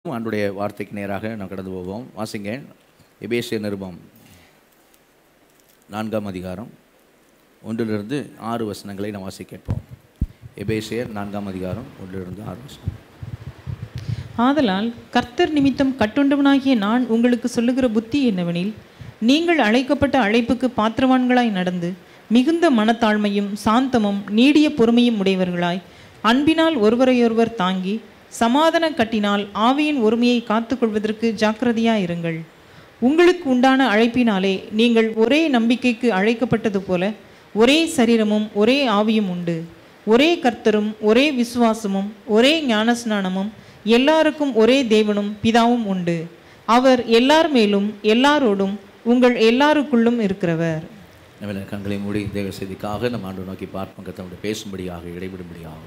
ஆண்டுடைய வார்த்தைக்கு நேராக நாம் கடந்து போவோம் வாசிங்க எபேசிய நிருபம் நான்காம் அதிகாரம் ஒன்றிலிருந்து ஆறு வசனங்களை நாம் வாசிக்க கேட்போம் எபேசியர் நான்காம் அதிகாரம் ஒன்றிலிருந்து ஆறு வசனம் ஆதலால் கர்த்தர் நிமித்தம் கட்டுண்டவனாகிய நான் உங்களுக்கு சொல்லுகிற புத்தி என்னவெனில் நீங்கள் அழைக்கப்பட்ட அழைப்புக்கு பாத்திரவான்களாய் நடந்து மிகுந்த மனத்தாழ்மையும் சாந்தமும் நீடிய பொறுமையும் உடையவர்களாய் அன்பினால் ஒருவரையொருவர் தாங்கி சமாதான கட்டினால் ஆவியின் ஒருமையை காத்துக்கொள்வதற்கு ஜாக்கிரதையாயிருங்கள் உங்களுக்கு உண்டான அழைப்பினாலே நீங்கள் ஒரே நம்பிக்கைக்கு அழைக்கப்பட்டது போல ஒரே சரீரமும் ஒரே ஆவியும் உண்டு ஒரே கர்த்தரும் ஒரே விசுவாசமும் ஒரே ஞானஸ்நானமும் எல்லாருக்கும் ஒரே தேவனும் பிதாவும் உண்டு அவர் எல்லார் மேலும் எல்லாரோடும் உங்கள் எல்லாருக்குள்ளும் இருக்கிறவர் நம்ம கண்களை மூடி தேவ செய்திக்காக நம்ம ஆண்டு நோக்கி பார்ப்போம் கத்தனுடைய பேசும்படியாக இடைவிடும்படியாக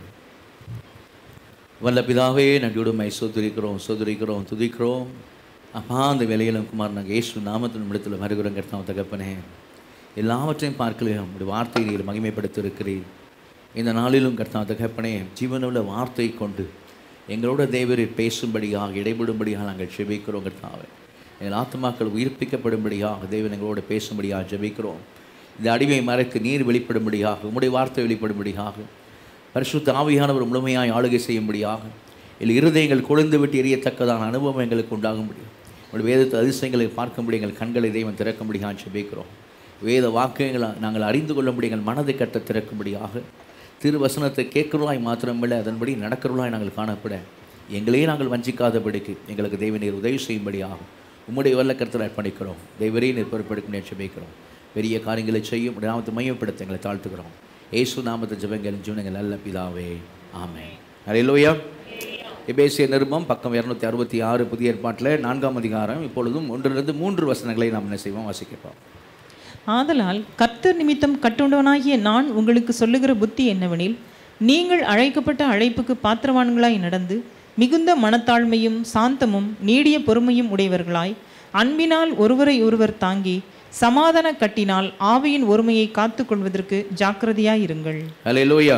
வல்ல பிதாவே நன்றியுடுமை சோதரிக்கிறோம் சோதரிக்கிறோம் துதிக்கிறோம் அப்பா அந்த வேலையிலும் குமார் நாங்கள் இயேசு நாமத்தின் இடத்துல வருகிறோம் கர்த்தாவும் தகப்பனே எல்லாவற்றையும் பார்க்கலையும் உடைய வார்த்தையை நீர் மகிமைப்படுத்தி இருக்கிறீர் இந்த நாளிலும் கர்த்தாவும் தகப்பனே ஜீவனுள்ள வார்த்தை கொண்டு எங்களோட தேவரீர் பேசும்படியாக இடைபடும்படியாக நாங்கள் ஜெபிக்கிறோம் கர்த்தாவே எங்கள் ஆத்மாக்கள் உயிர்ப்பிக்கப்படும்படியாக தேவன் எங்களோட பேசும்படியாக ஜெபிக்கிறோம் இந்த அடிமை மறைத்து நீர் வெளிப்படும்படியாக உம்முடைய வார்த்தை வெளிப்படும்படியாக பரிசுத்த ஆவியானவர் முழுமையாய் ஆளுகை செய்யும்படியாக இல்லை இருதயங்கள் கொழுந்து விட்டு எரியத்தக்கதான அனுபவம் எங்களுக்கு உண்டாகும்படியும் உங்களுடைய வேதத்து அதிசயங்களை பார்க்கும்படி எங்கள் கண்களை தெய்வம் திறக்கும்படியாக ஜெபிக்கிறோம் வேத வாக்கியங்களை நாங்கள் அறிந்து கொள்ளும்படி எங்கள் மனதை கட்ட திறக்கும்படியாக திருவசனத்தை கேட்கிறோம் மாத்திரமில்லை அதன்படி நடக்கிறவளாய் நாங்கள் காணப்பட எங்களையே நாங்கள் வஞ்சிக்காதபடிக்கு எங்களுக்கு தெய்வ நீர் உதவி செய்யும்படியாக உம்முடைய வல்ல கருத்தில் அர்ப்பணிக்கிறோம் தெய்வரே நீர் பொறுப்பெடுக்கும் ஜெபிக்கிறோம் பெரிய காரியங்களை செய்யும் உடைய நாமத்தை மையப்படுத்த எங்களை தாழ்த்துக்கிறோம் ஏசு நாமத்தை ஜெபங்கள் ஜீவனங்கள் நல்ல பிதாவே ஆமே அரையிலோயா எபேசிய நிருபம் பக்கம் இரநூத்தி அறுபத்தி ஆறு புதிய ஏற்பாட்டில் நான்காம் அதிகாரம் இப்பொழுதும் ஒன்றிலிருந்து மூன்று வசனங்களை நாம் என்ன செய்வோம் வாசிக்கப்போம் ஆதலால் கர்த்தர் நிமித்தம் கட்டுண்டவனாகிய நான் உங்களுக்கு சொல்லுகிற புத்தி என்னவெனில் நீங்கள் அழைக்கப்பட்ட அழைப்புக்கு பாத்திரவான்களாய் நடந்து மிகுந்த மனத்தாழ்மையும் சாந்தமும் நீடிய பொறுமையும் உடையவர்களாய் அன்பினால் ஒருவரை ஒருவர் தாங்கி சமாதான கட்டினால் ஆவியின் ஒருமையை காத்துக்கொள்வதற்கு ஜாக்கிரதையாயிருங்கள் அலையிலோயா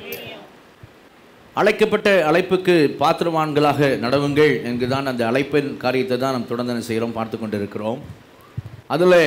அழைக்கப்பட்ட அழைப்புக்கு பாத்திரவான்களாக நடவுங்கள் என்குதான் அந்த அழைப்பின் காரியத்தை தான் நாம் தொடர்ந்து என்ன செய்கிறோம் பார்த்து கொண்டிருக்கிறோம் அதில்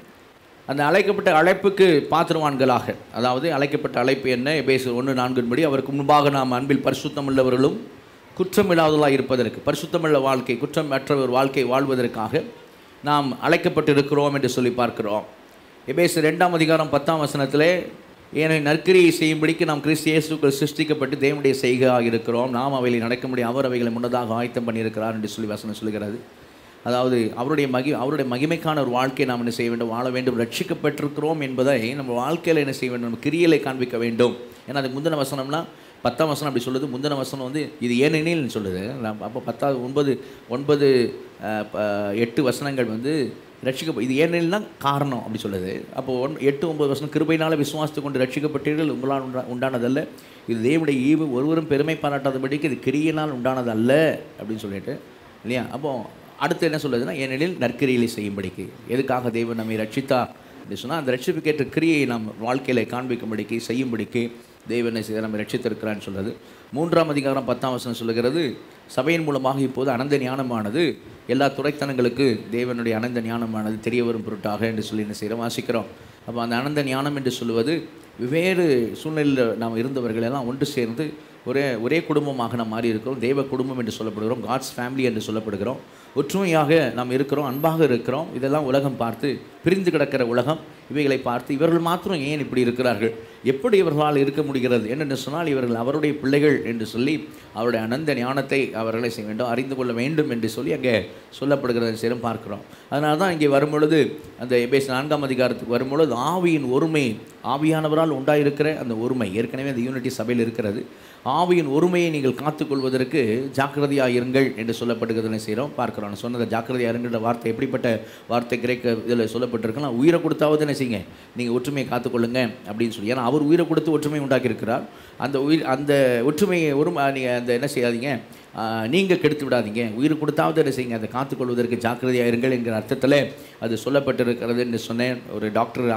அந்த அழைக்கப்பட்ட அழைப்புக்கு பாத்திரவான்களாக அதாவது அழைக்கப்பட்ட அழைப்பு என்ன எபேசு ஒன்று நான்கின்படி அவருக்கு முன்பாக நாம் அன்பில் பரிசுத்தம் உள்ளவர்களும் குற்றமில்லாதவர்களாக இருப்பதற்கு பரிசுத்தமுள்ள வாழ்க்கை குற்றமற்ற ஒரு வாழ்க்கை வாழ்வதற்காக நாம் அழைக்கப்பட்டிருக்கிறோம் என்று சொல்லி பார்க்கிறோம் எபேசு ரெண்டாம் அதிகாரம் பத்தாம் வசனத்திலே ஏனை நற்கிரியை செய்யும்படிக்கு நாம் கிறிஸ்து இயேசுக்கள் சிருஷ்டிக்கப்பட்டு தேவனுடைய செய்கையாக இருக்கிறோம் நாம் அவைகளை நடக்க முடியும் அவர் அவைகளை முன்னதாக ஆயத்தம் பண்ணியிருக்கிறார் என்று சொல்லி வசனம் சொல்கிறது அதாவது அவருடைய மகி அவருடைய மகிமைக்கான ஒரு வாழ்க்கையை நாம் என்ன செய்ய வேண்டும் வாழ வேண்டும் ரட்சிக்கப்பட்டிருக்கிறோம் என்பதை நம்ம வாழ்க்கையில் என்ன செய்ய வேண்டும் நம்ம கிரியலை காண்பிக்க வேண்டும் ஏன்னா அது முந்தின வசனம்னா பத்தாம் வசனம் அப்படி சொல்லுது முந்தின வசனம் வந்து இது ஏனெனில் சொல்லுது அப்போ பத்தாவது ஒன்பது ஒன்பது அஹ், ப- எட்டு வசனங்கள் வந்து ரட்சிக்க இது ஏனெனில்னா காரணம் அப்படி சொல்லுது அப்போ ஒன் எட்டு ஒன்பது வசனம் கிருபையினால் விசுவாசத்தை கொண்டு ரட்சிக்கப்பட்டீர்கள் உங்களால் உண்டா உண்டானதல்ல இது தேவனுடைய ஈவு ஒருவரும் பெருமை பாராட்டாதபடிக்கு இது கிரியினால் உண்டானது அல்ல அப்படின்னு சொல்லிட்டு இல்லையா அப்போ அடுத்து என்ன சொல்லுதுன்னா ஏனெனில் நற்கிரியை செய்யும்படிக்கு எதுக்காக தேவன் நம்மை ரட்சித்தா அப்படி சொன்னால் அந்த ரட்சிப்புக்கேற்ற கிரியை நாம் வாழ்க்கையில் காண்பிக்கும்படிக்கு செய்யும்படிக்கு தேவனை செய்த நம்ம ரட்சித்திருக்கிறான்னு சொல்றது மூன்றாம் அதிகாரம் பத்தாம் வசனம் சொல்லுகிறது சபையின் மூலமாக இப்போது அனந்த ஞானமானது எல்லா துறைத்தனங்களுக்கு தேவனுடைய அனந்த ஞானமானது தெரிய வரும் பொருட்டாக என்று சொல்லி என்ன செய்கிறோம் வாசிக்கிறோம் அப்போ அந்த அனந்த ஞானம் என்று சொல்லுவது வெவ்வேறு சூழ்நிலையில் நாம் இருந்தவர்கள் எல்லாம் ஒன்று சேர்ந்து ஒரே ஒரே குடும்பமாக நாம் மாறி இருக்கிறோம் தேவ குடும்பம் என்று சொல்லப்படுகிறோம் காட்ஸ் ஃபேமிலி என்று சொல்லப்படுகிறோம் ஒற்றுமையாக நாம் இருக்கிறோம் அன்பாக இருக்கிறோம் இதெல்லாம் உலகம் பார்த்து பிரிந்து கிடக்கிற உலகம் இவைகளை பார்த்து இவர்கள் மாத்திரம் ஏன் இப்படி இருக்கிறார்கள் எப்படி இவர்களால் இருக்க முடிகிறது என்னென்று சொன்னால் இவர்கள் அவருடைய பிள்ளைகள் என்று சொல்லி அவருடைய அனந்த ஞானத்தை அவர்களை செய்ய வேண்டும் அறிந்து கொள்ள வேண்டும் என்று சொல்லி அங்கே சொல்லப்படுகிறதை சேரும் பார்க்கிறோம் அதனால தான் இங்கே வரும்பொழுது அந்த எபேஸ் நான்காம் அதிகாரத்துக்கு வரும்பொழுது ஆவியின் ஒருமை ஆவியானவரால் உண்டாயிருக்கிற அந்த ஒருமை ஏற்கனவே அந்த யூனிட்டி சபையில் இருக்கிறது ஆவியின் ஒருமையை நீங்கள் காத்துக்கொள்வதற்கு ஜாக்கிரதையாக இருங்கள் என்று சொல்லப்படுகிறதை செய்கிறோம் பார்க்கிறோம் நான் சொன்னது ஜாக்கிரதையாக இருங்கிற வார்த்தை எப்படிப்பட்ட வார்த்தை கிரேக்க இதில் சொல்லப்பட்டிருக்கலாம் உயிரை கொடுத்தாவது என்ன செய்யுங்க நீங்கள் ஒற்றுமையை காத்துக்கொள்ளுங்க அப்படின்னு சொல்லி ஏன்னா அவர் உயிரை கொடுத்து ஒற்றுமை உண்டாக்கியிருக்கிறார் அந்த உயிர் அந்த ஒற்றுமையை ஒரு நீங்கள் அந்த என்ன செய்யாதீங்க நீங்கள் கெடுத்து விடாதீங்க உயிர் கொடுத்தாவது என்ன செய்யுங்க அதை காத்துக்கொள்வதற்கு ஜாக்கிரதையாக இருங்கள் என்கிற அர்த்தத்தில் அது சொல்லப்பட்டிருக்கிறது என்று சொன்னேன் ஒரு டாக்டர்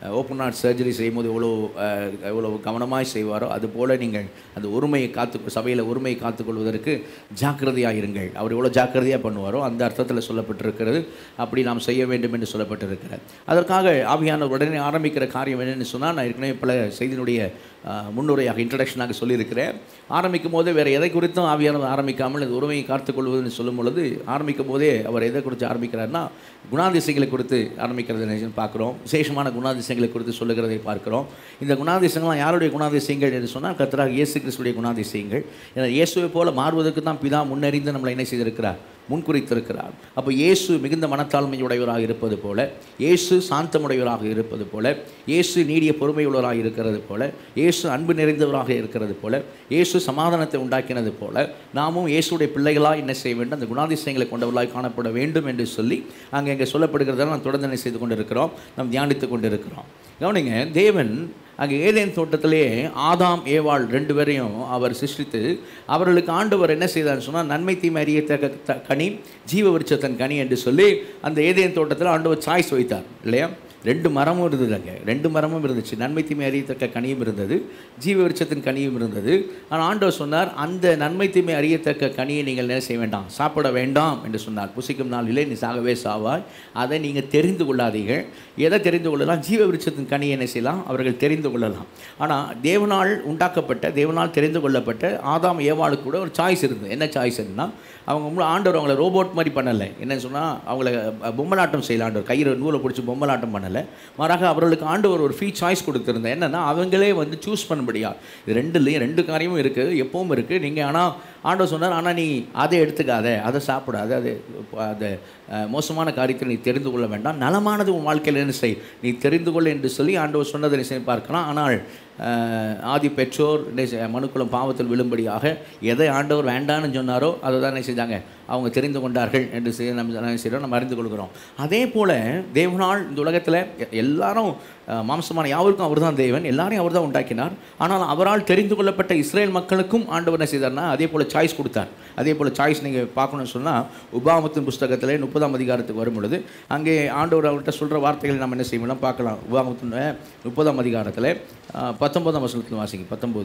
ஓப்பன் ஹார்ட் சர்ஜரி செய்யும்போது எவ்வளோ அஹ், எவ்வளோ கவனமாய் செய்வாரோ அதுபோல் நீங்கள் அந்த உரிமையை காத்து சபையில் உரிமையை காத்துக்கொள்வதற்கு ஜாக்கிரதையாக இருங்கள் அவர் எவ்வளோ ஜாக்கிரதையாக பண்ணுவாரோ அந்த அர்த்தத்தில் சொல்லப்பட்டிருக்கிறது அப்படி நாம் செய்ய வேண்டும் என்று சொல்லப்பட்டிருக்கிறது அதற்காக ஆவியானவர் உடனே ஆரம்பிக்கிற காரியம் என்னன்னு சொன்னால் நான் ஏற்கனவே பல செய்தியினுடைய அஹ், முன்னுரையாக இன்ட்ரடக்ஷனாக சொல்லியிருக்கிறேன் ஆரம்பிக்கும் போதே வேறு எதை குறித்தும் ஆவியானவர் ஆரம்பிக்காமல் இந்த உரிமையை காத்துக்கொள்வதுன்னு சொல்லும் பொழுது ஆரம்பிக்கும் போதே அவர் எதை குறித்து ஆரம்பிக்கிறார்னா குணாதிசயங்களை குறித்து ஆரம்பிக்கிறதை நினைச்சு பார்க்குறோம் விசேஷமான குணாதிசயங்களை குறித்து சொல்லுகிறதை பார்க்கிறோம் இந்த குணாதிசயங்கள்லாம் யாருடைய குணாதிசயங்கள் என்று சொன்னால் கர்த்தராக இயேசு கிறிஸ்துடைய குணாதிசயங்கள் ஏன்னா இயேசுவை போல மாறுவதற்கு தான் பிதா முன்னறிந்து நம்மளை என்ன செய்திருக்கிறார் முன்குறித்திருக்கிறார் அப்போ இயேசு மிகுந்த மனத்தாழ்மையுடையவராக இருப்பது போல இயேசு சாந்தமுடையவராக இருப்பது போல இயேசு நீடிய பொறுமையுள்ளவராக இருக்கிறது போல இயேசு அன்பு நிறைந்தவராக இருக்கிறது போல இயேசு சமாதானத்தை உண்டாக்கினது போல நாமும் இயேசுடைய பிள்ளைகளாக என்ன செய்ய வேண்டும் அந்த குணாதிசயங்களை கொண்டவர்களாய் காணப்பட வேண்டும் என்று சொல்லி அங்கே இங்கே சொல்லப்படுகிறதால நாம் தொடர்ந்து என்ன செய்து கொண்டிருக்கிறோம் நாம் தியானித்து கொண்டிருக்கிறோம் கவனிங்க தேவன் அங்கே ஏதேன் தோட்டத்திலே ஆதாம் ஏவாள் ரெண்டு பேரையும் அவர் சிருஷ்டித்து அவர்களுக்கு ஆண்டவர் என்ன செய்தார்னு சொன்னால் நன்மை தீமை அறியத்தக்க த- கனி ஜீவ விருட்சத்தன் கனி என்று சொல்லி அந்த ஏதேன் தோட்டத்தில் ஆண்டவர் சாய்ஸ் வைத்தார் இல்லையா ரெண்டு மரமும் இருந்தது அங்கே ரெண்டு மரமும் இருந்துச்சு நன்மை தீமை அறியத்தக்க கனியும் இருந்தது ஜீவ விருட்சத்தின் கனியும் இருந்தது ஆனால் ஆண்டவர் சொன்னார் அந்த நன்மை தீமை அறியத்தக்க கனியை நீங்கள் என்ன செய்ய வேண்டாம் சாப்பிட வேண்டாம் என்று சொன்னார் புசிக்கும் நாளிலே நீ சாகவே சாவாய் அதை நீங்கள் தெரிந்து கொள்ளாதீர்கள் எதை தெரிந்து கொள்ளலாம் ஜீவ விருட்சத்தின் கனியை என்ன செய்யலாம் அவர்கள் தெரிந்து கொள்ளலாம் ஆனால் தேவனால் உண்டாக்கப்பட்ட தேவனால் தெரிந்து கொள்ளப்பட்ட ஆதாம் ஏவாளுக்கு கூட ஒரு சாய்ஸ் இருந்தது என்ன சாய்ஸ் என்னன்னா அவங்க முன்ன ஆண்டவர் அவங்கள ரோபோட் மாதிரி பண்ணலை என்னன்னு சொன்னால் அவங்கள அஹ், பொம்மலாட்டம் செய்யல ஆண்டவர் கையில் நூலை பிடிச்சி பொம்மலாட்டம் பண்ணலை மாறாக அவர்களுக்கு ஆண்டவர் ஒரு ஃப்ரீ சாய்ஸ் கொடுத்துருந்தேன் என்னன்னா அவங்களே வந்து சூஸ் பண்ணும்படியா இது ரெண்டுலேயும் ரெண்டு காரியமும் இருக்குது எப்பவும் இருக்குது நீங்கள் ஆனால் ஆண்டவர் சொன்னார் ஆனால் நீ அதை எடுத்துக்காத அதை சாப்பிடாத அது அந்த அஹ், மோசமான காரியத்தை நீ தெரிந்து கொள்ள வேண்டாம் நலமானது உன் வாழ்க்கையில் என்ன செய் நீ தெரிந்து கொள் என்று சொல்லி ஆண்டவர் சொன்னதை நீ செய்து பார்க்கலாம் ஆனால் அஹ், ஆதி பெற்றோர் என்ன செய்- மனுக்குலம் பாவத்தில் விழும்படியாக எதை ஆண்டவர் வேண்டான்னு சொன்னாரோ அதை தான் என்ன செஞ்சாங்க அவங்க தெரிந்து கொண்டார்கள் என்று செய்ய நம்ம என்ன செய்கிறோம் நம்ம அறிந்து கொள்கிறோம் அதே போல் தேவனால் இந்த உலகத்தில் எ- எல்லாரும் அஹ், மாம்சமான யாவருக்கும் அவர் தான் தேவன் எல்லாரையும் அவர் தான் உண்டாக்கினார் ஆனால் அவரால் தெரிந்து கொள்ளப்பட்ட இஸ்ரேல் மக்களுக்கும் ஆண்டவர் என்ன செய்தார்னா அதே போல் சாய்ஸ் கொடுத்தார் அதே போல் சாய்ஸ் நீங்கள் பார்க்கணும்னு சொன்னால் உபாமத்தின் புஸ்தகத்தில் முப்பதாம் அதிகாரத்துக்கு வரும் பொழுது அங்கே ஆண்டவர் அவர்கிட்ட சொல்கிற வார்த்தைகளை நம்ம என்ன செய்யலாம் பார்க்கலாம் உபாமத்தின் முப்பதாம் அதிகாரத்தில் அஹ், பத்தொன்பதாம் வசனத்தில் வாசிங்க பத்தொம்போது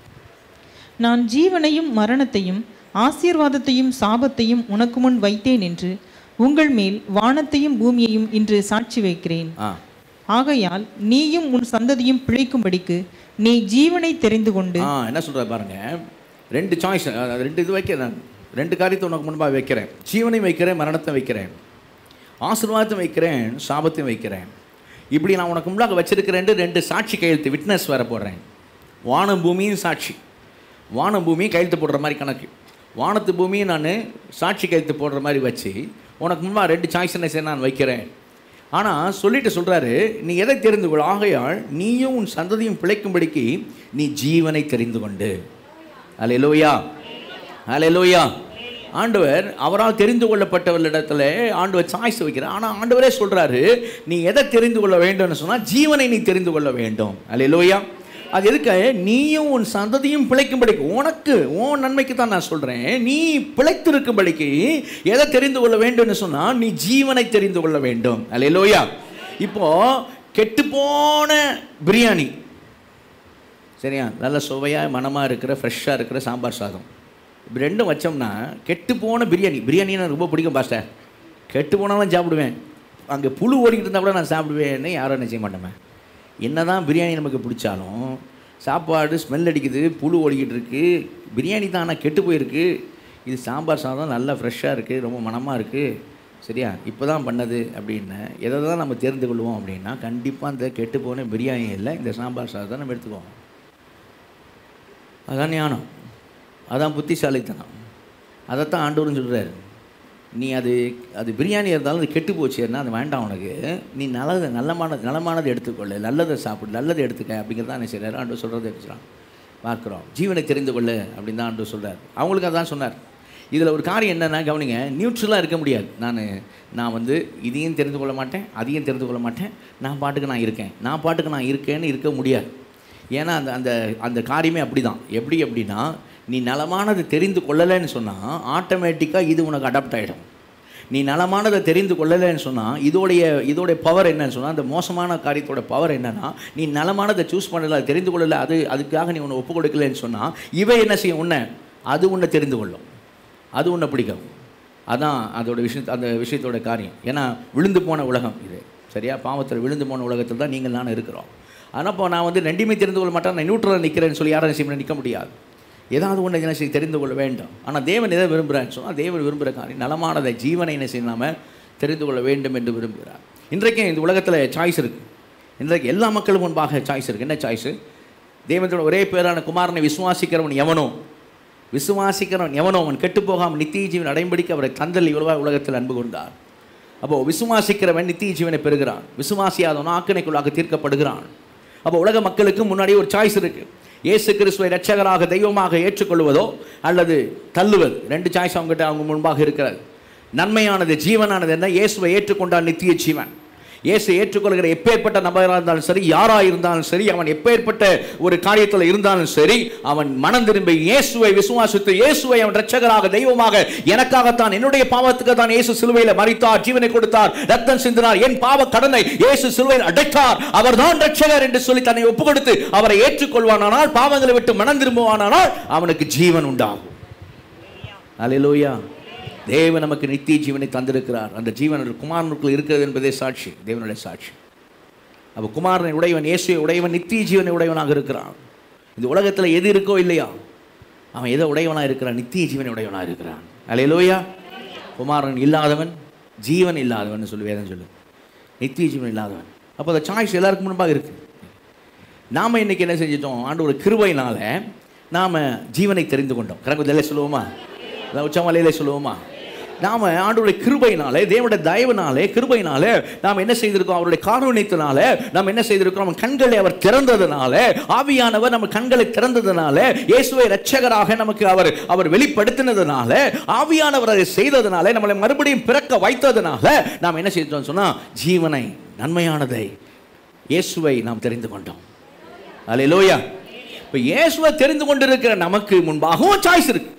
நான் ஜீவனையும் மரணத்தையும் ஆசீர்வாதத்தையும் சாபத்தையும் உனக்கு முன் வைத்தேன் என்று உங்கள் மேல் வானத்தையும் பூமியையும் இன்று சாட்சி வைக்கிறேன் ஆ ஆகையால் நீயும் உன் சந்ததியும் பிழைக்கும்படிக்கு நீ ஜீவனை தெரிந்து கொண்டு ஆ என்ன சொல்கிற பாருங்க ரெண்டு சாய்ஸ் ரெண்டு இது வைக்கிறேன் ரெண்டு காரியத்தை உனக்கு முன்பாக வைக்கிறேன் ஜீவனையும் வைக்கிறேன் மரணத்தை வைக்கிறேன் ஆசீர்வாதத்தையும் வைக்கிறேன் சாபத்தையும் வைக்கிறேன் இப்படி நான் உனக்கு முன்பாக வச்சிருக்கிறேன் ரெண்டு சாட்சி கையெழுத்து விட்னஸ் வேற போடுறேன் வானம் பூமியும் சாட்சி வானம் பூமியும் கையெழுத்து போடுற மாதிரி கணக்கு வானத்து பூமியும் நான் சாட்சி கையெழுத்து போடுற மாதிரி வச்சு உனக்கு முன்பாக ரெண்டு சாய்ஸ் என்ன செய்ய நான் வைக்கிறேன் ஆனால் சொல்லிட்டு சொல்கிறாரு நீ எதை தெரிந்து கொள் ஆகையால் நீயும் உன் சந்ததியும் பிழைக்கும்படிக்கு நீ ஜீவனை தெரிந்து கொண்டு அலையலோயா அலையலோயா ஆண்டவர் அவரால் தெரிந்து கொள்ளப்பட்டவர்களிடத்துல ஆண்டவர் சாய்ஸ் வைக்கிறார் ஆனால் ஆண்டவரே சொல்கிறாரு நீ எதை தெரிந்து கொள்ள வேண்டும்னு சொன்னால் ஜீவனை நீ தெரிந்து கொள்ள வேண்டும் அலையலோயா அது எதுக்கு நீயும் உன் சந்ததியும் பிழைக்கும்படிக்கு உனக்கு உன் நன்மைக்கு தான் நான் சொல்கிறேன் நீ பிழைத்திருக்கும்படிக்கு எதை தெரிந்து கொள்ள வேண்டும்னு சொன்னால் நீ ஜீவனை தெரிந்து கொள்ள வேண்டும் அல்லையிலோயா இப்போ கெட்டுப்போன பிரியாணி சரியா நல்ல சுவையாக மனமாக இருக்கிற ஃப்ரெஷ்ஷாக இருக்கிற சாம்பார் சாதம் இப்படி ரெண்டும் வச்சோம்னா கெட்டுப்போன பிரியாணி பிரியாணி எனக்கு ரொம்ப பிடிக்கும் பாஸ்டர் கெட்டு போனாலும் சாப்பிடுவேன் அங்கே புழு ஓடிக்கிட்டு இருந்தால் கூட நான் சாப்பிடுவேன்னு யாரும் என்ன செய்ய மாட்டேன் என்னதான் பிரியாணி நமக்கு பிடிச்சாலும் சாப்பாடு ஸ்மெல் அடிக்குது புழு ஓடிக்கிட்டு இருக்கு பிரியாணி தான் ஆனால் கெட்டு போயிருக்கு இது சாம்பார் சாதம் நல்லா ஃப்ரெஷ்ஷாக இருக்குது ரொம்ப மனமாக இருக்குது சரியா இப்போ தான் பண்ணது அப்படின்னு எதை தான் நம்ம தெரிந்து கொள்வோம் அப்படின்னா கண்டிப்பாக அந்த கெட்டு போன பிரியாணி இல்லை இந்த சாம்பார் சாதத்தை நம்ம எடுத்துக்குவோம் அதான் ஞானம் அதான் புத்திசாலித்தனம் அதைத்தான் ஆண்டவரும் சொல்கிறாரு நீ அது அது பிரியாணி இருந்தாலும் அது கெட்டு போச்சுன்னா அது வேண்டாம் உனக்கு நீ நல்லது நல்லமானது நலமானது எடுத்துக்கொள்ளு நல்லதை சாப்பிடு நல்லதை எடுத்துக்க அப்படிங்கிறத என்ன செய்கிறாரு ஆண்டு சொல்கிறத எடுத்துக்கலாம் பார்க்குறோம் ஜீவனை தெரிந்து கொள்ளு அப்படின்னு தான் ஆண்டு சொல்கிறார் அவங்களுக்கு அதான் சொன்னார் இதில் ஒரு காரியம் என்னென்னா கவனிங்க நியூட்ரலாக இருக்க முடியாது நான் நான் வந்து இதையும் தெரிந்து கொள்ள மாட்டேன் அதையும் தெரிந்து கொள்ள மாட்டேன் நான் பாட்டுக்கு நான் இருக்கேன் நான் பாட்டுக்கு நான் இருக்கேன்னு இருக்க முடியாது ஏன்னா அந்த அந்த அந்த காரியமே அப்படி தான் எப்படி அப்படின்னா நீ நலமானது தெரிந்து கொள்ளலைன்னு சொன்னால் ஆட்டோமேட்டிக்காக இது உனக்கு அடாப்ட் ஆகிடும் நீ நலமானதை தெரிந்து கொள்ளலைன்னு சொன்னால் இதோடைய இதோடைய பவர் என்னன்னு சொன்னால் அந்த மோசமான காரியத்தோட பவர் என்னன்னா நீ நலமானதை சூஸ் பண்ணல அதை தெரிந்து கொள்ளலை அது அதுக்காக நீ உன்னை ஒப்பு கொடுக்கலன்னு சொன்னால் இவை என்ன செய்யும் உன்னை அது உன்னை தெரிந்து கொள்ளும் அது உன்னை பிடிக்கும் அதான் அதோட விஷயத்து அந்த விஷயத்தோட காரியம் ஏன்னா விழுந்து போன உலகம் இது சரியா பாவத்தில் விழுந்து போன உலகத்தில் தான் நீங்கள் நான் இருக்கிறோம் ஆனால் இப்போ நான் வந்து ரெண்டுமே தெரிந்து கொள்ள மாட்டேன் நான் நியூட்ரலில் நிற்கிறேன்னு சொல்லி யாரும் செய்ய நிற்க முடியாது ஏதாவது ஒன்று என்ன செய்ய தெரிந்து கொள்ள வேண்டும் ஆனால் தேவன் எதை விரும்புகிறான்னு சொன்னால் தேவன் விரும்புகிற காரியம் நலமானதை ஜீவனை என்ன செய்ய நாம தெரிந்து கொள்ள வேண்டும் என்று விரும்புகிறார் இன்றைக்கு இந்த உலகத்தில் சாய்ஸ் இருக்குது இன்றைக்கு எல்லா மக்களும் முன்பாக சாய்ஸ் இருக்குது என்ன சாய்ஸு தேவனோட ஒரே பேரான குமாரனை விசுவாசிக்கிறவன் எவனோ விசுவாசிக்கிறவன் எவனோ அவன் கெட்டு போகாமல் நித்திய ஜீவன் அடைம்படிக்கு அவரை தந்தல் இவ்வளவாக உலகத்தில் அன்பு கொண்டார் அப்போ விசுவாசிக்கிறவன் நித்திய ஜீவனை பெறுகிறான் விசுவாசியாதவன் ஆக்கினைக்குள்ளாக தீர்க்கப்படுகிறான் அப்போ உலக மக்களுக்கு முன்னாடி ஒரு சாய்ஸ் இருக்கு இயேசு கிறிஸ்துவை இரட்சகராக தெய்வமாக ஏற்றுக்கொள்வதோ அல்லது தள்ளுவது ரெண்டு சாய்ஸ் அவங்ககிட்ட அவங்க முன்பாக இருக்கிறது நன்மையானது ஜீவனானது என்ன இயேசுவை ஏற்றுக்கொண்டால் நித்திய ஜீவன் இயேசு ஏற்றுக்கொள்கிற எப்பேற்பட்ட நபராக இருந்தாலும் சரி யாராக இருந்தாலும் சரி அவன் எப்பேற்பட்ட ஒரு காரியத்தில் இருந்தாலும் சரி அவன் மனம் திரும்பி இயேசுவை விசுவாசித்து இயேசுவை அவன் ரட்சகராக தெய்வமாக எனக்காகத்தான் என்னுடைய பாவத்துக்கு தான் இயேசு சிலுவையில் மறித்தார் ஜீவனை கொடுத்தார் ரத்தம் சிந்தினார் என் பாவ கடனை இயேசு சிலுவையில் அடைத்தார் அவர்தான் ரட்சகர் என்று சொல்லி தன்னை ஒப்பு கொடுத்து அவரை ஏற்றுக்கொள்வானானால் பாவங்களை விட்டு மனம் திரும்புவானானால் அவனுக்கு ஜீவன் உண்டாகும் அல்லேலூயா தேவன் நமக்கு நித்திய ஜீவனை தந்திருக்கிறார் அந்த ஜீவன் ஒரு குமாரனுக்குள் இருக்கிறது என்பதே சாட்சி தேவனுடைய சாட்சி அப்போ குமாரனை உடையவன் இயேசுவை உடையவன் நித்திய ஜீவனை உடையவனாக இருக்கிறான் இந்த உலகத்தில் எது இருக்கோ இல்லையா அவன் எதை உடையவனாக இருக்கிறான் நித்திய ஜீவனை உடையவனாக இருக்கிறான் அல்லேலூயா குமாரன் இல்லாதவன் ஜீவன் இல்லாதவன் சொல்லி வேதம் சொல்லு நித்திய ஜீவன் இல்லாதவன் அப்போ அந்த சாய்ஸ் எல்லாருக்கும் முன்பாக இருக்கு நாம் இன்னைக்கு என்ன செஞ்சிட்டோம் ஆண்டு ஒரு கிருபையினால நாம் ஜீவனை தெரிந்து கொண்டோம் கரங்குதலே சொல்லுவோமா அதான் உச்சமலையிலே சொல்லுவோமா நாம் ஆண்டவருடைய கிருபையினாலே தேவனுடைய தயவுனாலே கிருபையினாலே நாம் என்ன செய்திருக்கோம் அவருடைய காரணியத்தினால நாம் என்ன செய்திருக்கிறோம் நம்ம கண்களை அவர் திறந்ததுனால ஆவியானவர் நம்ம கண்களை திறந்ததுனால இயேசுவை இரட்சகராக நமக்கு அவர் அவர் வெளிப்படுத்தினதுனால ஆவியானவர் அதை செய்ததுனால நம்மளை மறுபடியும் பிறக்க வைத்ததுனால நாம் என்ன செய்தோம் சொன்னா ஜீவனை நன்மையானதை இயேசுவை நாம் தெரிந்து கொண்டோம் அல்லேலூயா இப்போ இயேசுவை தெரிந்து கொண்டிருக்கிற நமக்கு முன்பாகவும் சாய்ஸ் இருக்கு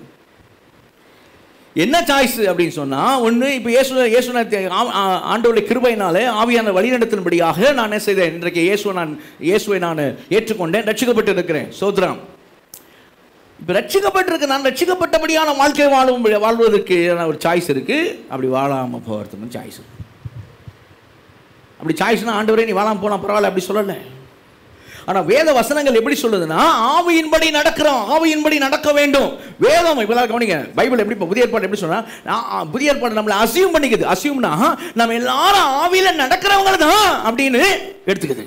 என்ன சாய்ஸ் அப்படின்னு சொன்னா ஒன்று இப்போ இயேசு இயேசு ஆண்டோடைய கிருபையினாலே ஆவியான வழிநடத்தின்படியாக நான் என்ன செய்தேன் இன்றைக்கு இயேசுவை நான் இயேசுவை நான் ஏற்றுக்கொண்டேன் ரட்சிக்கப்பட்டு இருக்கிறேன் சோத்ராம் இப்போ ரட்சிக்கப்பட்டிருக்கு நான் ரட்சிக்கப்பட்டபடியான வாழ்க்கை வாழும் வாழ்வதற்கு ஒரு சாய்ஸ் இருக்கு அப்படி வாழாமல் போகிறதுக்கு சாய்ஸ் இருக்கு அப்படி சாய்ஸ்னா ஆண்டவரே நீ வாழாமல் போனால் பரவாயில்ல அப்படி சொல்லலை ஆனால் வேத வசனங்கள் எப்படி சொல்லுதுன்னா ஆவியின்படி நடக்கிறோம் ஆவியின்படி நடக்க வேண்டும் வேதம் இப்பெல்லாம் கவனிங்க பைபிள் எப்படி இப்போ புதிய ஏற்பாடு எப்படி சொன்னா நான், ஆ, புதிய ஏற்பாடு நம்மளை அசியூம் பண்ணிக்குது அசியூம்னா நம்ம எல்லாரும் ஆவியில நடக்கிறவங்க தான் அப்படின்னு எடுத்துக்குது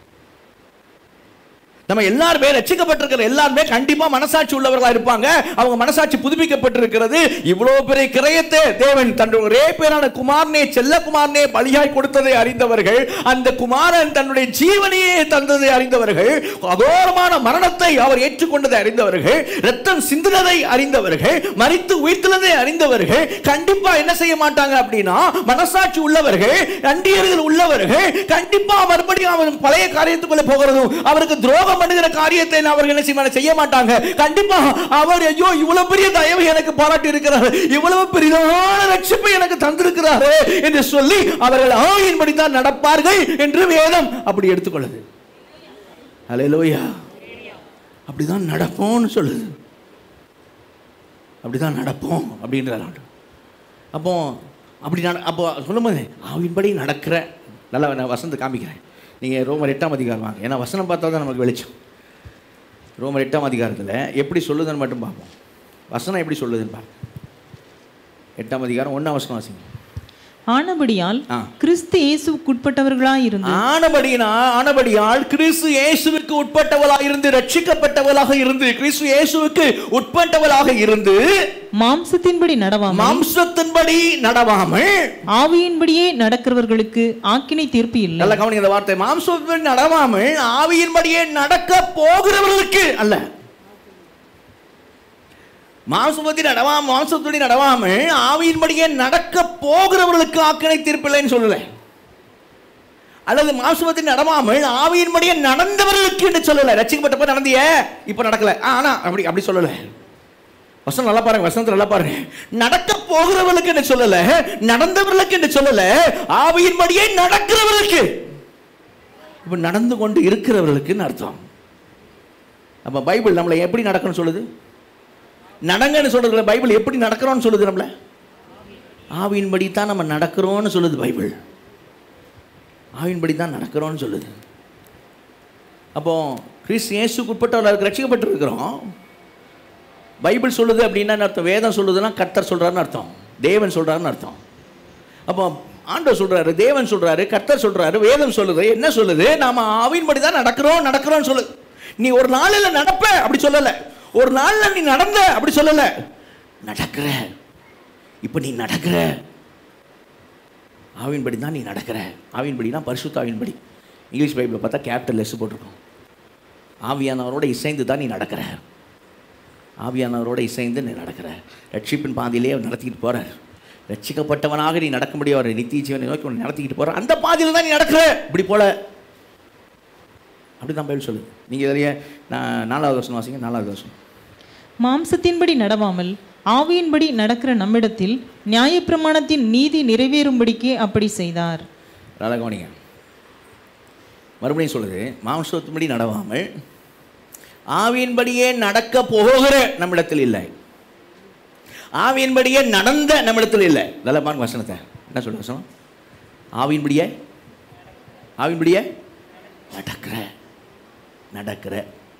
நம்ம எல்லாருமே ரட்சிக்கப்பட்டிருக்கிற எல்லாருமே கண்டிப்பா மனசாட்சி உள்ளவர்களா இருப்பாங்க அவங்க மனசாட்சி புதுப்பிக்கப்பட்டிருக்கிறது இவ்வளவு பெரிய கிரயத்தை தேவன் தன்னுடைய ஒரே பேரான குமாரனே செல்ல குமாரனே பலியாய் கொடுத்ததை அறிந்தவர்கள் அந்த குமாரன் தன்னுடைய ஜீவனையே தந்ததை அறிந்தவர்கள் அகோரமான மரணத்தை அவர் ஏற்றுக்கொண்டதை அறிந்தவர்கள் ரத்தம் சிந்தினதை அறிந்தவர்கள் மறித்து உயிர்த்ததை அறிந்தவர்கள் கண்டிப்பா என்ன செய்ய மாட்டாங்க அப்படின்னா மனசாட்சி உள்ளவர்கள் நன்றியர்கள் உள்ளவர்கள் கண்டிப்பா மறுபடியும் அவர் பழைய காரியத்துக்குள்ள போகிறதும் அவருக்கு துரோகம் பண்ணுகிற காரியத்தை அவர்கள் என்ன செய்ய செய்ய மாட்டாங்க கண்டிப்பா அவர் ஐயோ இவ்வளவு பெரிய தயவு எனக்கு பாராட்டி இருக்கிறார் இவ்வளவு பெரிதான ரட்சிப்பை எனக்கு தந்திருக்கிறாரு என்று சொல்லி அவர்கள் ஆவியின்படி தான் நடப்பார்கள் என்று வேதம் அப்படி எடுத்துக்கொள்ளுது அலையலோயா அப்படிதான் நடப்போம்னு சொல்லுது அப்படிதான் நடப்போம் அப்படின்றார் ஆண்டவர். அப்போ அப்படி நட அப்போ சொல்லும்போது ஆவின்படி நடக்கிற நல்லா நான் வசந்த காமிக்கிறேன் நீங்கள் ரோமர் எட்டாம் அதிகாரம் வாங்க ஏன்னா வசனம் பார்த்தா தான் நமக்கு வெளிச்சம் ரோமர் எட்டாம் அதிகாரத்தில் எப்படி சொல்லுதுன்னு மட்டும் பார்ப்போம் வசனம் எப்படி சொல்லுதுன்னு பாருங்க எட்டாம் அதிகாரம் ஒன்றாம் வசனம் வாசிங்க ஆனபடியால் ஆ. கிறிஸ்து இயேசுவுக்கு உட்பட்டவர்களாய் இருந்து ஆனபடினா ஆனபடியால் கிறிஸ்து இயேசுவுக்கு உட்பட்டவளாக இருந்து ரட்சிக்கப்பட்டவளாக இருந்து கிறிஸ்து இயேசுவுக்கு உட்பட்டவளாக இருந்து மாம்சத்தின்படி நடவாமல் மாம்சத்தின்படி நடவாமல் ஆவியின்படியே நடக்கிறவர்களுக்கு ஆக்கினை தீர்ப்பு இல்லை நல்ல கவனிங்க இந்த வார்த்தை மாம்சத்தின்படி நடவாமல் ஆவியின்படியே நடக்க போகிறவர்களுக்கு அல்ல மாம்சபதி நடவாம மாம்சத்துடி நடவாமல் ஆவியின்படியே நடக்க போகிறவர்களுக்கு ஆக்கினை தீர்ப்பில்லைன்னு சொல்லல அல்லது மாம்சபத்தி நடவாமல் ஆவியின்படியே நடந்தவர்களுக்கு என்று சொல்லல ரட்சிக்கப்பட்டப்ப நடந்திய இப்ப நடக்கல ஆ, ஆனா அப்படி அப்படி சொல்லல வசனம் நல்லா பாருங்க வசனத்தை நல்லா பாருங்க நடக்க போகிறவர்களுக்கு என்று சொல்லல நடந்தவர்களுக்கு என்று சொல்லல ஆவியின்படியே நடக்கிறவர்களுக்கு இப்ப நடந்து கொண்டு இருக்கிறவர்களுக்குன்னு அர்த்தம் அப்ப பைபிள் நம்மளை எப்படி நடக்கணும்னு சொல்லுது நடங்கன்னு சொல்றதுல பைபிள் எப்படி நடக்கிறோம்னு சொல்லுது நம்மள ஆவியின்படி தான் நம்ம நடக்கிறோம்னு சொல்லுது பைபிள் ஆவியின்படி தான் நடக்கிறோம்னு சொல்லுது அப்போ கிறிஸ்து இயேசுக்கு உட்பட்டவர்களுக்கு ரட்சிக்கப்பட்டிருக்கிறோம் பைபிள் சொல்லுது அப்படின்னா என்ன அர்த்தம் வேதம் சொல்லுதுன்னா கர்த்தர் சொல்றாருன்னு அர்த்தம் தேவன் சொல்றாருன்னு அர்த்தம் அப்போ ஆண்டவர் சொல்றாரு தேவன் சொல்றாரு கர்த்தர் சொல்றாரு வேதம் சொல்லுது என்ன சொல்லுது நாம ஆவின்படி தான் நடக்கிறோம் நடக்கிறோம்னு சொல்லுது நீ ஒரு நாளில் நடப்ப அப்படி சொல்லல ஒரு நாள்ல நீ நடந்த அப்படி சொல்லல நடக்கிற இப்போ நீ நடக்கிற ஆவின்படி தான் நீ நடக்கிற ஆவின்படினா பரிசுத்த ஆவின்படி இங்கிலீஷ் பைபிளை பார்த்தா கேபிட்டல் லெஸ் போட்டிருக்கோம் ஆவியானவரோட இசைந்து தான் நீ நடக்கிற ஆவியானவரோட இசைந்து நீ நடக்கிற ரட்சிப்பின் பாதையிலே அவர் நடத்திக்கிட்டு போறார் ரட்சிக்கப்பட்டவனாக நீ நடக்க முடியும் அவர் நித்திய ஜீவனை நோக்கி உன்னை நடத்திக்கிட்டு போற அந்த பாதையில் தான் நீ நடக்கிற இப்படி போல அப்படி தான் பைபிள் சொல்லுது நீங்கள் இதிலேயே நான் நாலாவது வருஷம் வாசிங்க நாலாவது வருஷம் மாம்சத்தின்படி நடவாமல் ஆவியின்படி நடக்கிற நம்மிடத்தில் நியாயப்பிரமாணத்தின் நீதி நிறைவேறும்படிக்கே அப்படி செய்தார் நல்லா கவனிங்க மறுபடியும் சொல்லுது மாம்சத்தின்படி நடவாமல் ஆவியின்படியே நடக்க போகிற நம்மிடத்தில் இல்லை ஆவியின்படியே நடந்த நம்மிடத்தில் இல்லை நல்லா பாருங்க வசனத்தை என்ன சொல்லுங்க வசனம் ஆவியின்படியே ஆவியின்படியே நடக்கிற நடக்கிற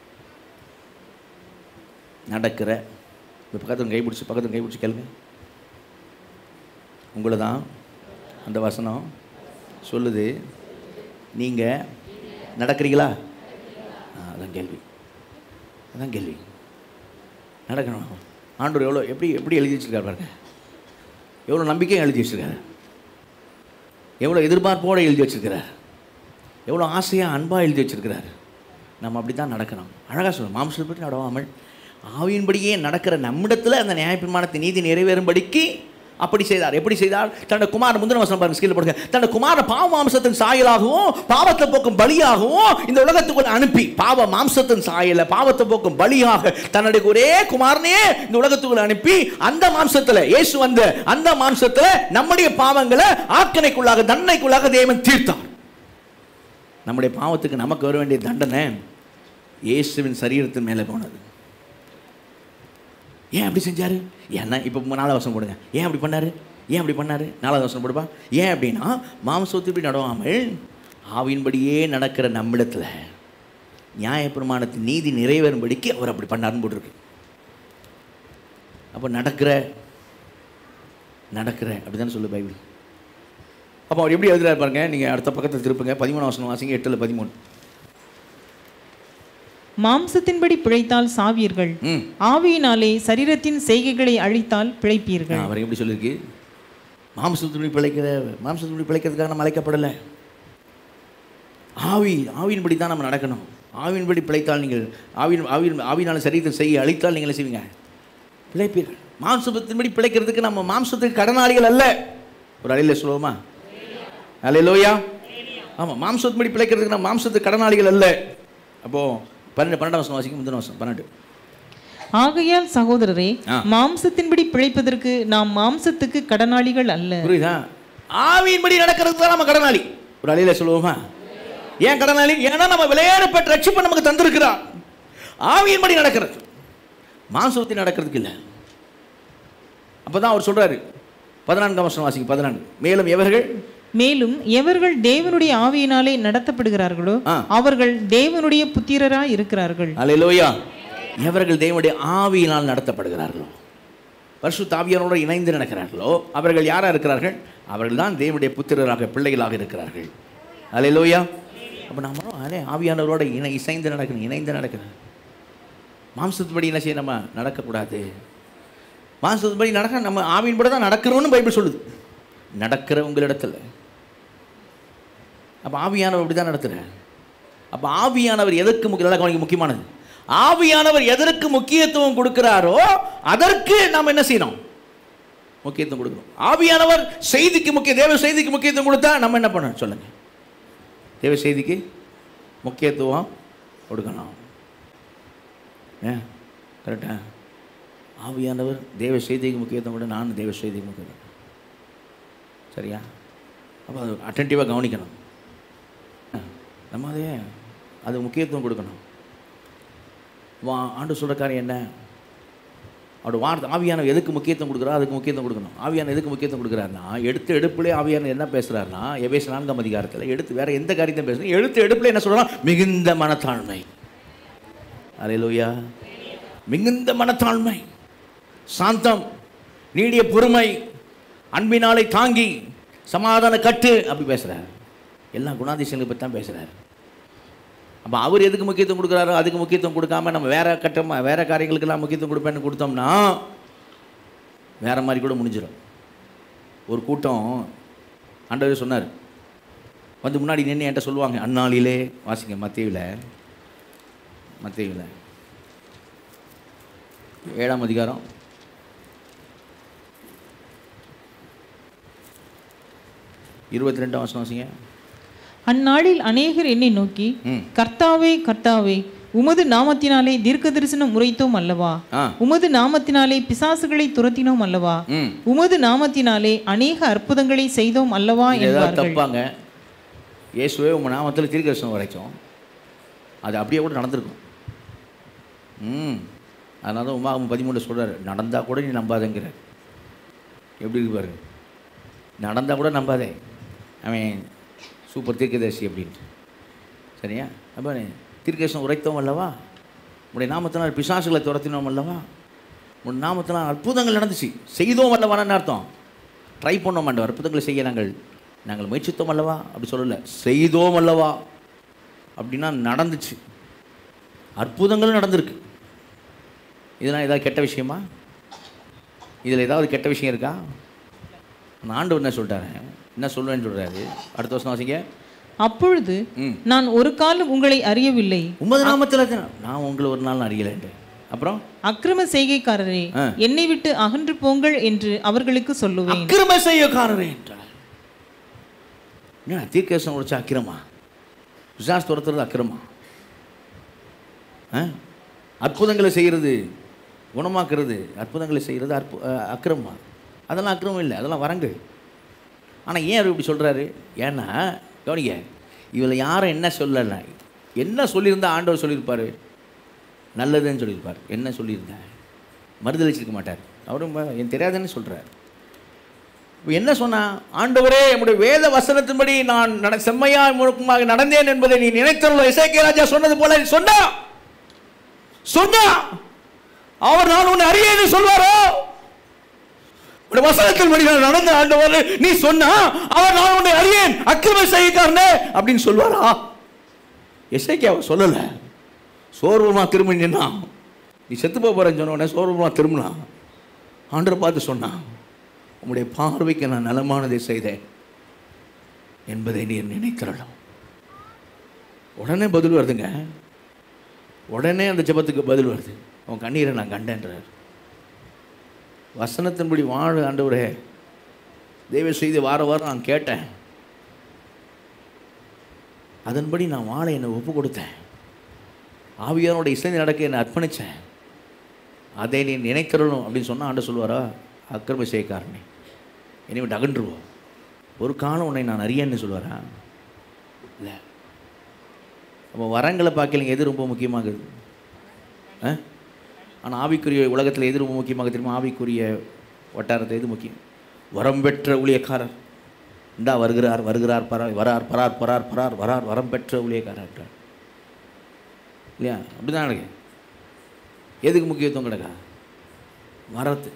நடக்கிற இந்த பக்கத்தில் கை பிடிச்சி பக்கத்தில் கை பிடிச்சி கேளுங்க உங்களை தான் அந்த வசனம் சொல்லுது நீங்கள் நடக்கிறீங்களா ஆ, அதான் கேள்வி அதான் கேள்வி நடக்கணும் ஆண்டவர் எவ்வளோ எப்படி எப்படி எழுதி வச்சிருக்காரு பாருங்க எவ்வளோ நம்பிக்கையும் எழுதி வச்சிருக்காரு எவ்வளோ எதிர்பார்ப்போடு எழுதி வச்சிருக்கிறார் எவ்வளோ ஆசையாக அன்பாக எழுதி வச்சிருக்கிறார் நம்ம அப்படி தான் நடக்கணும் அழகாக சொல்லணும் மாம்சப்படி நடவாமல் ஆவியின்படியே நடக்கிற நம்மிடத்தில் அந்த நியாயப்பிரமாணத்தை நீதி நிறைவேறும்படிக்கு அப்படி செய்தார் எப்படி செய்தார் தன்னுடைய குமார முந்தின வசனம் பாருங்க ஸ்கீல் போடுங்க தன்னுடைய குமார பாவ மாம்சத்தின் சாயலாகவும் பாவத்தை போக்கும் பலியாகவும் இந்த உலகத்துக்குள் அனுப்பி பாவ மாம்சத்தின் சாயல பாவத்தை போக்கும் பலியாக தன்னுடைய ஒரே குமாரனே இந்த உலகத்துக்குள் அனுப்பி அந்த மாம்சத்துல இயேசு வந்த அந்த மாம்சத்துல நம்முடைய பாவங்களை ஆக்கணைக்குள்ளாக தண்டனைக்குள்ளாக தேவன் தீர்த்தார் நம்முடைய பாவத்துக்கு நமக்கு வர வேண்டிய தண்டனை இயேசுவின் சரீரத்தின் மேலே போனது ஏன் அப்படி செஞ்சாரு ஏன்னா இப்போ நாலாவது வருஷம் போடுங்க ஏன் அப்படி பண்ணாரு ஏன் அப்படி பண்ணாரு நாலாவது வருஷம் போடுப்பா ஏன் அப்படின்னா மாம்சத்தின்படி நடவாமல் ஆவியின்படியே நடக்கிற நம்மிடத்தில் நியாயப்பிரமாணத்தின் நீதி நிறைவேறும்படிக்கு அவர் அப்படி பண்ணாருன்னு போட்டிருக்கு அப்போ நடக்கிற நடக்கிற அப்படி சொல்லு பைபிள் அப்போ அவர் எப்படி எழுதுறாரு பாருங்க நீங்கள் அடுத்த பக்கத்தில் திருப்புங்க பதிமூணு வருஷம் வாசிங்க எட்டில் பதிமூணு மாம்சத்தின்படி பிழைத்தால் சாவீர்கள் ம் ஆவியினாலே சரீரத்தின் செய்கைகளை அழித்தால் பிழைப்பீர்கள் அவர் எப்படி சொல்லியிருக்கு மாம்சத்தினுடைய பிழைக்கிற மாம்சத்தினுடைய பிழைக்கிறதுக்காக நம்ம அழைக்கப்படலை ஆவி ஆவியின்படி தான் நம்ம நடக்கணும் ஆவியின்படி பிழைத்தால் நீங்கள் ஆவியின் ஆவியின் ஆவியினால சரீரத்தை செய்ய அழித்தால் நீங்கள் என்ன செய்வீங்க பிழைப்பீர்கள் மாம்சத்தின்படி பிழைக்கிறதுக்கு நம்ம மாம்சத்துக்கு கடனாளிகள் அல்ல ஒரு அலையில சொல்லுவோமா அலையிலோயா ஆமாம் மாம்சத்தின்படி பிழைக்கிறதுக்கு நம்ம மாம்சத்துக்கு கடனாளிகள் அல்ல அப்போது பன்னெண்டு பன்னெண்டாம் வருஷம் வாசிக்கும் முந்தின வருஷம் பன்னெண்டு ஆகையால் சகோதரரே ஆ. மாம்சத்தின்படி பிழைப்பதற்கு நாம் மாம்சத்துக்கு கடனாளிகள் அல்ல புரியுதா ஆவியின்படி நடக்கிறதுக்கு தான் நம்ம கடனாளி ஒரு அலையில சொல்லுவோமா ஏன் கடனாளி ஏன்னா நம்ம விளையாடப்பட்ட ரட்சிப்பை நமக்கு தந்திருக்கிறார் ஆவியின்படி நடக்கிறது மாம்சத்தில் நடக்கிறதுக்கு இல்லை அப்பதான் அவர் சொல்றாரு பதினான்காம் வருஷம் வாசிங்க பதினான்கு மேலும் எவர்கள் மேலும் எவர்கள் தேவனுடைய ஆவியினாலே நடத்தப்படுகிறார்களோ ஆ. அவர்கள் தேவனுடைய புத்திரராய் இருக்கிறார்கள் அலையிலோயா எவர்கள் தேவனுடைய ஆவியினால் நடத்தப்படுகிறார்களோ பரிசு தாவியானோடு இணைந்து நடக்கிறார்களோ அவர்கள் யாராக இருக்கிறார்கள் அவர்கள் தான் தேவனுடைய புத்திரராக பிள்ளைகளாக இருக்கிறார்கள் அலையிலோயா அப்போ நம்மளும் அதே ஆவியானவரோட இணை இசைந்து நடக்கணும் இணைந்து நடக்கணும் மாம்சத்துப்படி என்ன செய்ய நம்ம நடக்கக்கூடாது மாம்சத்துப்படி நடக்க நம்ம ஆவியின்படி தான் நடக்கிறோம்னு பைபிள் சொல்லுது நடக்கிற உங்களிடத்தில் அப்போ ஆவியானவர் அப்படி தான் நடத்துகிறார் அப்போ ஆவியானவர் எதற்கு முக்கிய நல்லா கவனிக்க முக்கியமானது ஆவியானவர் எதற்கு முக்கியத்துவம் கொடுக்கிறாரோ அதற்கு நாம் என்ன செய்யணும் முக்கியத்துவம் கொடுக்கணும் ஆவியானவர் செய்திக்கு முக்கிய தேவ செய்திக்கு முக்கியத்துவம் கொடுத்தா நம்ம என்ன பண்ணணும் சொல்லுங்க தேவ செய்திக்கு முக்கியத்துவம் கொடுக்கணும் ஏன் கரெக்டா ஆவியானவர் தேவ செய்திக்கு முக்கியத்துவம் கூட நான் தேவ செய்திக்கு முக்கியத்துவம் சரியா அப்போ அது அட்டன்டிவாக கவனிக்கணும் நம்ம அதே அது முக்கியத்துவம் கொடுக்கணும் வா ஆண்டு சொல்கிற காரியம் என்ன அவரோட வார்த்தை ஆவியான எதுக்கு முக்கியத்துவம் கொடுக்குறா அதுக்கு முக்கியத்துவம் கொடுக்கணும் ஆவியான எதுக்கு முக்கியத்துவம் கொடுக்குறாருன்னா எடுத்து எடுப்புலேயே ஆவியான என்ன பேசுகிறாருன்னா எபேஸ் நான்காம் அதிகாரத்தில் எடுத்து வேற எந்த காரியத்தையும் பேசுகிறேன் எடுத்து எடுப்புல என்ன சொல்கிறான் மிகுந்த மனத்தாழ்மை அலையிலூயா மிகுந்த மனத்தாழ்மை சாந்தம் நீடிய பொறுமை அன்பினாலை தாங்கி சமாதான கட்டு அப்படி பேசுகிறார் எல்லா குணாதிசயங்களை பற்றி தான் பேசுகிறார் அப்போ அவர் எதுக்கு முக்கியத்துவம் கொடுக்குறாரோ அதுக்கு முக்கியத்துவம் கொடுக்காம நம்ம வேற கட்டமாக வேற காரியங்களுக்கெல்லாம் முக்கியத்துவம் கொடுப்பேன்னு கொடுத்தோம்னா வேற மாதிரி கூட முடிஞ்சிடும் ஒரு கூட்டம் ஆண்டவர் சொன்னார் வந்து முன்னாடி நின்று என்கிட்ட சொல்லுவாங்க அந்நாளிலே வாசிங்க மத்தியில் மத்தியில் ஏழாம் அதிகாரம் இருபத்தி ரெண்டாம் வருஷம் வாசிங்க அந்நாளில் அநேகர் என்னை நோக்கி ம் கர்த்தாவே கர்த்தாவே உமது நாமத்தினாலே தீர்க்க தரிசனம் உரைத்தோம் அல்லவா ஆ உமது நாமத்தினாலே பிசாசுகளை துரத்தினோம் அல்லவா ம் உமது நாமத்தினாலே அநேக அற்புதங்களை செய்தோம் அல்லவா இது ஏதாவது என்பார்கள் தப்பாங்க இயேசுவே உங்கள் நாமத்தில் தீர்க்கதரிசனம் வரைக்கும் அது அப்படியே கூட நடந்திருக்கும் ம் அதனால தான் உமாகம் பதிமூணு சொல்கிறார் நடந்தால் கூட நீ நம்பாதேங்கிறார் எப்படி இருக்கு பாருங்க நடந்தால் கூட நம்பாதே அவன் சூப்பர் தீர்க்கதரிசி அப்படின்ட்டு சரியா அப்போ தீர்க்கதரிசனம் உரைத்தோம் அல்லவா உடைய நாமத்தினால் பிசாசுகளை துரத்தினோம் அல்லவா உன் நாமத்தினால் அற்புதங்கள் நடந்துச்சு செய்தோம் அல்லவான்னு அர்த்தம் ட்ரை பண்ணோம் ஆண்டவர் அற்புதங்களை செய்ய நாங்கள் நாங்கள் முயற்சித்தோம் அல்லவா அப்படி சொல்லலை செய்தோம் அல்லவா அப்படின்னா நடந்துச்சு அற்புதங்களும் நடந்திருக்கு இதெல்லாம் ஏதாவது கெட்ட விஷயமா இதில் ஏதாவது கெட்ட விஷயம் இருக்கா நான் ஆண்டவர் என்ன சொல்லிட்டாரு என்ன சொல்லுவேன்னு சொல்கிறாரு அடுத்த வருஷம் வாசிங்க அப்பொழுது ம் நான் ஒரு காலம் உங்களை அறியவில்லை உமது நாமத்தில் தான் நான் உங்களை ஒரு நாள் அறியலைன்ட்டு அப்புறம் அக்கிரம செய்கைக்காரரே ஆ. என்னை விட்டு அகன்று போங்கள் என்று அவர்களுக்கு சொல்லுவேன் அக்கிரம செய்யக்காரரே என்றார் என்ன தீர்க்கதரிசனம் உடைச்ச அக்கிரமா பிசாஸ் துரத்துறது அக்கிரமா ஆ? அற்புதங்களை செய்கிறது குணமாக்குறது அற்புதங்களை செய்கிறது அற்பு அஹ், அக்கிரமா அதெல்லாம் அக்கிரமம் இல்லை அதெல்லாம் வரங்கு ஆனால் ஏன் அவர் இப்படி சொல்கிறாரு ஏன்னா கவனிங்க இதில் யாரும் என்ன சொல்லலை என்ன சொல்லியிருந்தா ஆண்டவர் சொல்லியிருப்பார் நல்லதுன்னு சொல்லியிருப்பார் என்ன சொல்லியிருந்தேன் மறுதளிச்சிருக்க மாட்டார் அவரும் ப- எனக்கு தெரியாதுன்னு சொல்கிறார் இப்போ என்ன சொன்னா ஆண்டவரே என்னுடைய வேத வசனத்தின்படி நான் நட செம்மையா முழுக்கமாக நடந்தேன் என்பதை நீ நினைத்தருள இசைக்கிய ராஜா சொன்னது போல நீ சொன்னா சொன்னா அவர் நான் உன்னை அறியேன்னு சொல்வாரோ உடைய வசனத்தின்படி நான் நடந்த ஆண்டவர் நீ சொன்னா அவர் நான் உன்னை அறியேன் அக்கிரம செய்யக்காரனே அப்படின்னு சொல்வாரா இசைக்கு அவர் சொல்லலை சோர்வமா திரும்பி நின்னான் நீ செத்து போக போறேன்னு சொன்ன உடனே சோர்வமா திரும்பினான் ஆண்டரை பார்த்து சொன்னான் உம்முடைய பார்வைக்கு நான் நலமானதை செய்தேன் என்பதை நீர் நினைக்கிறலாம் உடனே பதில் வருதுங்க உடனே அந்த ஜெபத்துக்கு பதில் வருது அவன் கண்ணீரை நான் கண்டேன்றார் வசனத்தின்படி வாழ ஆண்டவரே தெய்வ செய்தி வார வாரம் நான் கேட்டேன் அதன்படி நான் வாழ என்னை ஒப்பு கொடுத்தேன் ஆவியானோட இசை நடக்க என்னை அர்ப்பணித்தேன் அதை நீ நினைக்கிறணும் அப்படின்னு சொன்னால் ஆண்டு சொல்லுவாரா அக்கிரம செய்யக்காரனே என்னை விட்டு அகன்றுவோம் ஒரு காலம் உன்னை நான் அறியேன்னு சொல்லுவாரா இல்லை அப்போ வரங்களை பார்க்கலைங்க எது ரொம்ப முக்கியமாகுது ஆ ஆனால் ஆவிக்குரிய உலகத்தில் எது ரொம்ப முக்கியமாக தெரியுமா ஆவிக்குரிய வட்டாரத்தை எது முக்கியம் வரம் பெற்ற ஊழியக்காரர் இந்தா வருகிறார் வருகிறார் பரார் வரார் பரார் பரார் பரார் வரார் வரம் பெற்ற ஊழியக்காரர் என்றார். இல்லையா அப்படிதான் நடக்கு எதுக்கு முக்கியத்துவம் கிடக்கா வரத்து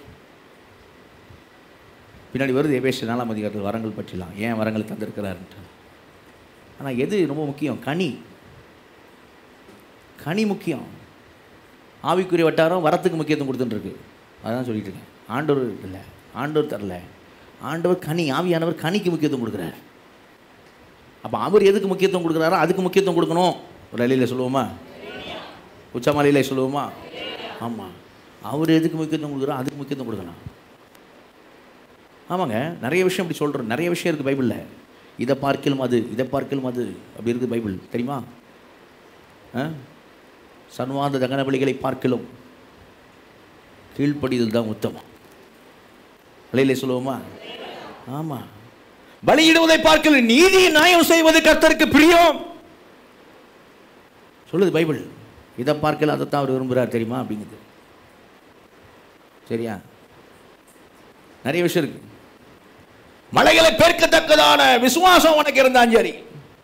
பின்னாடி வருது எபேஷ நாலாம் அதிகாரத்தில் வரங்கள் பற்றிலாம் ஏன் வரங்கள் தந்திருக்கிறாருன்ட்டு ஆனால் எது ரொம்ப முக்கியம் கனி கனி முக்கியம் ஆவிக்குரிய வட்டாரம் வரத்துக்கு முக்கியத்துவம் கொடுத்துட்டு இருக்கு அதான் சொல்லிட்டு இருக்கேன் ஆண்டவர் இல்லை ஆண்டவர் தரல ஆண்டவர் கனி ஆவியானவர் கனிக்கு முக்கியத்துவம் கொடுக்குறாரு அப்போ அவர் எதுக்கு முக்கியத்துவம் கொடுக்குறாரோ அதுக்கு முக்கியத்துவம் கொடுக்கணும் ஒரு அலையில் சொல்லுவோமா உச்சமலையில சொல்லுவோமா ஆமாம் அவர் எதுக்கு முக்கியத்துவம் கொடுக்குறோ அதுக்கு முக்கியத்துவம் கொடுக்கணும் ஆமாங்க நிறைய விஷயம் அப்படி சொல்கிறோம் நிறைய விஷயம் இருக்குது பைபிளில் இதை பார்க்கலும் அது இதை பார்க்கலும் அது அப்படி இருக்குது பைபிள் தெரியுமா ஆ சன்வாத தகன பலிகளை பார்க்கலும் கீழ்ப்படிதல் தான் உத்தமம் அலையிலே சொல்லுவோமா ஆமாம் பலியிடுவதை பார்க்கல நீதி நியாயம் செய்வது கர்த்தருக்கு பிரியம் சொல்லுது பைபிள் இதை பார்க்கல அதைத்தான் அவர் விரும்புகிறார் தெரியுமா அப்படிங்குது சரியா நிறைய விஷயம் இருக்கு மலைகளை பெருக்கத்தக்கதான விசுவாசம் உனக்கு இருந்தாலும் சரி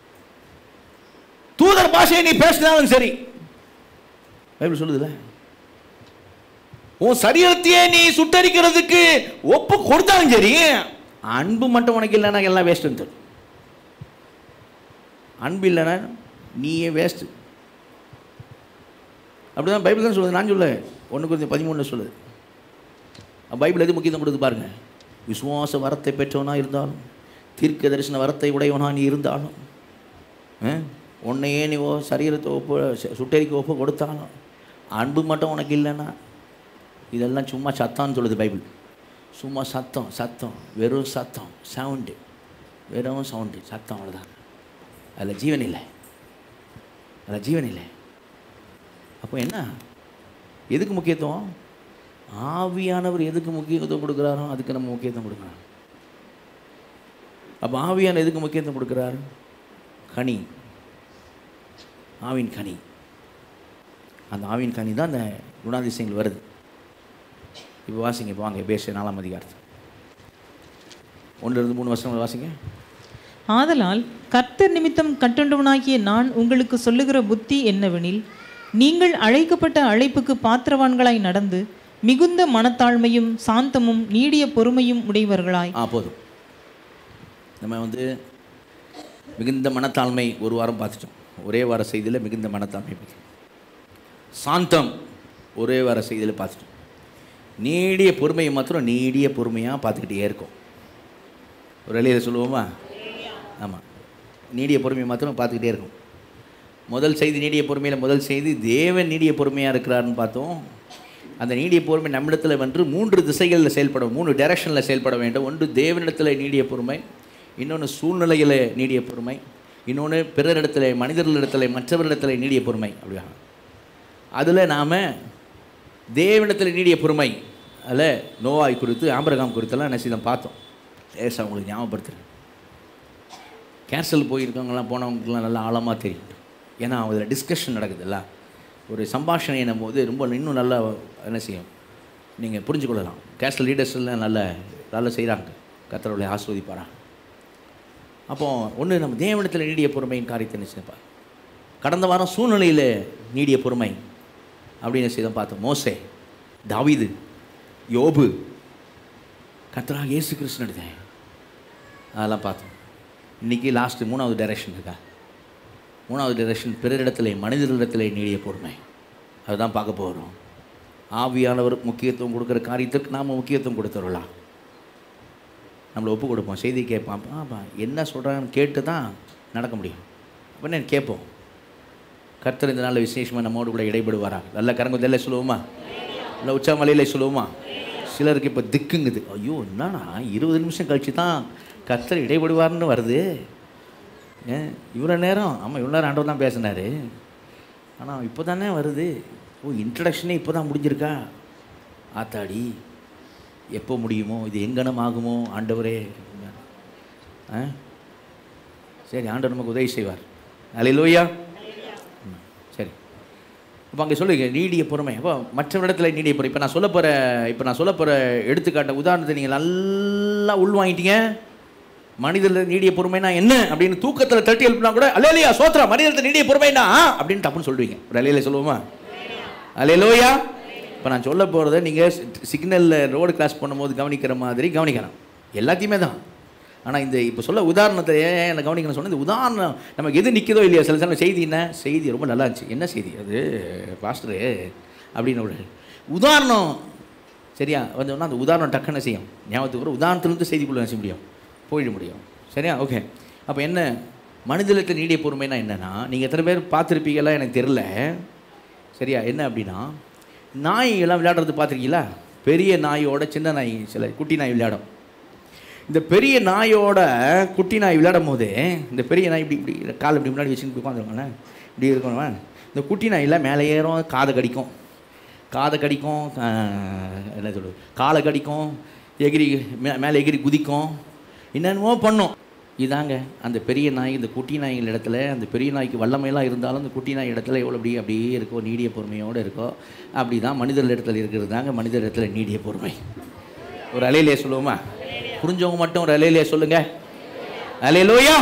தூதர் பாஷையை நீ பேசினாலும் சரி பைபிள் சொல்லுதுல உன் சரீரத்தையே நீ சுட்டரிக்கிறதுக்கு ஒப்பு கொடுத்தாலும் சரி அன்பு மட்டும் உனக்கு இல்லைன்னா எல்லாம் வேஸ்ட்டுன்னு சொல்லு அன்பு இல்லைன்னா நீயே வேஸ்ட்டு அப்படிதான் பைபிள் தான் சொல்லுது நான் சொல்ல ஒன்று குறித்து பதிமூணுல சொல்லுது பைபிள் எது முக்கியத்துவம் கொடுத்து பாருங்க விசுவாச வரத்தை பெற்றவனா இருந்தாலும் தீர்க்க தரிசன வரத்தை உடையவனா நீ இருந்தாலும் ஆ? உன்னையே நீ ஓ சரீரத்தை ஒப்பு சு- சுட்டெரிக்க ஒப்பு கொடுத்தாலும் அன்பு மட்டும் உனக்கு இல்லைன்னா இதெல்லாம் சும்மா சத்தம்னு சொல்லுது பைபிள் சும்மா சத்தம் சத்தம் வெறும் சத்தம் சவுண்டு வெறும் சவுண்டு சத்தம் அவ்வளோதான் அதில் ஜீவன் இல்லை அதில் ஜீவன் இல்லை அப்போ என்ன எதுக்கு முக்கியத்துவம் ஆவியானவர் எதுக்கு முக்கியத்துவம் கொடுக்குறாரோ அதுக்கு நம்ம முக்கியத்துவம் கொடுக்கணும் அப்போ ஆவியான எதுக்கு முக்கியத்துவம் கொடுக்குறாரு கனி ஆவின் கனி அந்த ஆவின் கனி தான் அந்த குணாதிசயங்கள் வருது இப்போ வாசிங்க இப்போ வாங்க பேச நாலாம் அதிகாரத்தில் ஒன்று இருந்து மூணு வருஷம் வாசிங்க ஆதலால் கர்த்தர் நிமித்தம் கட்டுண்டவனாகிய நான் உங்களுக்கு சொல்லுகிற புத்தி என்னவெனில் நீங்கள் அழைக்கப்பட்ட அழைப்புக்கு பாத்திரவான்களாய் நடந்து மிகுந்த மனத்தாழ்மையும் சாந்தமும் நீடிய பொறுமையும் உடையவர்களாய் ஆ போதும் நம்ம வந்து மிகுந்த மனத்தாழ்மை ஒரு வாரம் பார்த்துட்டோம் ஒரே வார செய்தியில் மிகுந்த மனத்தாழ்மை பற்றி சாந்தம் ஒரே வார செய்தியில் பார்த்துட்டோம் நீடிய பொறுமையை மாத்திரம் நீடிய பொறுமையாக பார்த்துக்கிட்டே இருக்கும் ஒரு வெளியில் சொல்லுவோமா ஆமாம் நீடிய பொறுமையை மாத்திரம் பார்த்துக்கிட்டே இருக்கும் முதல் செய்தி நீடிய பொறுமையில் முதல் செய்தி தேவன் நீடிய பொறுமையாக இருக்கிறாருன்னு பார்த்தோம் அந்த நீடிய பொறுமை நம்மிடத்தில் வந்து மூன்று திசைகளில் செயல்பட மூணு டைரக்ஷனில் செயல்பட வேண்டும் ஒன்று தேவனிடத்தில் நீடிய பொறுமை இன்னொன்று சூழ்நிலையில் நீடிய பொறுமை இன்னொன்று பிறரிடத்தில் மனிதர்களிடத்தில் மற்றவர்களிடத்தில் நீடிய பொறுமை அப்படியா அதில் நாம் தேவனிடத்தில் நீடிய பொறுமை அதில் நோவாய் குறித்து ஆம்பரகாம் குறித்தெல்லாம் என்ன செய்தோம் பார்த்தோம் லேசாக உங்களுக்கு ஞாபகப்படுத்துகிறேன் கேன்சல் போயிருக்கவங்கலாம் போனவங்களுக்குலாம் நல்லா ஆழமாக தெரியும் ஏன்னா அதில் டிஸ்கஷன் நடக்குதுல்ல ஒரு சம்பாஷணை என்னும் போது ரொம்ப இன்னும் நல்லா என்ன செய்யும் நீங்கள் புரிஞ்சு கொள்ளலாம் கேஸ்டல் லீடர்ஸ் எல்லாம் நல்ல நல்லா செய்கிறாங்க கத்தரோடைய ஆஸ்வதிப்பாராங்க அப்போ ஒன்று நம்ம தேவனத்தில் நீடிய பொறுமையின் காரியத்தை நினைச்சுப்பா கடந்த வாரம் சூழ்நிலையில் நீடிய பொறுமை அப்படின்னு செய்தோம் பார்த்தோம் மோசே தாவீது யோபு கத்தராக இயேசு கிருஷ்ணன் அதெல்லாம் பார்த்தோம் இன்றைக்கி லாஸ்ட்டு மூணாவது டைரக்ஷன் இருக்கா மூணாவது டைரக்ஷன் பிறரிடத்திலே மனிதர்களிடத்திலே நீடிய பொறுமை அதுதான் பார்க்க போகிறோம் ஆவியானவர் முக்கியத்துவம் கொடுக்குற காரியத்திற்கு நாம் முக்கியத்துவம் கொடுத்துடலாம் நம்மளை ஒப்பு கொடுப்போம் செய்தி கேட்பான் ஆப்பா என்ன சொல்கிறாங்கன்னு கேட்டு தான் நடக்க முடியும் அப்படின்னு கேட்போம் கர்த்தர் இந்த நாளில் விசேஷமாக நம்மோடு கூட இடைபடுவாரா நல்ல கரங்குதல்ல சொல்லுவோமா இல்லை உச்சாமலையில் சொல்லுவோமா சிலருக்கு இப்போ திக்குங்குது ஐயோ என்னண்ணா இருபது நிமிஷம் கழிச்சு தான் கர்த்தர் இடைபடுவார்னு வருது ஏன் இவ்வளோ நேரம் ஆமாம் இவ்வளோ நேரம் ஆண்டவர் தான் பேசினார் ஆனால் இப்போ தானே வருது ஓ இன்ட்ரடக்ஷனே இப்போ தான் முடிஞ்சிருக்கா ஆத்தாடி எப்போ முடியுமோ இது எங்கனம் ஆகுமோ ஆண்டவரே ஆ சரி ஆண்டவர் நமக்கு உதவி செய்வார் அலையிலோயா சரி இப்போ அங்கே சொல்லுங்க நீடிய பொறுமை அப்போ மற்றவரிடத்தில் நீடிய பொறுமை இப்போ நான் சொல்ல போகிற இப்போ நான் சொல்ல போகிற எடுத்துக்காட்ட உதாரணத்தை நீங்கள் நல்லா உள்வாங்கிட்டீங்க மனிதர்கள் நீடிய பொறுமைனா என்ன அப்படின்னு தூக்கத்தில் தட்டி எழுப்பினா கூட அலையிலையா சோத்ரா மனிதர்கள் நீடிய பொறுமைனா அப்படின்னு தப்புன்னு சொல்லுவீங்க ஒரு அலையில சொல்லுவோமா அலையிலோயா இப்போ நான் சொல்ல போகிறத நீங்கள் சிக்னலில் ரோடு கிராஸ் பண்ணும்போது கவனிக்கிற மாதிரி கவனிக்கணும் எல்லாத்தையுமே தான் ஆனால் இந்த இப்போ சொல்ல உதாரணத்தை ஏன் என்னை கவனிக்கணும் சொன்ன இந்த உதாரணம் நமக்கு எது நிற்குதோ இல்லையா சில சில செய்தி என்ன செய்தி ரொம்ப நல்லா இருந்துச்சு என்ன செய்தி அது பாஸ்டரு அப்படின்னு ஒரு உதாரணம் சரியா வந்தோம்னா அந்த உதாரணம் டக்குன்னு செய்யும் ஞாபகத்துக்கு வரும் உதாரணத்துலேருந்து செய்திக்குள்ளே செய்ய முடியும் போயிட முடியும் சரியா ஓகே அப்போ என்ன மனிதர்களுக்கு நீடிய பொறுமைனா என்னென்னா நீங்கள் எத்தனை பேர் பார்த்துருப்பீங்களா எனக்கு தெரில சரியா என்ன அப்படின்னா நாய் எல்லாம் விளையாடுறது பார்த்துருக்கீங்களா பெரிய நாயோட சின்ன நாய் சில குட்டி நாய் விளையாடும் இந்த பெரிய நாயோட குட்டி நாய் விளையாடும் போது இந்த பெரிய நாய் இப்படி இப்படி கால் இப்படி முன்னாடி வச்சுட்டு உட்காந்துருவாங்க இப்படி இருக்கணும் இந்த குட்டி நாயெல்லாம் மேலே ஏறும் காதை கடிக்கும் காதை கடிக்கும் ஆஹ், என்ன சொல்றது காலை கடிக்கும் எகிரி மே மேலே எகிரி குதிக்கும் என்னென்னமோ பண்ணும் இதாங்க அந்த பெரிய நாய் இந்த குட்டி நாய்கள் இடத்துல அந்த பெரிய நாய்க்கு வல்லமையெல்லாம் இருந்தாலும் அந்த குட்டி நாய் இடத்துல எவ்வளோ அப்படியே அப்படியே இருக்கோ நீடிய பொறுமையோடு இருக்கோ அப்படி தான் மனிதர் இடத்துல இருக்கிறது தாங்க மனிதர் இடத்துல நீடிய பொறுமை ஒரு அலையிலே சொல்லுவோமா புரிஞ்சவங்க மட்டும் ஒரு அலையிலே சொல்லுங்க அலையிலோயா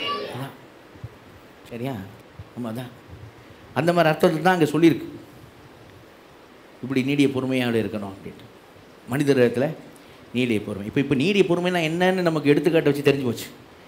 சரியா ஆமாம் அதான் அந்த மாதிரி அர்த்தத்தில் தான் அங்கே சொல்லியிருக்கு இப்படி நீடிய பொறுமையோடு இருக்கணும் அப்படின்ட்டு மனிதர் இடத்துல நீடிய பொறுமை இப்போ இப்போ நீடிய பொறுமைனா என்னன்னு நமக்கு எடுத்துக்காட்ட வச்சு தெரிஞ்சு போச்சு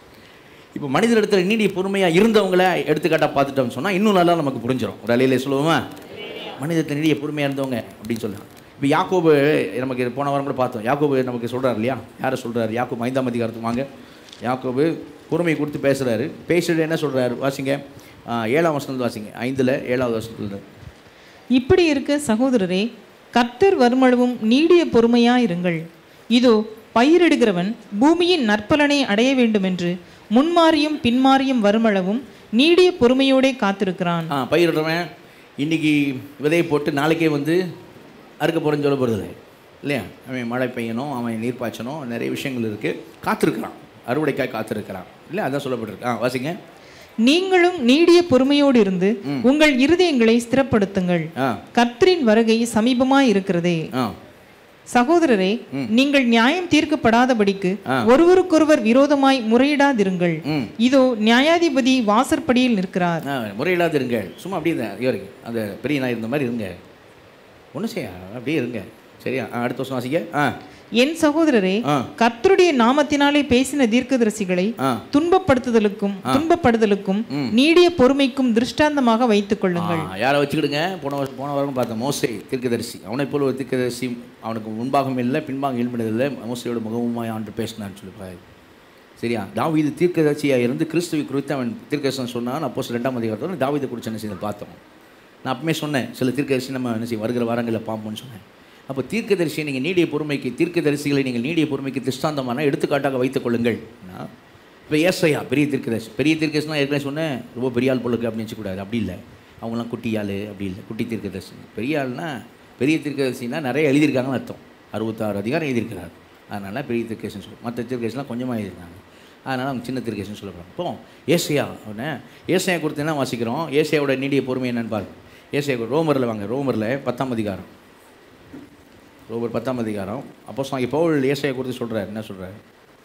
இப்போ மனிதர் இடத்துல நீடிய பொறுமையாக இருந்தவங்கள எடுத்துக்காட்டாக பார்த்துட்டோம்னு சொன்னால் இன்னும் நல்லா நமக்கு புரிஞ்சிடும் ஒரு அலையிலே சொல்லுவோமா மனிதத்தில் நீடிய பொறுமையாக இருந்தவங்க அப்படின்னு சொல்லலாம் இப்போ யாக்கோபு நமக்கு இது போன வாரம் கூட பார்த்தோம் யாக்கோபு நமக்கு சொல்கிறார் இல்லையா யாரை சொல்கிறார் யாக்கோபு ஐந்தாம் அதிகாரத்துக்கு வாங்க யாக்கோபு பொறுமை கொடுத்து பேசுகிறாரு பேசிட்டு என்ன சொல்கிறாரு வாசிங்க ஆ, ஏழாம் வசனத்தில் வாசிங்க ஐந்தில் ஏழாவது வசனத்தில் இப்படி இருக்க சகோதரரே கர்த்தர் வருமளவும் நீடிய பொறுமையாயிருங்கள் இதோ பயிரிடுகிறவன் பூமியின் நற்பலனை அடைய வேண்டுமென்று முன்மாறியும் பின்மாறியும் வருமளவும் நீடிய பொறுமையோடே காத்திருக்கிறான் ஆ பயிரிடுறவன் இன்னைக்கு விதையை போட்டு நாளைக்கே வந்து அறுக்க போகிறேன்னு சொல்ல போகிறது இல்லையா அவன் மழை பெய்யணும் அவன் நீர் பாய்ச்சணும் நிறைய விஷயங்கள் இருக்குது காத்திருக்கிறான் அறுவடைக்காய் காத்திருக்கிறான் இல்லை அதான் சொல்லப்பட்டிருக்கு ஆ வாசிங்க நீங்களும் நீடிய பொறுமையோடு இருந்து உங்கள் இருதயங்களை ஸ்திரப்படுத்துங்கள் ஆ கர்த்தரின் வருகை சமீபமாய் இருக்கிறதே ஆ சகோதரரே நீங்கள் நியாயம் தீர்க்கப்படாதபடிக்கு ஆ. ஒருவருக்கொருவர் விரோதமாய் முறையிடாதிருங்கள் ம் இதோ நியாயாதிபதி வாசற்படியில் நிற்கிறார் ஆ முறையில்லாத இருங்க சும்மா அப்படியே இந்த ஐயோ இருங்க அந்த பெரிய நாய் இருந்த மாதிரி இருங்க ஒன்றும் செய்ய அப்படியே இருங்க சரியா ஆ அடுத்த வருஷம் வாசிக்க ஆ என் சகோதரரே ஆ கர்த்தருடைய நாமத்தினாலே பேசின தீர்க்கதரிசிகளை ஆ துன்பப்படுத்துதலுக்கும் துன்பப்படுதலுக்கும் நீடிய பொறுமைக்கும் திருஷ்டாந்தமாக வைத்துக் கொள்ளுங்கள் ஆ, யாரை வச்சுக்கிடுங்க போன வருஷம் போன வாரம் பார்த்தேன் மோசே தீர்க்கதரிசி அவனை போல ஒரு தீர்க்கதரிசி அவனுக்கு முன்பாகம் இல்லை பின்பாகம் எழுப்பினதில்லை மோசையோட முகமுமாய் ஆண்டு பேசினான்னு சொல்லிப்பாரு சரியா தாவீது தீர்க்கதரிசியாக இருந்து கிறிஸ்துவை குறித்து அவன் தீர்க்கதரிசனம் சொன்னான் அப்போ ரெண்டாம் அதிகாரத்தோட தாவீதை குறித்து என்ன செய்து பார்த்தோம் நான் அப்பமே சொன்னேன் சில தீர்க்கதரிசி நம்ம என்ன செய்ய வருகிற வாரங்களில் பார்ப்போம்னு சொன்னேன் அப்போ தீர்க்கதரிசியை நீங்கள் நீடிய பொறுமைக்கு தீர்க்கதரிசிகளை நீங்கள் நீடிய பொறுமைக்கு திருஷ்டாந்தமான எடுத்துக்காட்டாக வைத்துக் கொள்ளுங்கள் இப்போ ஏசையா பெரிய தீர்க்கதரிசி பெரிய தீர்க்கதரிசினா ஏற்கனவே சொன்னேன் ரொம்ப பெரிய ஆள் பொருளுக்கு அப்படின்னு வச்சுக்கூடாது அப்படி இல்லை அவங்களாம் குட்டி ஆள் அப்படி இல்லை குட்டி தீர்க்கதரிசி பெரிய ஆள்னா பெரிய தீர்க்கதரிசினா நிறைய எழுதியிருக்காங்கன்னு அர்த்தம் அறுபத்தாறு அதிகாரம் எழுதியிருக்கிறார் அதனால் பெரிய தீர்க்கதரிசின்னு சொல்லுவோம் மற்ற தீர்க்கதரிசிலாம் கொஞ்சமாக எழுதியிருக்காங்க அதனால் அவங்க சின்ன தீர்க்கதரிசின்னு சொல்லப்படுறாங்க இப்போ ஏசையா அவனை ஏசையா குறித்து என்ன வாசிக்கிறோம் ஏசையாவோட நீடிய பொறுமை என்னன்னு பாருங்க ஏசையா ரோமரில் வாங்க ரோமரில் பத்தாம் அதிகாரம் ரோமர் பத்தாம் அதிகாரம் அப்போ சாங்கி பவுல் ஏசையை குறித்து சொல்கிறார் என்ன சொல்கிறார்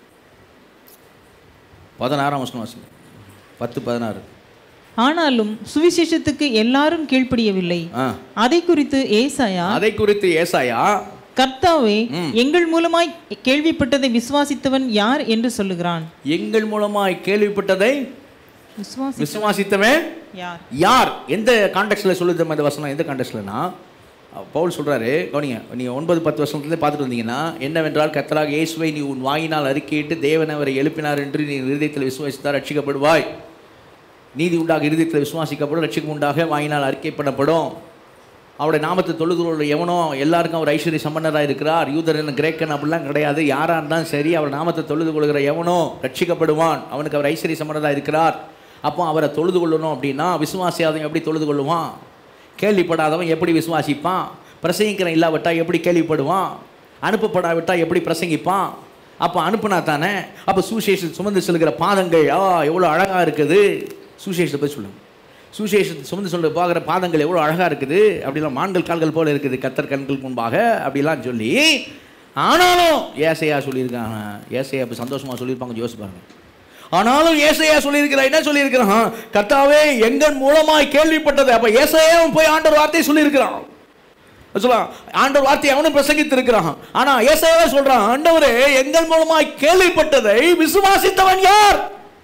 பதினாறாம் வசனம் வாசிங்க பத்து பதினாறு ஆனாலும் சுவிசேஷத்துக்கு எல்லாரும் கீழ்ப்படியவில்லை ஆ அதை குறித்து ஏசாயா அதை குறித்து ஏசாயா கர்த்தாவே எங்கள் மூலமாய் கேள்விப்பட்டதை விசுவாசித்தவன் யார் என்று சொல்லுகிறான் எங்கள் மூலமாய் கேள்விப்பட்டதை விசுவாசி விசுவாசித்தவன் யார் யார் எந்த கான்டெக்ட்ல சொல்லுது இந்த வசனம் எந்த கான்டெக்ட்லனா பவுல் சொல்றாரு கவனிங்க நீங்கள் ஒன்பது பத்து வருஷத்துலேருந்து பார்த்துட்டு வந்தீங்கன்னா என்னவென்றால் கத்தராக இயேசுவை நீ உன் வாயினால் அறிக்கையிட்டு தேவன் அவரை எழுப்பினார் என்று நீ இருதயத்தில் விசுவாசித்தால் ரட்சிக்கப்படுவாய் நீதி உண்டாக இருதயத்தில் விசுவாசிக்கப்படும் ரட்சிக்கம் உண்டாக வாயினால் அறிக்கை பண்ணப்படும் அவருடைய நாமத்தை தொழுகிறவர்கள் எவனோ எல்லாருக்கும் அவர் ஐஸ்வர்ய சம்பந்தராக இருக்கிறார் யூதரன் கிரேக்கன் அப்படிலாம் கிடையாது யாராக இருந்தாலும் சரி அவர் நாமத்தை தொழுது கொள்கிற எவனோ ரட்சிக்கப்படுவான் அவனுக்கு அவர் ஐஸ்வர்ய சம்பந்தராக இருக்கிறார் அப்போ அவரை தொழுது கொள்ளணும் அப்படின்னா விசுவாசியாதவன் எப்படி தொழுது கொள்ளுவான் கேள்விப்படாதவன் எப்படி விசுவாசிப்பான் பிரசங்கிக்கிறன் இல்லாவிட்டா எப்படி கேள்விப்படுவான் அனுப்பப்படாவிட்டா எப்படி பிரசங்கிப்பான் அப்போ அனுப்புனா தானே அப்போ சுசேஷன் சுமந்து செல்கிற பாதங்கள் ஆ எவ்வளோ அழகாக இருக்குது சுசேஷத்தை போய் சொல்லுங்க சுசேஷத்தை சுமந்து சொல்ற பார்க்குற பாதங்கள் எவ்வளோ அழகாக இருக்குது அப்படிலாம் மான்கள் கால்கள் போல இருக்குது கத்தர் கண்கள் முன்பாக அப்படிலாம் சொல்லி ஆனாலும் ஏசையா சொல்லியிருக்காங்க ஏசையா இப்போ சந்தோஷமாக சொல்லியிருப்பாங்க யோசிச்சு பாருங்க ஆனாலும் ஏசையா சொல்லியிருக்கிறா என்ன சொல்லியிருக்கிறான் கர்த்தாவே எங்கள் மூலமாய் கேள்விப்பட்டது அப்போ ஏசையாவும் போய் ஆண்டவர் வார்த்தையை சொல்லியிருக்கிறான் சொல்லலாம் ஆண்டவர் வார்த்தையை அவனும் பிரசங்கித்திருக்கிறான் ஆனா ஏசாயாவே சொல்றான் ஆண்டவரே எங்கள் மூலமாய் கேள்விப்பட்டதை விசுவாசித்தவன் யார்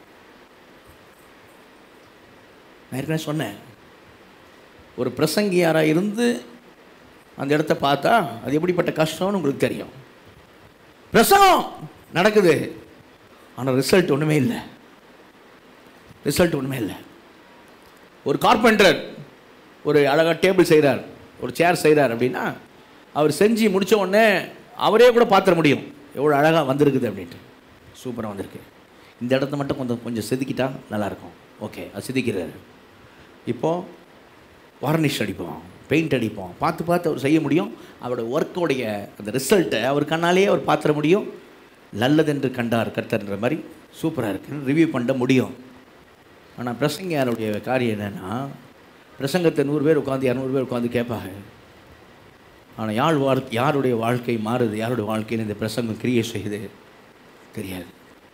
நான் ஏற்கனவே சொன்னேன் ஒரு பிரசங்கியாராக இருந்து அந்த இடத்த பார்த்தா அது எப்படிப்பட்ட கஷ்டம்னு உங்களுக்கு தெரியும் பிரசங்கம் நடக்குது ஆனால் ரிசல்ட் ஒன்றுமே இல்லை ரிசல்ட் ஒன்றுமே இல்லை ஒரு கார்பெண்டர் ஒரு அழகாக டேபிள் செய்கிறார் ஒரு சேர் செய்கிறார் அப்படின்னா அவர் செஞ்சு முடிச்ச உடனே அவரே கூட பார்த்துட முடியும் எவ்வளோ அழகாக வந்திருக்குது அப்படின்ட்டு சூப்பராக வந்திருக்கு இந்த இடத்த மட்டும் கொஞ்சம் கொஞ்சம் செதுக்கிட்டா நல்லாயிருக்கும் ஓகே அது செதுக்கிறாரு இப்போது வார்னிஷ் அடிப்போம் பெயிண்ட் அடிப்போம் பார்த்து பார்த்து அவர் செய்ய முடியும் அவருடைய ஒர்க்கோடைய அந்த ரிசல்ட்டை அவர் கண்ணாலேயே அவர் பார்த்துட முடியும் நல்லதென்று கண்டார் கர்த்தர்ன்ற மாதிரி சூப்பராக இருக்குன்னு ரிவ்யூ பண்ண முடியும் ஆனால் பிரசங்கியாருடைய காரியம் என்னென்னா பிரசங்கத்தை நூறு பேர் உட்காந்து இரநூறு பேர் உட்காந்து கேட்பாங்க ஆனால் யார் வாழ் யாருடைய வாழ்க்கை மாறுது யாருடைய வாழ்க்கையில் இந்த பிரசங்கம் கிரியை செய்யுது தெரியாது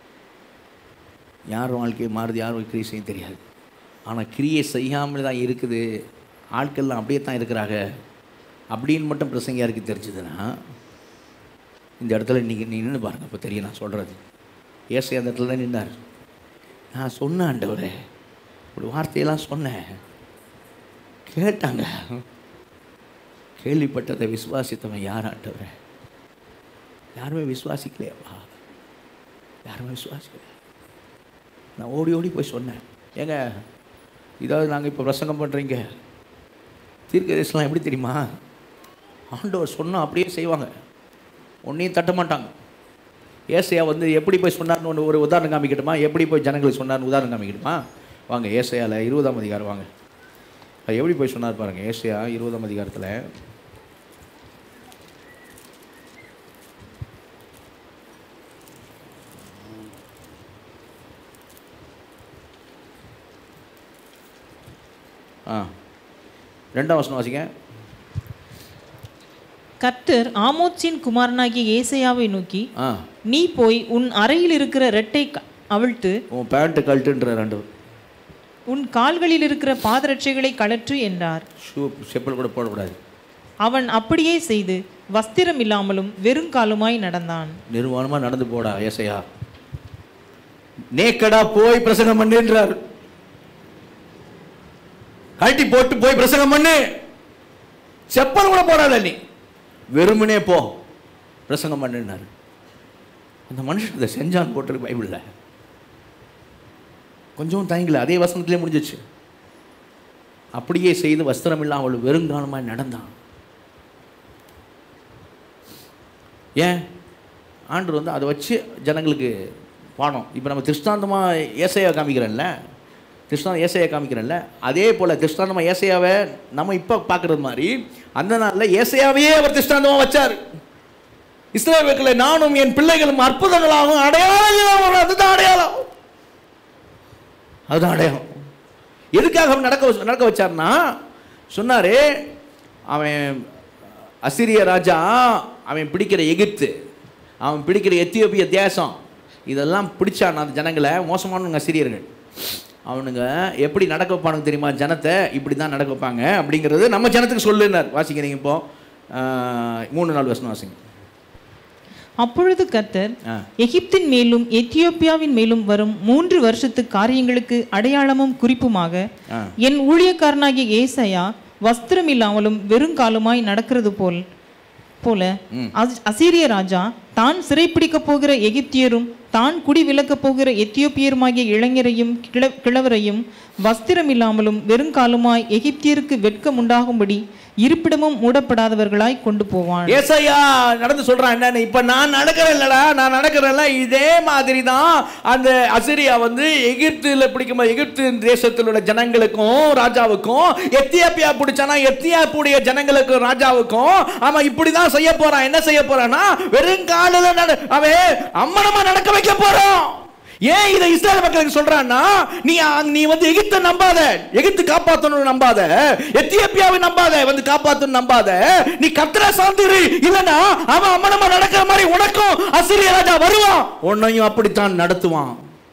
யார் வாழ்க்கை மாறுது யார் கிரியை செய்ய தெரியாது ஆனால் கிரியை செய்யாமல் தான் இருக்குது ஆட்கள்லாம் அப்படியே தான் இருக்கிறாங்க அப்படின்னு மட்டும் பிரசங்கியாருக்கு தெரிஞ்சதுன்னா இந்த இடத்துல நீங்கள் நீ நின்று பாருங்கள் இப்போ தெரியும் நான் சொல்கிறது ஏசை அந்த இடத்துல தான் நின்னார் நான் சொன்னேன் ஆண்டவரே ஒரு வார்த்தையெல்லாம் சொன்னேன் கேட்டாங்க கேள்விப்பட்டதை விசுவாசித்தவன் யார் ஆண்டவரே யாருமே விசுவாசிக்கலையாப்பா யாருமே விசுவாசிக்கல நான் ஓடி ஓடி போய் சொன்னேன் ஏங்க இதாவது நாங்கள் இப்போ பிரசங்கம் பண்ணுறீங்க தீர்க்கதரிசனம் எப்படி தெரியுமா ஆண்டவர் சொன்னால் அப்படியே செய்வாங்க ஒன்றையும் தட்ட மாட்டாங்க ஏசையா வந்து எப்படி போய் சொன்னார்னு ஒன்று ஒரு உதாரணம் காமிக்கட்டுமா எப்படி போய் ஜனங்களுக்கு சொன்னார்னு உதாரணம் காமிக்கட்டுமா வாங்க ஏசையாவில் இருபதாம் அதிகாரம் வாங்க அது எப்படி போய் சொன்னார் பாருங்கள் ஏசையா இருபதாம் அதிகாரத்தில் ஆ ரெண்டாம் வசனம் வாசிங்க கர்த்தர் ஆமோத்சின் குமாரனாகிய ஏசையாவை நோக்கி ஆ நீ போய் உன் அறையில் இருக்கிற ரெட்டை க- அவிழ்த்து உன் பேண்ட்டு கழட்டுன்ற ரெண்டு உன் கால்களில் இருக்கிற பாதரட்சைகளை கழற்று என்றார் ஷூ செப்பல் கூட போடக்கூடாது அவன் அப்படியே செய்து வஸ்திரம் இல்லாமலும் வெறுங்காலுமாய் நடந்தான் நிர்வாணமாக நடந்து போடா ஏசையா நேக்கடா போய் பிரசங்கம் பண்ணுன்றார் கழட்டி போட்டு போய் பிரசங்கம் பண்ணு செப்பல் கூட போடாத நீ வெறுமனே போ பிரசங்கம் பண்ணுன்னாரு அந்த மனுஷன் இதை செஞ்சான்னு போட்டிருக்கு பைபிளில் கொஞ்சம் தயங்கல அதே வசனத்திலே முடிஞ்சிச்சு அப்படியே செய்து வஸ்திரம் இல்லாமல் வெறுங்காலமாய் நடந்தான் ஏன் ஆண்டவர் வந்து அதை வச்சு ஜனங்களுக்கு பாடம் இப்போ நம்ம திருஷ்டாந்தமாக ஏசையா காமிக்கிறோம்ல திருஷ்டாந்தம் ஏசையா காமிக்கிறோம்ல அதே போல் திருஷ்டாந்தமாக ஏசையாவை நம்ம இப்போ பார்க்குறது மாதிரி அந்த நாளில் ஏசையாவையே அவர் திருஷ்டாந்தமாக வச்சார் இஸ்ரேலுக்குள்ள நானும் என் பிள்ளைகளும் அற்புதங்களாகவும் அடையாளங்களாகவும் அதுதான் அடையாளம் அதுதான் அடையாளம் எதுக்காக அவர் நடக்க வச்ச- நடக்க வச்சார்னா சொன்னாரு அவன் அசிரிய ராஜா அவன் பிடிக்கிற எகிப்து அவன் பிடிக்கிற எத்தியோப்பிய தேசம் இதெல்லாம் பிடிச்சான் அந்த ஜனங்களை மோசமானவங்க அசிரியர்கள் அவனுங்க எப்படி நடக்க வைப்பானுங்க தெரியுமா ஜனத்தை இப்படி தான் நடக்க வைப்பாங்க அப்படிங்கிறது நம்ம ஜனத்துக்கு சொல்லுனார் வாசிக்கிறீங்க இப்போ ஆஹ், மூணு நாலு வருஷம் வாசிங்க அப்பொழுது கர்த்தர் ஆ எகிப்தின் மேலும் எத்தியோப்பியாவின் மேலும் வரும் மூன்று வருஷத்து காரியங்களுக்கு அடையாளமும் குறிப்புமாக ஆ என் ஊழியக்காரனாகிய ஏசாயா வஸ்திரம் இல்லாமலும் வெறுங்காலுமாய் நடக்கிறது போல் போல ம். அஸ்- அசீரிய ராஜா தான் சிறைப்பிடிக்கப் போகிற எகிப்தியரும் தான் குடி விலக்கப் போகிற எத்தியோப்பியருமாகிய இளைஞரையும் கிழ கிழவரையும் வஸ்திரம் இல்லாமலும் வெறுங்காலுமாய் எகிப்தியருக்கு வெட்கம் உண்டாகும்படி இருப்பிடமும் மூடப்படாதவர்களாய் கொண்டு போவான் ஏசையா நடந்து சொல்றான் என்னன்னு இப்ப நான் நடக்கிறேன்லடா நான் நடக்கிறேன்ல இதே மாதிரி தான் அந்த அசிரியா வந்து எகிப்துல பிடிக்கும் எகிப்து தேசத்தில் உள்ள ஜனங்களுக்கும் ராஜாவுக்கும் எத்தியாப்பியா பிடிச்சானா எத்தியாப்புடைய ஜனங்களுக்கும் ராஜாவுக்கும் அவன் இப்படிதான் செய்ய போறான் என்ன செய்ய போறான்னா வெறும் காலில் நட அவன் அம்மனமா நடக்க வைக்க போறான் ஏன் இதை இஸ்ரேல் மக்களுக்கு சொல்றான்னா நீ அங்க- நீ வந்து எகிப்தை நம்பாத எகிப்து காப்பாத்தணும்னு நம்பாத எத்தியோப்பியாவை நம்பாத வந்து காப்பாத்தணும் நம்பாத நீ கத்திர சார்ந்திரு இல்லனா அவன் அம்மனமா நடக்கிற மாதிரி உனக்கும் அசிரிய ராஜா வருவான் உன்னையும் அப்படித்தான் நடத்துவான்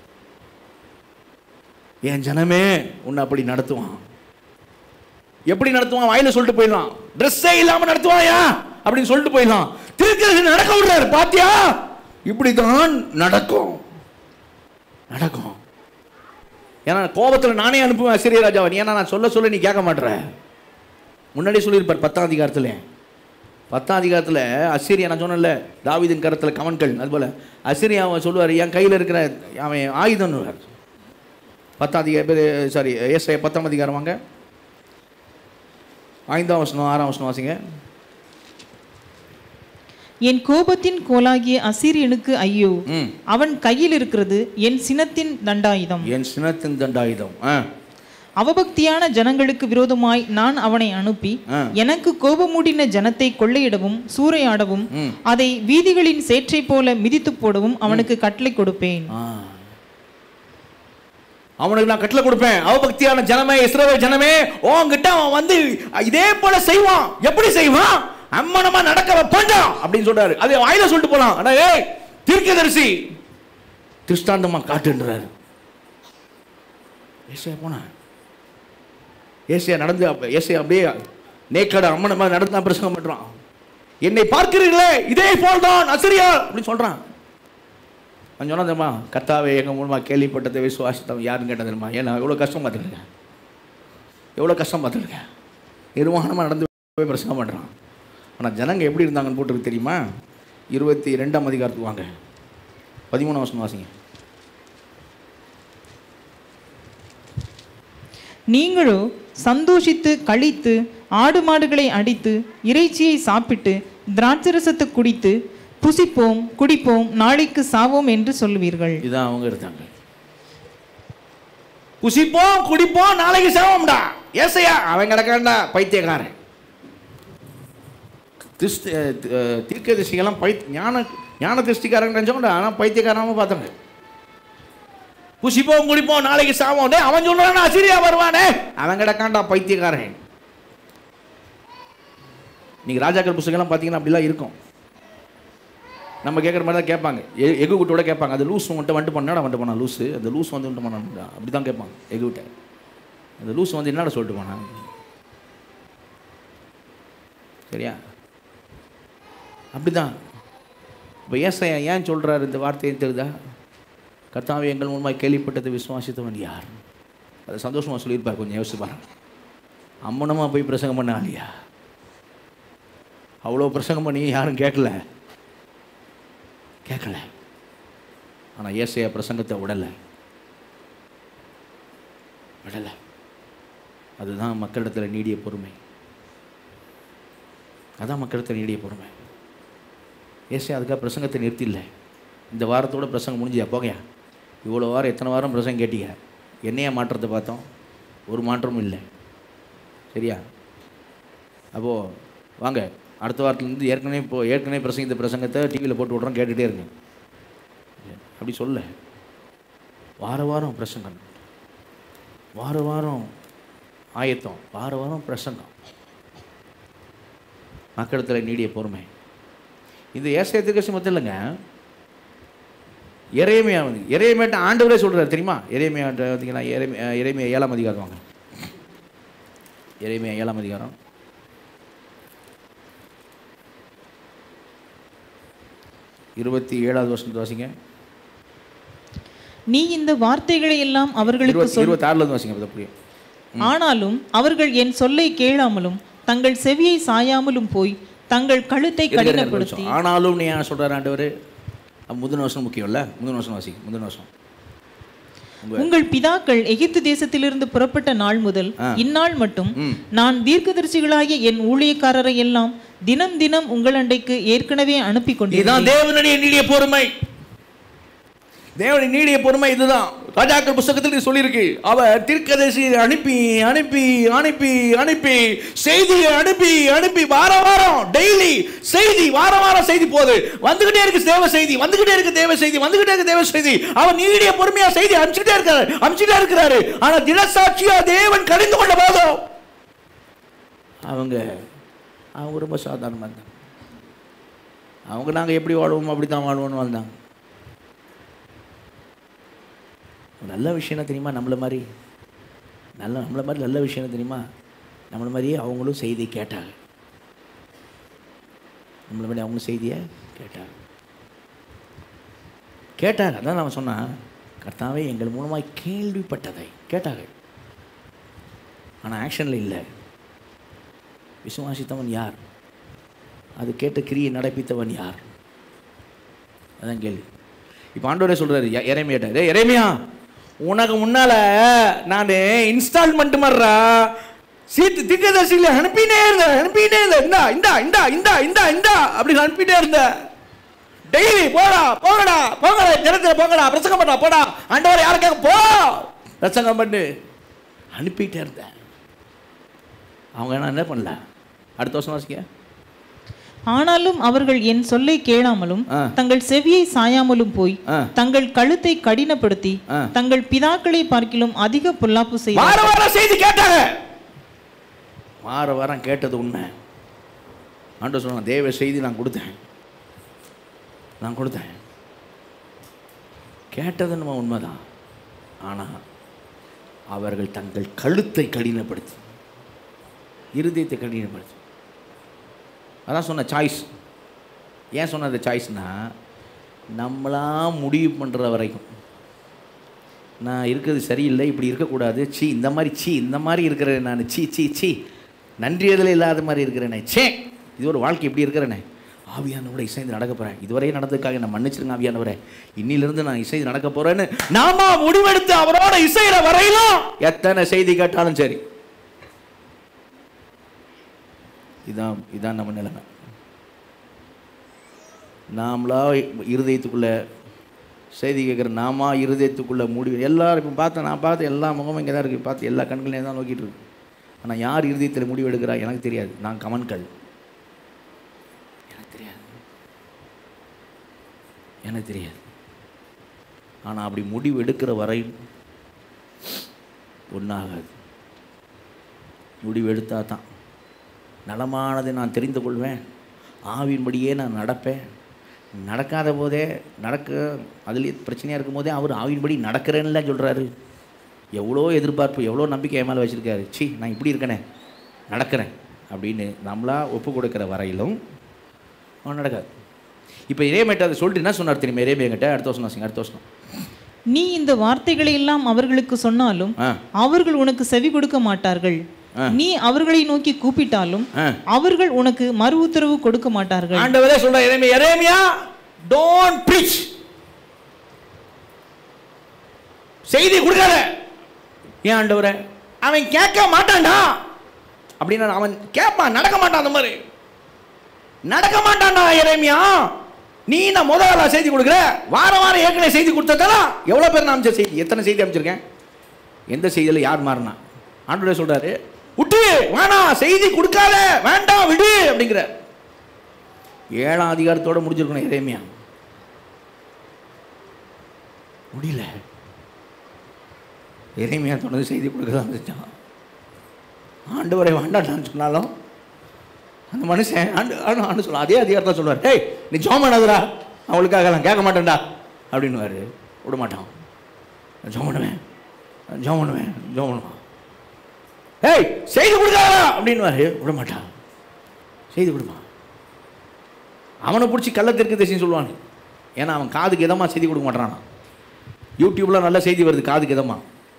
என் ஜனமே உன்னை அப்படி நடத்துவான் எப்படி நடத்துவான் வாயில சொல்லிட்டு போயிடலாம் ட்ரெஸ்ஸே இல்லாம நடத்துவாயா அப்படின்னு சொல்லிட்டு போயிடலாம் திருக்கிறது நடக்க விடுறாரு பாத்தியா இப்படிதான் நடக்கும் நடக்கும் ஏன்னா கோபத்தில் நானே அனுப்புவேன் சிறிய ராஜாவை நீ ஏன்னா நான் சொல்ல சொல்ல நீ கேட்க மாட்ற முன்னாடி சொல்லியிருப்பார் பத்தாம் அதிகாரத்தில் பத்தாம் அதிகாரத்தில் அசிரியா நான் சொன்னேன்ல தாவீதின் கரத்தில் கவன்கள் அதுபோல் அசிரியா அவன் சொல்லுவார் என் கையில் இருக்கிற அவன் ஆயுதம்னு பத்தாம் அதிகார சாரி ஏசை பத்தாம் அதிகாரம் வாங்க ஐந்தாம் வசனம் ஆறாம் வசனம் வாசிங்க என் கோபத்தின் கோலாகிய அசீரியனுக்கு ஐயோ ம் அவன் கையில் இருக்கிறது என் சினத்தின் தண்டாயுதம் என் சினத்தின் தண்டாயுதம் ஆ அவபக்தியான ஜனங்களுக்கு விரோதமாய் நான் அவனை அனுப்பி ஆ. எனக்கு கோபமூட்டின ஜனத்தை கொள்ளையிடவும் சூறையாடவும் ம். அதை வீதிகளின் சேற்றை போல மிதித்து போடவும் அவனுக்கு கட்டளை கொடுப்பேன் ஆ. அவனுக்கு நான் கட்டளை கொடுப்பேன் அவபக்தியான ஜனமே இஸ்ரவேல் ஜனமே உன்கிட்ட அவன் வந்து இதே போல செய்வான் எப்படி செய்வான் அம்மனமா நடக்க வைப்பான் அப்படின்னு சொல்றாரு அது வாயில சொல்லிட்டு போலாம் அட ஏய் தீர்க்கதரிசி திருஷ்டாந்தமா காட்டுன்றாரு ஏசியா போனா ஏசியா நடந்து அப்ப- ஏசியா அப்படியே நேக்கட அம்மனமா நடந்து பிரசங்கம் பண்றான் என்னை பார்க்கிறீர்களே இதே போல் தான் அசிரியா அப்படின்னு சொல்றான் நான் சொன்னா தெரியுமா கத்தாவே எங்கள் மூலமாக கேள்விப்பட்டதை விசுவாசித்தவன் யாருன்னு கேட்டது தெரியுமா ஏன்னா எவ்வளோ கஷ்டம் பார்த்துருக்கேன் எவ்வளோ கஷ்டம் பார்த்துருக்கேன் நிர்வாணமாக நடந்து போய் பிரசங்கம் பண்ணுறான் ஆனால் ஜனங்க எப்படி இருந்தாங்கன்னு போட்டுருக்கு தெரியுமா இருபத்தி ரெண்டாம் அதிகாரத்துக்கு வாங்க பதிமூணாம் வருஷம் வாசிங்க நீங்களோ சந்தோஷித்து கழித்து ஆடு மாடுகளை அடித்து இறைச்சியை சாப்பிட்டு திராட்சரசத்தை குடித்து புசிப்போம் குடிப்போம் நாளைக்கு சாவோம் என்று சொல்லுவீர்கள் இதான் அவங்க இருந்தாங்க புசிப்போம் குடிப்போம் நாளைக்கு சாவோம்டா ஏசையா அவன் கிடக்காண்டா பைத்தியக்காரன் திருஷ்டி தீர்க்க திருஷ்டிகள்லாம் பை ஞான ஞான திருஷ்டிக்காரங்க நினச்சோம்டா ஆனால் பைத்தியக்காரமாக பார்த்தாங்க புசிப்போம் குடிப்போம் நாளைக்கு சாவோம் டேய், அவன் சொல்றானா அசிரியா வருவானே அவன் கிடக்காண்டா பைத்தியக்காரன் நீங்கள் ராஜாக்கள் புஸ்தகம்லாம் பார்த்தீங்கன்னா அப்படிலாம் இருக்கும் நம்ம கேட்குற மாதிரி தான் கேட்பாங்க எ எகு விட்டோட கேட்பாங்க அது லூஸ் உங்கள்கிட்ட வந்துட்டு பண்ணாடா வந்துட்டு போனா லூஸு அந்த லூஸ் வந்து வந்துட்டு பண்ணா அப்படி தான் கேட்பாங்க எகு விட்ட அந்த லூஸ் வந்து என்னடா சொல்லிட்டு போனான் சரியா அப்படிதான் இப்போ ஏசையா ஏன் சொல்கிறாரு இந்த வார்த்தையை தெரியுதா கர்த்தாவே எங்கள் மூலமாக கேள்விப்பட்டதை விசுவாசித்தவன் யார் அதை சந்தோஷமாக சொல்லியிருப்பார் கொஞ்சம் யோசிச்சு பாருங்க அம்மனமாக போய் பிரசங்கம் பண்ண ஆளியா அவ்வளோ பிரசங்கம் பண்ணி யாரும் கேட்கல கேட்கல ஆனால் ஏசையா பிரசங்கத்தை விடலை விடலை அதுதான் மக்களிடத்தில் நீடிய பொறுமை அதான் மக்களிடத்தில் நீடிய பொறுமை ஏசையா அதுக்காக பிரசங்கத்தை நிறுத்தில்லை இந்த வாரத்தோட பிரசங்கம் முடிஞ்சியா போகையா இவ்வளோ வாரம் எத்தனை வாரம் பிரசங்கம் கேட்டீங்க என்னையா மாற்றத்தை பார்த்தோம் ஒரு மாற்றமும் இல்லை சரியா அப்போது வாங்க அடுத்த வாரத்துலேருந்து ஏற்கனவே இப்போ ஏற்கனவே பிரசங்கித்த பிரசங்கத்தை டிவியில் போட்டு விட்றோம் கேட்டுகிட்டே இருங்க அப்படி சொல்ல வார வாரம் பிரசங்கம் வார வாரம் ஆயத்தம் வார வாரம் பிரசங்கம் மக்களிடத்தில் நீடிய பொறுமை இந்த ஏசிய திருக்கசி மட்டும் இல்லைங்க இறைமையா வந்து இறைமையாட்ட ஆண்டவரே சொல்கிறார் தெரியுமா இறைமையாட்ட பார்த்தீங்கன்னா இறைமை இறைமையா ஏழாம் அதிகாரம் வாங்க இறைமையா ஏழாம் அதிகாரம் இருபத்தி ஏழாவது வருஷத்து வாசிங்க நீ இந்த வார்த்தைகளை எல்லாம் அவர்களுக்கு இருபத்தி சொல் இருபத்தி ஆறுல இருந்து வாசிங்க அப்போ புரியும் ஆனாலும் அவர்கள் என் சொல்லை கேளாமலும் தங்கள் செவியை சாயாமலும் போய் தங்கள் கழுத்தை இருங்க, இருங்க, ஒரு கடினப்படுத்தி நிமிஷம். ஆனாலும் நீ ஏன் சொல்கிறார் ஆண்டவர் முந்தின வருஷம் முக்கியம்ல முந்தின வருஷம் வாசிங்க முந்தின வருஷம் உங்கள் பிதாக்கள் எகிப்து தேசத்திலிருந்து புறப்பட்ட நாள் முதல் இந்நாள் மட்டும் ம். நான் தீர்க்கதரிசிகளாகிய என் ஊழியக்காரரை எல்லாம் தினம் தினம் உங்கள் அண்டைக்கு ஏற்கனவே அனுப்பி கொண்டேன் இதுதான் தேவனுடைய நீடிய பொறுமை தேவனுடைய நீடிய பொறுமை இதுதான் ராஜாக்கள் புஸ்தகத்தில் இது சொல்லியிருக்கு அவர் தீர்க்கதரிசி அனுப்பி அனுப்பி அனுப்பி அனுப்பி செய்தியை அனுப்பி அனுப்பி வார வாரம் டெய்லி செய்தி வார வாரம் செய்தி போகுது வந்துகிட்டே இருக்கு தேவ செய்தி வந்துகிட்டே இருக்கு தேவ செய்தி வந்துகிட்டே இருக்கு தேவ செய்தி அவர் நீடிய பொறுமையா செய்தி அனுப்பிச்சுட்டே இருக்காரு அனுப்பிச்சுட்டே இருக்கிறாரு ஆனா தினசாட்சியா தேவன் கடிந்து கொண்ட போதும் அவங்க அவங்க ரொம்ப சாதாரணமாக இருந்தாங்க அவங்க நாங்கள் எப்படி வாழ்வோம் அப்படி தான் வாழ்வோம்னு வாழ்ந்தாங்க ஒரு நல்ல விஷயம் என்ன தெரியுமா நம்மள மாதிரி நல்ல நம்மள மாதிரி நல்ல விஷயம் என்ன தெரியுமா நம்மள மாதிரியே அவங்களும் செய்தி கேட்டாங்க நம்மள மாதிரி அவங்களும் செய்தியை கேட்டாங்க கேட்டாங்க அதான் நான் சொன்னேன் கர்த்தாவே எங்கள் மூலமாக கேள்விப்பட்டதை கேட்டாங்க ஆனால் ஆக்ஷனில் இல்லை விசுவாசித்தவன் யார் அது கேட்ட கிரியை நடப்பித்தவன் யார் அதான் கேள்வி இப்போ ஆண்டவரே சொல்கிறாரு இறைமையாட்ட டேய் இறைமையா உனக்கு முன்னால் நான் இன்ஸ்டால்மெண்ட் மாதிரிடா சீட்டு திக்கதர்சியில் அனுப்பினே இருந்தேன் அனுப்பினே இருந்தேன் இந்தா இந்தா இந்தா இந்தா இந்தா இந்தா அப்படி அனுப்பிட்டே இருந்தேன் டெய்லி போடா போங்கடா போங்கடா ஜனத்தில் போங்கடா பிரசங்கம் பண்ணா போடா ஆண்டவர் யாருக்காக போ பிரசங்கம் பண்ணு அனுப்பிட்டே இருந்தேன் அவங்க என்ன என்ன பண்ணல அடுத்த வருஷம் வாசிக்க ஆனாலும் அவர்கள் என் சொல்லை கேளாமலும் ஆ. தங்கள் செவியை சாயாமலும் போய் ஆ. தங்கள் கழுத்தை கடினப்படுத்தி ஆ. தங்கள் பிதாக்களை பார்க்கிலும் அதிக பொல்லாப்பு செய்தார் வார வாரம் செய்தி கேட்டாங்க வார வாரம் கேட்டது உண்மை ஆண்டு சொன்ன தேவ செய்தி நான் கொடுத்தேன் நான் கொடுத்தேன் கேட்டது நம்ம உண்மைதான் ஆனால் அவர்கள் தங்கள் கழுத்தை கடினப்படுத்தி இருதயத்தை கடினப்படுத்தி அதான் சொன்ன சாய்ஸ் ஏன் சொன்ன அந்த சாய்ஸ்னா நம்மளா முடிவு பண்ணுற வரைக்கும் நான் இருக்கிறது சரியில்லை இப்படி இருக்கக்கூடாது சி இந்த மாதிரி சி இந்த மாதிரி இருக்கிறேன் நான் சி சி சி நன்றியதில் இல்லாத மாதிரி இருக்கிறேனே சே இது ஒரு வாழ்க்கை இப்படி இருக்கிறேனே ஆவியானவரை இசைந்து நடக்க போகிறேன் இதுவரை நடந்ததுக்காக நான் மன்னிச்சிருங்க ஆவியானவரே இன்னிலிருந்து நான் இசைந்து நடக்க போகிறேன்னு நாம முடிவெடுத்து அவரோட இசைகிற வரையிலும் எத்தனை செய்தி கேட்டாலும் சரி இதான் இதான் நம்ம நிலைமை நாமளா இருதயத்துக்குள்ள செய்தி கேட்குற நாமா இருதயத்துக்குள்ள முடிவு எல்லாரும் இப்போ பார்த்தேன் நான் பார்த்து எல்லா முகமும் இங்கே தான் இருக்குது பார்த்து எல்லா கண்களையும் தான் நோக்கிட்டு இருக்கு ஆனால் யார் இருதயத்தில் முடிவு எடுக்கிறா எனக்கு தெரியாது நான் கமன்கள் எனக்கு தெரியாது எனக்கு தெரியாது ஆனால் அப்படி முடிவு எடுக்கிற வரை ஒன்றாகாது முடிவு எடுத்தா தான் நலமானதை நான் தெரிந்து கொள்வேன் ஆவியின்படியே நான் நடப்பேன் நடக்காத போதே நடக்க அதுலேயே பிரச்சனையாக இருக்கும் போதே அவர் ஆவியின்படி நடக்கிறேன்னுலாம் சொல்கிறாரு எவ்வளோ எதிர்பார்ப்பு எவ்வளோ நம்பிக்கை என் மேலே வச்சுருக்காரு சி நான் இப்படி இருக்கனே நடக்கிறேன் அப்படின்னு நம்மளா ஒப்பு கொடுக்குற வரையிலும் அவன் நடக்காது இப்போ இறைமேட்ட அதை சொல்லிட்டு என்ன சொன்னார் தெரியுமா இறைமையங்கிட்ட அடுத்த வருஷம் வாசிங்க அடுத்த வருஷம் நீ இந்த வார்த்தைகளை எல்லாம் அவர்களுக்கு சொன்னாலும் ஆ அவர்கள் உனக்கு செவி கொடுக்க மாட்டார்கள் நீ அவர்களை நோக்கி கூப்பிட்டாலும் ஆ அவர்கள் உனக்கு மறு உத்தரவு கொடுக்க மாட்டார்கள் ஆண்டவரே சொல்ற எரேமியா எரேமியா டோன்ட் ப்ரீச் செய்தி கொடுக்காத ஏன் ஆண்டவரே அவன் கேட்க மாட்டான்டா அப்படின்னா அவன் கேட்பான் நடக்க மாட்டான் அந்த மாதிரி நடக்க மாட்டான்டா எரேமியா நீ நான் முதல் ஆளா செய்தி கொடுக்குற வாரம் வாரம் ஏற்கனவே செய்தி கொடுத்ததெல்லாம் எவ்வளோ பேர் நான் அமைச்ச செய்தி எத்தனை செய்தி அமைச்சிருக்கேன் எந்த செய்தியில் யார் மாறினா ஆண்டவரே சொல்றாரு விட்டு வேணாம் செய்தி கொடுக்காத வேண்டாம் விடு அப்படிங்கிற ஏழாம் அதிகாரத்தோட முடிஞ்சிருக்கணும் எரேமியா முடியல எரேமியா தொடர்ந்து செய்தி கொடுக்க தான் இருந்துச்சான் ஆண்டவரை வேண்டாம்னு சொன்னாலும் அந்த மனுஷன் ஆண்டு ஆண்டு ஆண்டு சொல்ல அதே அதிகாரத்தில் சொல்லுவார் டேய் நீ ஜோம் பண்ணாதடா அவளுக்காக நான் கேட்க மாட்டேன்டா அப்படின்னுவார் விட மாட்டான் நான் ஜோம் பண்ணுவேன் நான் ஜோம் பண்ணுவேன் ஜோம் பண்ணுவான் ஏய் செய்தி கொடுக்காதா அப்படின்னுவாரு விட மாட்டான் செய்தி கொடுப்பான் அவனை பிடிச்சி கள்ளத்திற்கு திசைன்னு சொல்லுவானு ஏன்னா அவன் காதுக்கு இதமாக செய்தி கொடுக்க மாட்டானா யூடியூப்ல நல்ல செய்தி வருது காதுக்கு இதமா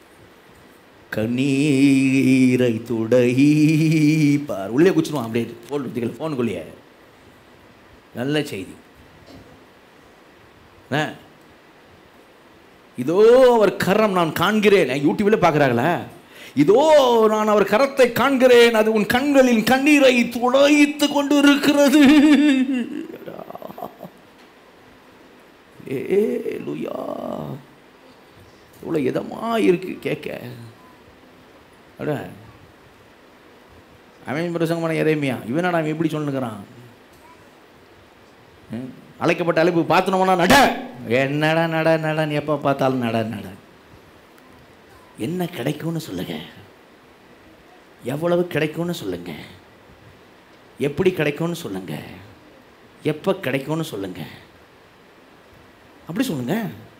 கண்ணீரை துடை பார் உள்ளே குச்சிருவான் அப்படியே ஃபோன் வச்சுக்கல ஃபோனுக்குள்ளேயே நல்ல செய்தி என்ன? இதோ அவர் கரம் நான் காண்கிறேன் யூடியூப்ல பார்க்குறாங்களா இதோ நான் அவர் கரத்தை காண்கிறேன் அது உன் கண்களின் கண்ணீரை துடைத்து கொண்டு இருக்கிறது ஏ லுயா இவ்வளோ இதமா இருக்கு கேட்க அட அவன் பிரசங்கமான இறைமையா இவனடா அவன் எப்படி சொல்லுங்கிறான் ம், அழைக்கப்பட்ட அழைப்பு பார்த்தனோம்னா நட என்னடா நட நடன்னு எப்போ பார்த்தாலும் நட நட என்ன கிடைக்கும்னு சொல்லுங்க எவ்வளவு கிடைக்கும்னு சொல்லுங்க எப்படி கிடைக்கும்னு சொல்லுங்க எப்போ கிடைக்கும்னு சொல்லுங்க அப்படி சொல்லுங்க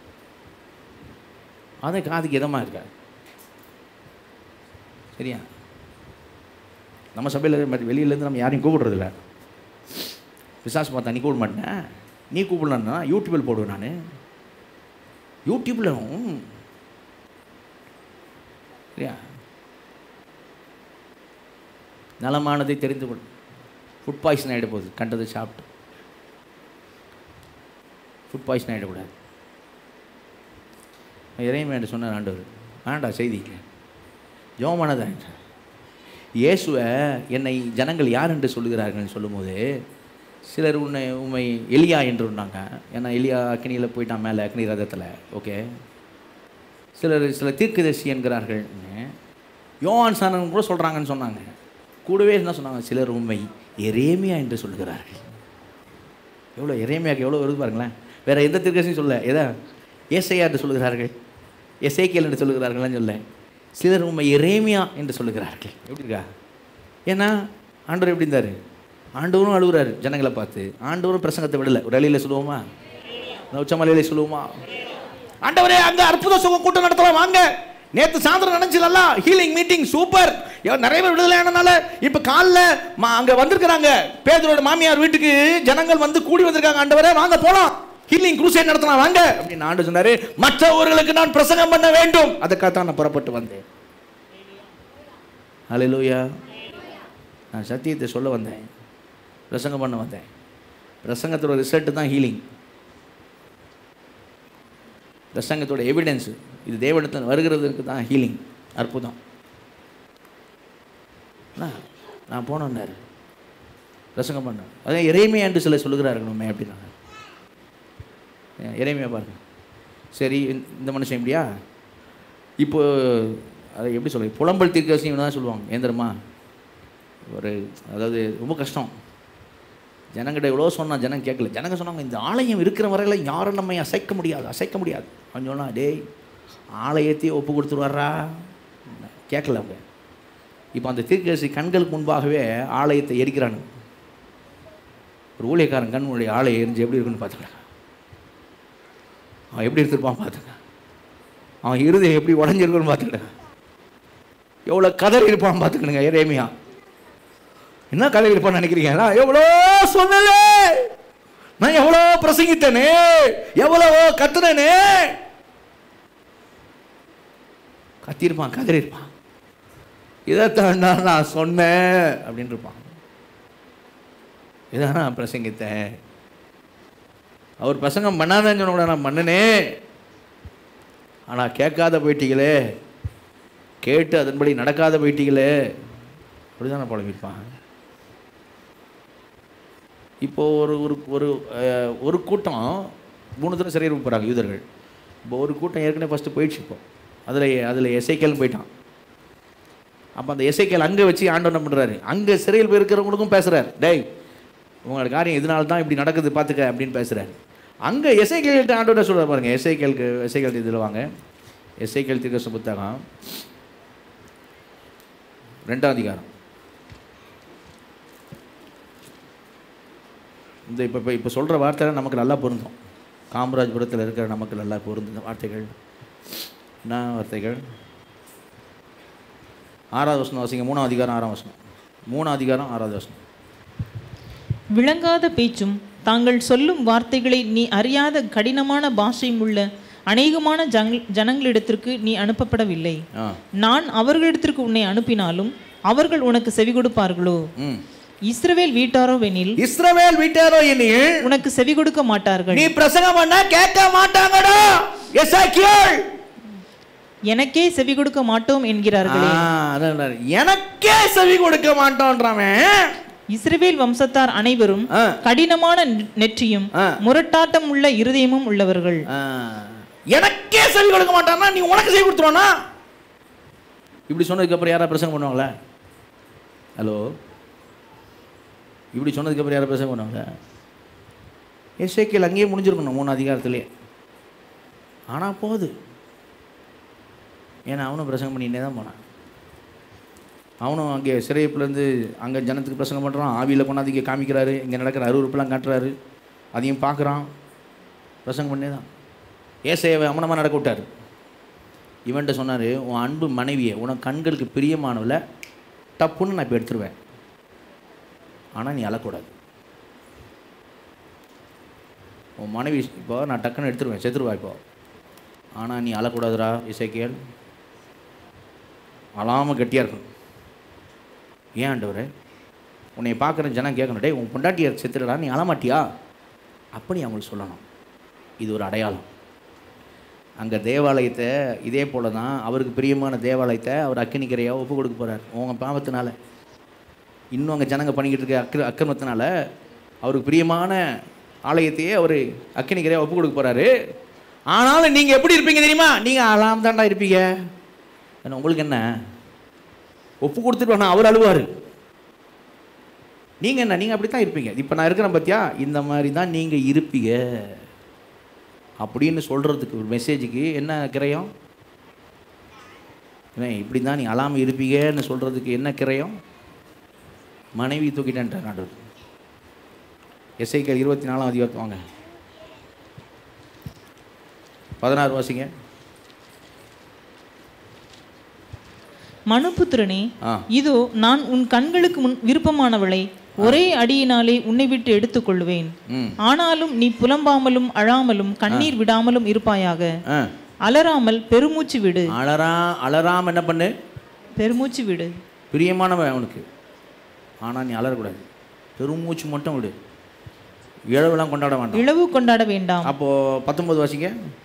அது காதுக்கு இதமாக இருக்கா சரியா நம்ம சபையில் வெளியிலேருந்து நம்ம யாரையும் கூப்பிடுறதில்ல பிசாசு பார்த்தா நீ கூப்பிட மாட்டேன் நீ கூப்பிடலன்னா யூடியூப்பில் போடுவேன் நான் யூடியூப்பில் சரியா நலமானதை தெரிந்து கொள் ஃபுட் பாய்சன் ஆகிட போகுது கண்டதை சாப்பிட்டு ஃபுட் பாய்சன் ஆகிடக்கூடாது இறைவன் என்று சொன்னார் ஆண்டவர் வேண்டாம் செய்திக்கு ஜோமானதான் இயேசுவை என்னை ஜனங்கள் யார் என்று சொல்லுகிறார்கள் சொல்லும்போது சிலர் உன்னை உண்மை எலியா என்று சொன்னாங்க ஏன்னா எலியா அக்னியில் போயிட்டான் மேலே அக்னி ரதத்தில் ஓகே சிலர் சில தீர்க்கதரிசி என்கிறார்கள் யோவான் சாணன் கூட சொல்கிறாங்கன்னு சொன்னாங்க கூடவே என்ன சொன்னாங்க சிலர் உண்மை எரேமியா என்று சொல்கிறார்கள் எவ்வளோ எரேமியாக்கு எவ்வளோ வருது பாருங்களேன் வேற எந்த திருக்கசியும் சொல்ல எதா ஏசையா என்று சொல்லுகிறார்கள் எசேக்கியல் என்று சொல்லுகிறார்கள்னு சொல்ல சிலர் உண்மை எரேமியா என்று சொல்லுகிறார்கள் எப்படி இருக்கா ஏன்னா ஆண்டவர் எப்படி இருந்தார் ஆண்டவரும் அழுகுறாரு ஜனங்களை பார்த்து ஆண்டவரும் பிரசங்கத்தை விடலை ஒரு அழியில் சொல்லுவோமா உச்சமலையில சொல்லுவோமா ஆண்டவரே அங்க அற்புத சுகம் கூட்டம் நடத்தலாம் வாங்க நேத்து சாயந்தரம் நடந்துச்சுல ஹீலிங் மீட்டிங் சூப்பர் நிறைய பேர் விடுதலை ஆனனால இப்ப காலைல மா- அங்க வந்திருக்கிறாங்க பேதரோட மாமியார் வீட்டுக்கு ஜனங்கள் வந்து கூடி வந்திருக்காங்க ஆண்டவரே வாங்க போலாம் ஹீலிங் குரூசைட் நடத்தலாம் வாங்க அப்படின்னு ஆண்டு சொன்னாரு மற்றவர்களுக்கு நான் பிரசங்கம் பண்ண வேண்டும் அதுக்காகத்தான் நான் புறப்பட்டு வந்தேன் ஹalleluya நான் சத்தியத்தை சொல்ல வந்தேன் பிரசங்கம் பண்ண வந்தேன் பிரசங்கத்தோட ரிசல்ட் தான் ஹீலிங் பிரசங்கத்தோட எவிடன்ஸ் இது தேவனத்தில் வருகிறதுக்கு தான் ஹீலிங் அற்புதம் அண்ணா, நான் போனேன்னாரு பிரசங்கம் பண்ணேன் அதான் இறைமையா என்று சில சொல்லுகிறார்கள் உண்மை அப்படின்னாங்க இறைமையா பாருங்க சரி இந்த- இந்த மனுஷன் இப்படியா இப்போ அதை எப்படி சொல்ல புலம்பல் தீர்க்கதரிசி தான் சொல்லுவாங்க ஏன் தெரியுமா ஒரு அதாவது ரொம்ப கஷ்டம் ஜனங்கிட்ட எவ்வளோ சொன்னா ஜனம் கேட்கல ஜனங்க சொன்னாங்க இந்த ஆலயம் இருக்கிற வரையில் யாரும் நம்மை அசைக்க முடியாது அசைக்க முடியாது அவன் சொன்னா டேய் ஆலயத்தையே ஒப்பு கொடுத்துருவாரா கேட்கல அவங்க இப்போ அந்த தீர்க்கதரிசி கண்களுக்கு முன்பாகவே ஆலயத்தை எரிக்கிறானுங்க ஒரு ஊழியக்காரன் கண் முன்னாடி ஆலயம் எரிஞ்சு எப்படி இருக்குன்னு பார்த்துக்கலாம் அவன் எப்படி எடுத்துருப்பான் பார்த்துக்க அவன் இருதயம் எப்படி உடஞ்சிருக்குன்னு பார்த்துக்கிட்டேன் எவ்வளோ கதறி இருப்பான் பார்த்துக்கணுங்க எரேமியா என்ன கதறி இருப்பான்னு நினைக்கிறீங்க நான் எவ்வளோ சொன்னலே நான் எவ்வளோ பிரசங்கித்தேனே எவ்வளவோ கத்துனேனே கத்திருப்பான் கதறி இருப்பான் இதைத்தான் நான் சொன்னேன் அப்படின்னு இருப்பான் இதான் நான் பிரசங்கித்தேன் அவர் பிரசங்கம் பண்ணாதேன்னு சொன்ன கூட நான் பண்ணினேன் ஆனால் கேட்காத போயிட்டீங்களே கேட்டு அதன்படி நடக்காத போயிட்டீங்களே அப்படிதான் நான் புலம்பிருப்பான் இப்போ ஒரு ஒரு ஒரு அஹ், ஒரு கூட்டம் மூணு தடவை சிறையில் போகிறாங்க யூதர்கள் இப்போ ஒரு கூட்டம் ஏற்கனவே ஃபஸ்ட்டு போயிடுச்சு இப்போ அதில் அதில் எஸ்ஐக்கேல்னு போயிட்டான் அப்போ அந்த எஸ்ஐக்கேல் அங்கே வச்சு ஆண்டவன் என்ன பண்ணுறாரு அங்கே சிறையில் போய் இருக்கிறவங்களுக்கும் பேசுகிறார் டேய் உங்களோட காரியம் இதனால தான் இப்படி நடக்குது பார்த்துக்க அப்படின்னு பேசுகிறாரு அங்கே எஸ்ஐக்கேல்கிட்ட ஆண்டவன் சொல்கிறார் பாருங்க எஸ்ஐக்கேலுக்கு எஸ்ஐக்கேல் இதில் வாங்க எஸ்ஐக்கேல் திருக்கச புத்தகம் ரெண்டாம் அதிகாரம் இந்த இப்போ இப்போ இப்போ சொல்கிற வார்த்தைகள் நமக்கு நல்லா பொருந்தும் காமராஜபுரத்தில் இருக்கிற நமக்கு நல்லா பொருந்தும் இந்த வார்த்தைகள் என்ன வார்த்தைகள் ஆறாவது வசனம் வாசிங்க மூணாம் அதிகாரம் ஆறாம் வசனம் மூணாம் அதிகாரம் ஆறாவது வசனம் விளங்காத பேச்சும் தாங்கள் சொல்லும் வார்த்தைகளை நீ அறியாத கடினமான பாஷையும் உள்ள அநேகமான ஜங் ஜனங்களிடத்திற்கு நீ அனுப்பப்படவில்லை ஆ நான் அவர்களிடத்திற்கு உன்னை அனுப்பினாலும் அவர்கள் உனக்கு செவி கொடுப்பார்களோ ம் இஸ்ரவேல் வீட்டாரோவெனில் இஸ்ரவேல் வீட்டாரோ எண்ணில் உனக்கு செவி கொடுக்க மாட்டார்கள் நீ பிரசங்கம் பண்ணா கேட்க மாட்டாங்கடா எஸ்ஐக்கியல் எனக்கே செவி கொடுக்க மாட்டோம் என்கிறார்களே அதான் எனக்கே செவி கொடுக்க மாட்டோன்றவன் இஸ்ரவேல் வம்சத்தார் அனைவரும் ஆ. கடினமான நெ- நெற்றியும் ஆ. முரட்டாட்டம் உள்ள இருதயமும் உள்ளவர்கள் ஆ, எனக்கே செவி கொடுக்க மாட்டான்னா நீ உனக்கு செவி கொடுத்துருவானா இப்படி சொன்னதுக்கு அப்புறம் யாரா பிரசங்கம் பண்ணுவாங்களா ஹலோ இப்படி சொன்னதுக்கு அப்புறம் யாரா பிரசங்கம் பண்ணுவாங்க எஸ்ஏக்கில் அங்கேயே முடிஞ்சிருக்கணும் மூணு அதிகாரத்திலே ஆனால் போகுது ஏன்னா அவனும் பிரசங்கம் பண்ணிட்டே தான் போனான் அவனும் அங்கே சிறைப்பிலேருந்து அங்கே ஜனத்துக்கு பிரசங்கம் பண்ணுறான் ஆவியில் கொண்டாந்து இங்கே காமிக்கிறாரு இங்கே நடக்கிற அருவருப்பெல்லாம் காட்டுறாரு அதையும் பார்க்குறான் பிரசங்கம் பண்ணே தான் ஏசையவை அமனமாக நடக்க விட்டார் இவன்ட்ட சொன்னார் உன் அன்பு மனைவியை உனக்கு கண்களுக்கு பிரியமானவள டப்புன்னு நான் இப்போ எடுத்துருவேன் ஆனால் நீ அழக்கூடாது உன் மனைவி இப்போ நான் டக்குன்னு எடுத்துருவேன் செத்துருவா இப்போ ஆனால் நீ அழக்கூடாதுடா இசைக்கியல் அழாமல் கட்டியாக இருக்கணும் ஏன் ஆண்டவரே உன்னை பார்க்குற ஜனம் கேட்கணும் டேய் உன் பொண்டாட்டியார் செத்துடா நீ அழமாட்டியா அப்படி அவங்களுக்கு சொல்லணும் இது ஒரு அடையாளம் அங்கே தேவாலயத்தை இதே போல தான் அவருக்கு பிரியமான தேவாலயத்தை அவர் அக்கினிக்கரையாக ஒப்பு கொடுக்க போகிறார் உங்கள் பாவத்தினால இன்னும் அங்கே ஜனங்க பண்ணிக்கிட்டு இருக்க அக்கிர அக்கிரமத்தினால அவருக்கு பிரியமான ஆலயத்தையே அவர் அக்கினிக்கரையாக ஒப்பு கொடுக்க போகிறாரு ஆனாலும் நீங்கள் எப்படி இருப்பீங்க தெரியுமா நீங்கள் அலாம் தாண்டா இருப்பீங்க ஏன்னா உங்களுக்கு என்ன ஒப்பு கொடுத்துட்டு வேணா அவர் அழுவார் நீங்கள் என்ன நீங்கள் அப்படி தான் இருப்பீங்க இப்போ நான் இருக்கிறேன் பார்த்தியா இந்த மாதிரி தான் நீங்கள் இருப்பீங்க அப்படின்னு சொல்கிறதுக்கு ஒரு மெசேஜுக்கு என்ன கிரயம் இவன் இப்படி தான் நீ அழாமல் இருப்பீங்கன்னு சொல்கிறதுக்கு என்ன கிரயம் மனைவி தூக்கிட்டேன்ட்டார் நாடு எஸ்ஐக்கள் இருபத்தி நாலாம் அதிகாரத்து வாங்க பதினாறு வாசிங்க மனுபுத்திரனே ஆ இதோ நான் உன் கண்களுக்கு முன் விருப்பமானவளை ஒரே அடியினாலே உன்னை விட்டு எடுத்துக்கொள்வேன் ம் ஆனாலும் நீ புலம்பாமலும் அழாமலும் கண்ணீர் விடாமலும் இருப்பாயாக ஆ அலறாமல் பெருமூச்சு விடு அலறா அலறாம என்ன பண்ணு பெருமூச்சு விடு பிரியமானவன் அவனுக்கு ஆனால் நீ அலறக்கூடாது பெருமூச்சு மட்டும் விடு இழவுலாம் கொண்டாட வேண்டாம் இழவு கொண்டாட வேண்டாம் அப்போது பத்தொன்பது வாசிங்க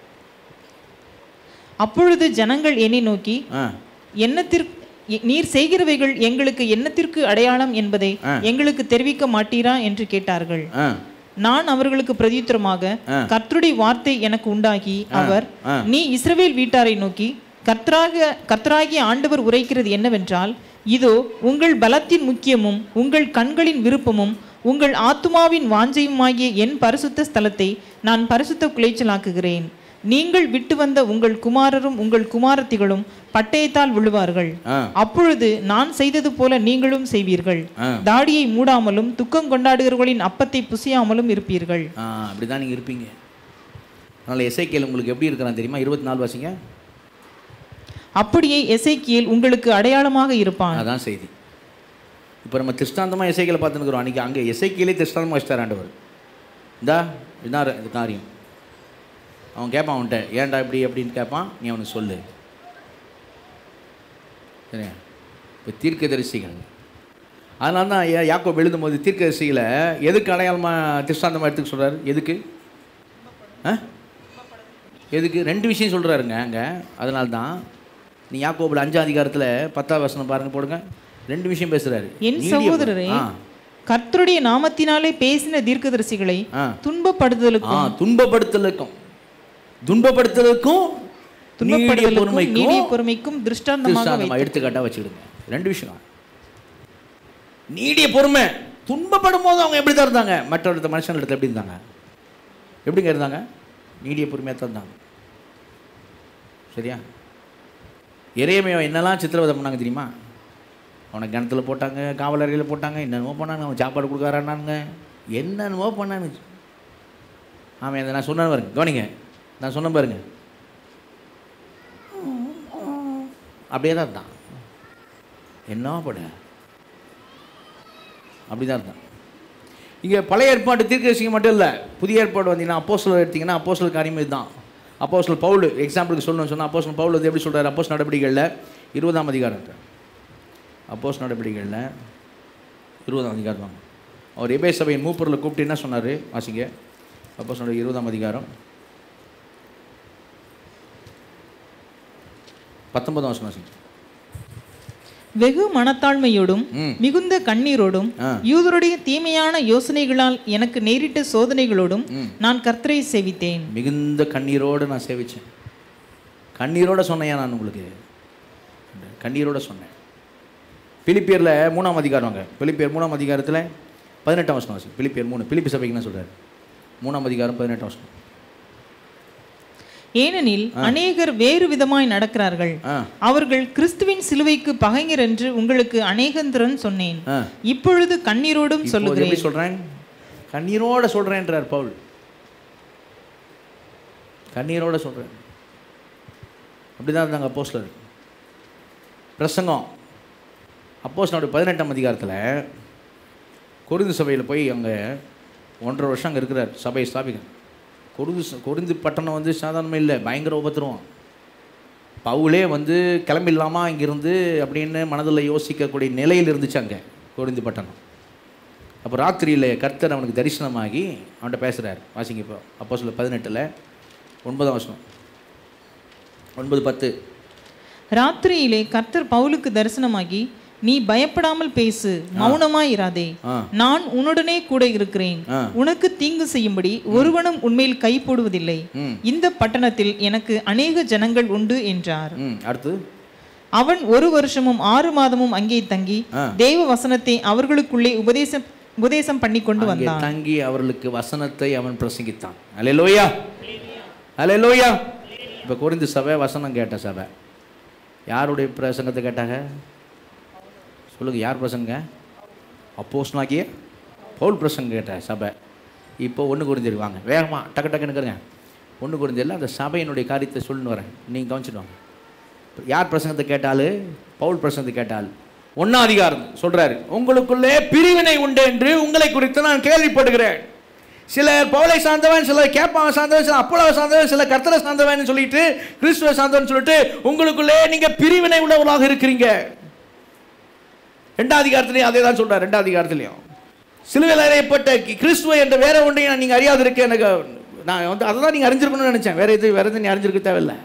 அப்பொழுது ஜனங்கள் என்னை நோக்கி ஆ எண்ணத்திற்கு எ- நீர் செய்கிறவைகள் எங்களுக்கு எண்ணத்திற்கு அடையாளம் என்பதை ஆ. எங்களுக்கு தெரிவிக்க மாட்டீரா என்று கேட்டார்கள் ஆ நான் அவர்களுக்கு பிரதியுத்தரமாக ஆ. கர்த்தருடைய வார்த்தை எனக்கு உண்டாகி அவர் ஆ. நீ இஸ்ரவேல் வீட்டாரை நோக்கி கர்த்தராக கர்த்தராகிய ஆண்டவர் உரைக்கிறது என்னவென்றால் இதோ உங்கள் பலத்தின் முக்கியமும் உங்கள் கண்களின் விருப்பமும் உங்கள் ஆத்துமாவின் வாஞ்சையுமாகிய என் பரிசுத்த ஸ்தலத்தை நான் பரிசுத்த குலைச்சலாக்குகிறேன் நீங்கள் விட்டு வந்த உங்கள் குமாரரும் உங்கள் குமாரத்திகளும் பட்டயத்தால் விழுவார்கள் ஆ அப்பொழுது நான் செய்தது போல நீங்களும் செய்வீர்கள் ஆ. தாடியை மூடாமலும் துக்கம் கொண்டாடுகிறவர்களின் அப்பத்தை புசியாமலும் இருப்பீர்கள் ஆ அப்படி தான் நீங்கள் இருப்பீங்க அதனால் எஸ்ஐகேல் உங்களுக்கு எப்படி இருக்கிறான் தெரியுமா இருபத்தி நாலு வாசிங்க அப்படியே எசேக்கியேல் உங்களுக்கு அடையாளமாக இருப்பான் அதான் செய்தி இப்போ நம்ம திருஷ்டாந்தமாக எஸ்ஐக்கியில் பார்த்துருக்குறோம் அன்றைக்கி அங்கே எஸ்ஐக்கியிலே திருஷ்டாந்தமாக வச்சிட்டார் ஆண்டவர் இந்தா இதான் இந்த காரியம் அவன் கேட்பான் அவன்கிட்ட ஏன்டா இப்படி அப்படின்னு கேட்பான் நீ அவனுக்கு சொல்லு சரியா இப்போ தீர்க்கதரிசிகள் அதனால தான் யா- யாக்கோப் எழுதும்போது தீர்க்கதரிசிகளை எதுக்கு அடையாளமாக திருஷ்டாந்தமாக எடுத்துக்க சொல்கிறார் எதுக்கு ஆ எதுக்கு ரெண்டு விஷயம் சொல்கிறாருங்க அங்கே அதனால தான் நீ யாக்கோபில் அஞ்சாம் அதிகாரத்தில் பத்தாம் வசனம் பாருங்க போடுங்க ரெண்டு விஷயம் பேசுகிறாரு என் சகோதரரே ஆ கர்த்தருடைய நாமத்தினாலே பேசின தீர்க்கதரிசிகளை ஆ ஆ துன்பப்படுத்துதலுக்கும் துன்பப்படுத்தலுக்கும் துன்பப்படுத்தலுக்கும் நீடிய துன்பப்படுதலுக்கும் பொறுமைக்கும் நீடிய பொறுமைக்கும் திருஷ்டாந்தமாக திருஷ்டாந்தமாக எடுத்துக்காட்டாக வச்சுக்கிடுங்க ரெண்டு விஷயம் நீடிய பொறுமை துன்பப்படும் போது அவங்க எப்படி தான் இருந்தாங்க மற்றொருத்த மனுஷன் இடத்துல எப்படி இருந்தாங்க எப்படிங்க இருந்தாங்க நீடிய பொறுமையாக தான் இருந்தாங்க சரியா இறையமையை என்னெல்லாம் சித்திரவதை பண்ணாங்க தெரியுமா அவனை கிணத்துல போட்டாங்க காவலறையில் போட்டாங்க என்னென்னமோ பண்ணாங்க அவன் சாப்பாடு கொடுக்காரான்னாங்க என்னென்னமோ பண்ணானுங்க ஆமாம் இதை நான் சொன்னேன் பாருங்க கவனிங்க நான் சொன்ன பாருங்க அப்படியே தான் இருந்தான் என்ன பட அப்படி தான் இருந்தான் இங்கே பழைய ஏற்பாட்டு தீர்க்கதரிசிங்க மட்டும் இல்லை புதிய ஏற்பாடு வந்தீங்கன்னா அப்போஸ்தலர் எடுத்தீங்கன்னா அப்போஸ்தலர் காரியம் இதுதான் அப்போஸ்தலர் பவுல் எக்ஸாம்பிளுக்கு சொல்லணும்னு சொன்னால் அப்போஸ்தலர் பவுல் வந்து எப்படி சொல்கிறார் அப்போஸ் நடவடிக்கைகளில் இருபதாம் அதிகாரம் அப்போஸ் நடவடிக்கைகளில் இருபதாம் அதிகாரம் தான் அவர் எபே சபையின் மூப்பொருளை கூப்பிட்டு என்ன சொன்னார் வாசிங்க அப்போஸ் நடவடிக்கை இருபதாம் அதிகாரம் பத்தொன்பதாம் வருஷம் வாசிங்க வெகு மனத்தாழ்மையோடும் ம் மிகுந்த கண்ணீரோடும் ஆ. யூதருடைய தீமையான யோசனைகளால் எனக்கு நேரிட்ட சோதனைகளோடும் ம். நான் கர்த்தரை சேவித்தேன் மிகுந்த கண்ணீரோடு நான் சேவிச்சேன் கண்ணீரோட சொன்னேன் நான் உங்களுக்கு கண்ணீரோட சொன்னேன் பிலிப்பியரில் மூணாம் அதிகாரம் அங்கே பிலிப்பியர் மூணாம் அதிகாரத்தில் பதினெட்டாம் வருஷம் வாசி பிலிப்பியர் மூணு பிலிப்பி சபைக்கு என்ன சொல்கிறார் மூணாம் அதிகாரம் பதினெட்டாம் வருஷம் ஏனெனில் அநேகர் வேறு விதமாய் நடக்கிறார்கள் ஆ அவர்கள் கிறிஸ்துவின் சிலுவைக்கு பகைஞர் என்று உங்களுக்கு அநேகந்திரன் சொன்னேன் ஆ இப்பொழுது கண்ணீரோடும் இப்போது சொல்லுகிறேன் எப்படி சொல்கிறேன் கண்ணீரோட சொல்கிறேன்றார் பவுல் கண்ணீரோட சொல்கிறேன் அப்படி தான் இருந்தாங்க அப்போஸ்லர் பிரசங்கம் அப்போஸ்லோட பதினெட்டாம் அதிகாரத்தில் கொரிந்து சபையில் போய் அங்கே ஒன்றரை வருஷம் அங்கே இருக்கிறார் சபையை ஸ்தாபிக்க கொரிந்து ச- கொரிந்து பட்டணம் வந்து சாதாரணமே இல்லை பயங்கர உபத்திரம் பவுலே வந்து கிளம்பிடலாமா இங்கிருந்து அப்படின்னு மனதில் யோசிக்கக்கூடிய நிலையில் இருந்துச்சு அங்கே கொரிந்து பட்டணம் அப்போ ராத்திரியில் கர்த்தர் அவனுக்கு தரிசனமாகி அவன்கிட்ட பேசுகிறார் வாசிங்க இப்போ அப்போ சொல்ல பதினெட்டில் ஒன்பதாம் வருஷம் ஒன்பது பத்து ராத்திரியிலே கர்த்தர் பவுலுக்கு தரிசனமாகி நீ பயப்படாமல் பேசு மௌனமாய் இராதே ஆ நான் உன்னுடனே கூட இருக்கிறேன் ஆ. உனக்கு தீங்கு செய்யும்படி ஒருவனும் உன்மேல் கை போடுவதில்லை ம் இந்த பட்டணத்தில் எனக்கு அநேக ஜனங்கள் உண்டு என்றார் ம் அடுத்து அவன் ஒரு வருஷமும் ஆறு மாதமும் அங்கே தங்கி ஆ. தேவ வசனத்தை அவர்களுக்குள்ளே உபதேசம் உபதேசம் பண்ணி கொண்டு அங்கே வந்தான் தங்கி அவர்களுக்கு வசனத்தை அவன் பிரசங்கித்தான் அல்லேலூயா அல்லேலூயா இப்போ குறிந்து சபை வசனம் கேட்ட சபை யாருடைய பிரசங்கத்தை கேட்டாங்க சொல்லுங்க யார் பிரசங்க அப்போஸ்னாக்கிய பவுல் பிரசங்க கேட்ட சபை இப்போ ஒன்று குறிஞ்சிருவாங்க வேகமாக டக்கு டக்குன்னு இருக்கிறங்க ஒன்று குறிஞ்சிடல அந்த சபையினுடைய காரியத்தை சொல்லுன்னு வரேன் நீங்கள் கவனிச்சுட்டு வாங்க யார் பிரசங்கத்தை கேட்டாலு பவுல் பிரசங்கத்தை கேட்டால் ஒன்னா அதிகாரம் சொல்றாரு உங்களுக்குள்ளே பிரிவினை உண்டு என்று உங்களை குறித்து நான் கேள்விப்படுகிறேன் சிலர் பவுலை சார்ந்தவன் சிலர் கேப்பாவை சார்ந்தவன் சிலர் அப்போலோவை சார்ந்தவன் சிலர் கர்த்தரை சார்ந்தவன் சொல்லிட்டு கிறிஸ்துவ சார்ந்தவன் சொல்லிட்டு உங்களுக்குள்ளே நீங்க பிரிவினை உள்ளவர்களாக இருக்கிறீங்க ரெண்டாம் அதிகாரத்திலையும் அதே தான் சொல்றாரு ரெண்டாம் அதிகாரத்திலையும் சிலுவையில் அறையப்பட்ட கிறிஸ்துவ என்ற வேற ஒன்றையும் நீங்கள் அறியாது இருக்க எனக்கு நான் வந்து அதை தான் நீங்கள் அறிஞ்சிருக்கணும்னு நினச்சேன் வேற எது வேற எது நீ அறிஞ்சிருக்க தேவையில்லை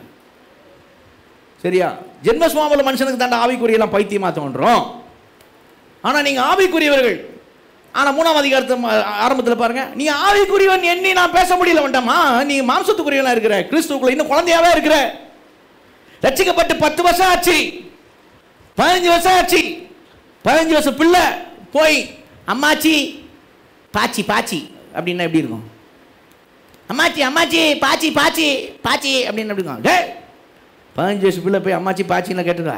சரியா ஜென்மஸ்வாமில் மனுஷனுக்கு தாண்ட ஆவிக்குரியெல்லாம் பைத்தியமா தோன்றோம் ஆனால் நீங்கள் ஆவிக்குரியவர்கள் ஆனால் மூணாம் அதிகாரத்தை ஆரம்பத்தில் பாருங்க நீ ஆவிக்குரியவன் எண்ணி நான் பேச முடியல வேண்டாமா நீ மாம்சத்துக்குரியவனா இருக்கிற கிறிஸ்துக்குள்ள இன்னும் குழந்தையாவே இருக்கிற ரட்சிக்கப்பட்டு பத்து வருஷம் ஆச்சு பதினஞ்சு வருஷம் ஆச்சு பதினஞ்சு வருஷம் பிள்ளை போய் அம்மாச்சி பாச்சி பாச்சி அப்படின்னா எப்படி இருக்கும் அம்மாச்சி அம்மாச்சி பாச்சி பாச்சி பாச்சி அப்படின்னு எப்படி இருக்கும் டேய் பதினஞ்சு வயசு பிள்ளை போய் அம்மாச்சி பாச்சின்னு கேட்டுக்கா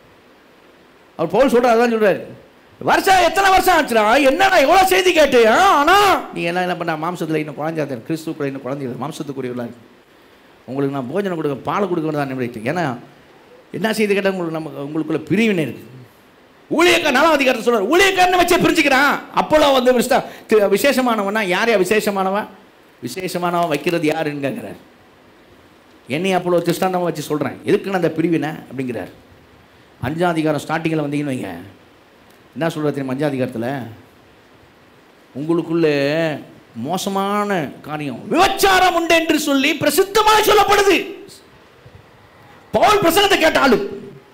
அவர் பவுல் சொல்கிறார் அதான் சொல்கிறாரு வருஷம் எத்தனை வருஷம் ஆச்சுடா என்னடா எவ்வளோ செய்தி கேட்டு ஆ, ஆனா நீ எல்லாம் என்ன பண்ண மாம்சத்தில் இன்னும் குழந்தையா கிறிஸ்துக்குள்ள இன்னும் குழந்தைகள் மாம்சத்துக்குரியவர்களாக இருக்கு உங்களுக்கு நான் போஜனம் கொடுக்க பால் கொடுக்க தான் நினைக்கிறேன் ஏன்னா என்ன செய்தி கேட்டால் உங்களுக்கு நம்ம உங்களுக்குள்ள பிரிவினை இருக்கு ஊழியக்கார் நாலாம் அதிகாரத்தை சொல்றாரு ஊழியக்காரனை வச்சே பிரிஞ்சுக்கிறான் அப்போலோ வந்து விஸ்தா- தி- விசேஷமானவனா யார் யா விசேஷமானவன் விசேஷமானவன் வைக்கிறது யாருன்னு கேட்குறாரு என்னை அப்போலோ திஷ்டாந்தமாக வச்சு சொல்கிறேன் எதுக்குன்னு அந்த பிரிவினை அப்படிங்கிறார் அஞ்சாம் அதிகாரம் ஸ்டார்டிங்கில் வந்தீங்கன்னு வைங்க என்ன சொல்கிறது தெரியுமா அஞ்சாம் அதிகாரத்தில் உங்களுக்குள்ளே மோசமான காரியம் விபச்சாரம் உண்டு என்று சொல்லி பிரசித்தமாக சொல்லப்படுது பவுல் பிரசங்கத்தை கேட்டாலும்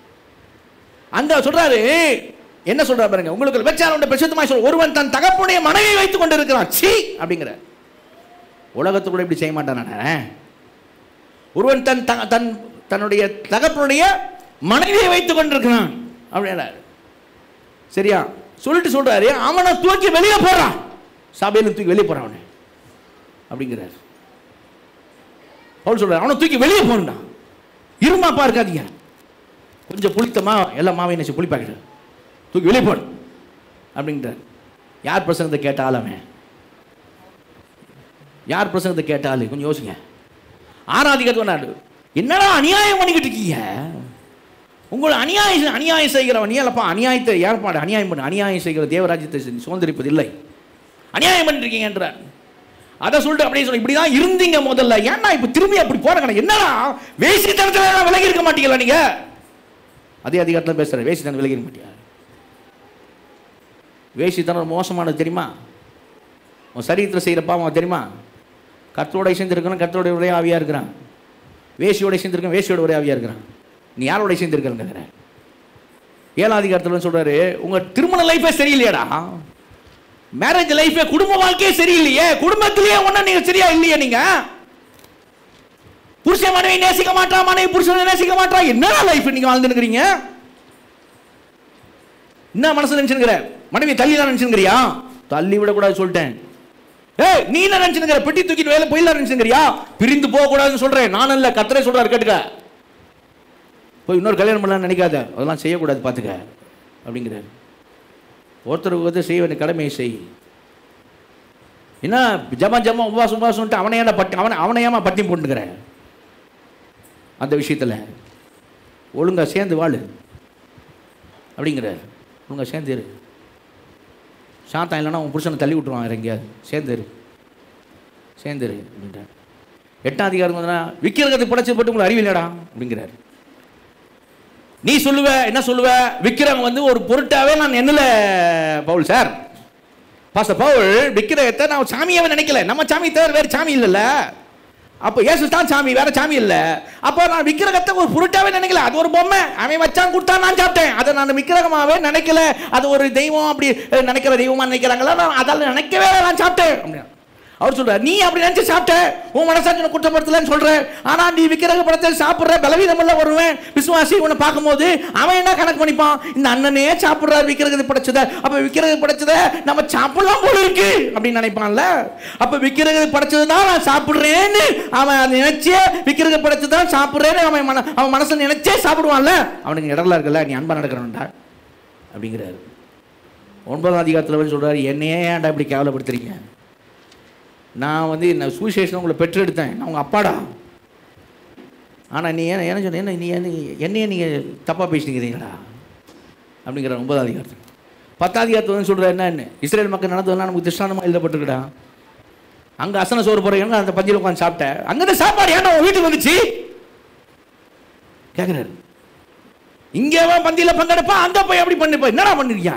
அங்க சொல்றாரு என்ன சொல்றாரு பாருங்க உங்களுக்கு விபச்சாரம் உண்டு பிரசித்தமாக சொல்ல ஒருவன் தன் தகப்புடைய மனைவியை வைத்துக் கொண்டு இருக்கிறான் சீ அப்படிங்கிற உலகத்துக்குள்ள இப்படி செய்ய மாட்டானே ஒருவன் தன் த- தன் தன்னுடைய தகப்பனுடைய மனைவியை வைத்துக் கொண்டிருக்கிறான் அப்படின்னாரு சரியா சொல்லிட்டு சொல்றாரு அவனை தூக்கி வெளியே போறான் சபையில தூக்கி வெளியே போறான் அவனை அப்படிங்கிறார் பவுல் சொல்றாரு அவனை தூக்கி வெளியே போறான் இருமாப்பா இருக்காதீங்க கொஞ்சம் புளித்தமா எல்லா மாவையும் நினைச்சு புளிப்பாக்கிட்டு தூக்கி வெளியே போடு அப்படிங்கிறார் யார் பிரசங்கத்தை கேட்டாலும் அவன் யார் பிரசங்கத்தை கேட்டாலும் கொஞ்சம் யோசிங்க ஆராதிக்கிறது நாடு என்னடா அநியாயம் பண்ணிக்கிட்டு இருக்கீங்க உங்களை அநியாயம் அநியாயம் செய்கிறவன் நீ அல்லப்பா அநியாயத்தை ஏற்பாடு அநியாயம் பண்ண அநியாயம் செய்கிற தேவராஜ்யத்தை செ- சுதந்திரிப்பது இல்லை அநியாயம் பண்ணிருக்கீங்க என்றார் அதை சொல்லிட்டு அப்படியே சொல்லி இப்படி தான் இருந்தீங்க முதல்ல ஏன்னா இப்போ திரும்பி அப்படி போறாங்க என்னடா வேசித்தனத்தில் விலகி இருக்க மாட்டீங்களா நீங்க அதே அதிகாரத்தில் பேசுகிறேன் வேசித்தனம் விலகி இருக்க மாட்டியா வேசித்தனம் மோசமானது தெரியுமா உன் சரீரத்தில் செய்கிற பாவம் தெரியுமா கத்தோட சேர்ந்துருக்கணும் கத்தோட ஒரே ஆவியாக இருக்கிறான் வேசியோட சேர்ந்துருக்கேன் வேசியோட ஒரே ஆவியாக இருக்கிறான் நீ யாரோட சேர்ந்துருக்கிறேங்கிற ஏழாம் அதிகாரத்தில் சொல்றாரு உங்க திருமண லைஃபே சரியில்லையாடா மேரேஜ் லைஃபே குடும்ப வாழ்க்கையே சரியில்லையே குடும்பத்திலேயே ஒன்றும் நீங்க சரியா இல்லையே நீங்க புருஷன் மனைவி நேசிக்க மாட்டா மனைவி புருஷனை நேசிக்க மாட்டா என்னடா லைஃப் நீங்க வாழ்ந்துருக்கிறீங்க என்ன மனசுல நினைச்சுங்கிற மனைவி தள்ளி தான் நினைச்சுங்கிறியா தள்ளி விடக்கூடாது சொல்லிட்டேன் ஏய் நீ என்ன நினைச்சுங்கிற பெட்டி தூக்கிட்டு வேலை போயிடலாம் நினைச்சுங்கிறியா பிரிந்து போக கூடாதுன்னு சொல்றேன் நான் இல்ல கத்தரே சொல்றாரு கேட்டுக்க போய் இன்னொரு கல்யாணம் பண்ணலாம்னு நினைக்காத அதெல்லாம் செய்யக்கூடாது பார்த்துக்க அப்படிங்கிறாரு ஒருத்தருக்கு வந்து செய்ய வேண்டிய கடமையை செய் என்ன ஜமா ஜமா உபவாசம் உபவாசம்ட்டு அவனை ஏன்டா பட்டி அவனை அவனை ஏமா பட்டி போட்டுக்கிற அந்த விஷயத்தில் ஒழுங்கா சேர்ந்து வாழு அப்படிங்கிறார் ஒழுங்கா சேர்ந்து இரு சாத்தம் இல்லைன்னா உன் புருஷனை தள்ளி விட்டுருவான் வேற எங்கேயாவது சேர்ந்து இரு சேர்ந்து இரு அப்படின்றார் எட்டாம் அதிகாரம் வந்தா விக்கிரகத்தை படைச்சு போட்டு உங்களுக்கு அறிவில்லடா அப்படிங்கிறார் நீ சொல்லுவ என்ன சொல்லுவ விக்கிரகம் வந்து ஒரு பொருட்டாவே நான் என்னல பவுல் சார் பாஸ்டர் பவுல் விக்கிரகத்தை நான் சாமியாவே நினைக்கல நம்ம சாமி தவிர வேற சாமி இல்லைல்ல அப்போ இயேசு தான் சாமி வேற சாமி இல்ல அப்போ நான் விக்கிரகத்தை ஒரு பொருட்டாவே நினைக்கல அது ஒரு பொம்மை அவன் வச்சான் கொடுத்தா நான் சாப்பிட்டேன் அதை நான் விக்கிரகமாவே நினைக்கல அது ஒரு தெய்வம் அப்படி அஹ், நினைக்கிற தெய்வமா நினைக்கிறாங்களா நான் அதால நினைக்கவே இல்ல, நான் சாப்பிட்டேன் அப்படின்னா. அவர் சொல்றார் நீ அப்படி நினைச்சு சாப்பிட்ட உன் மனசாட்சி குற்றப்படுத்தலன்னு சொல்ற ஆனா நீ விக்கிரக படத்தை சாப்பிடுற பலவீனமுள்ள ஒருவன் விசுவாசி உன்னை பார்க்கும்போது அவன் என்ன கணக்கு பண்ணிப்பான் இந்த அண்ணனே சாப்பிடுறாரு விக்கிரகத்தை படைச்சத அப்ப விக்கிரக படைச்சத நம்ம சாப்பிடலாம் போல இருக்கு அப்படின்னு நினைப்பான்ல அப்ப விக்கிரக படைச்சது தான் நான் சாப்பிடுறேன்னு அவன் அதை நினைச்சே விக்கிரக படைச்சது தான் சாப்பிடுறேன்னு அவன் மன அவன் மனசுல நினைச்சே சாப்பிடுவான்ல அவனுக்கு இடர்ல இருக்குல்ல நீ அன்பா நடக்கிறவன்டா அப்படிங்கிறாரு ஒன்பதாம் அதிகாரத்தில் வந்து சொல்றாரு என்னையே ஏன்டா இப்படி கேவலப்படுத்துறீங்க நான் வந்து நான் சுவிசேஷன் உங்களை பெற்றெடுத்தேன் நான் உங்கள் அப்பாடா ஆனால் நீ என்ன என்ன சொன்ன என்ன நீ என்ன என்னையே நீங்கள் தப்பாக பேசிக்கிறீங்களா அப்படிங்கிற ஒன்பதாம் அதிகாரத்தில் பத்தாம் அதிகாரத்தில் வந்து சொல்கிற என்ன இஸ்ரேல் மக்கள் நடந்ததெல்லாம் நமக்கு திஷ்டானமாக எழுதப்பட்டிருக்குடா அங்கே அசன சோறு போகிறீங்கன்னா அந்த பந்தியில் உட்காந்து சாப்பிட்டேன் அங்கே சாப்பாடு ஏன்டா உன் வீட்டுக்கு வந்துச்சு கேட்குறாரு இங்கேவா பந்தியில் பங்கெடுப்பா அங்கே போய் அப்படி பண்ணிப்பா என்னடா பண்ணிருக்கியா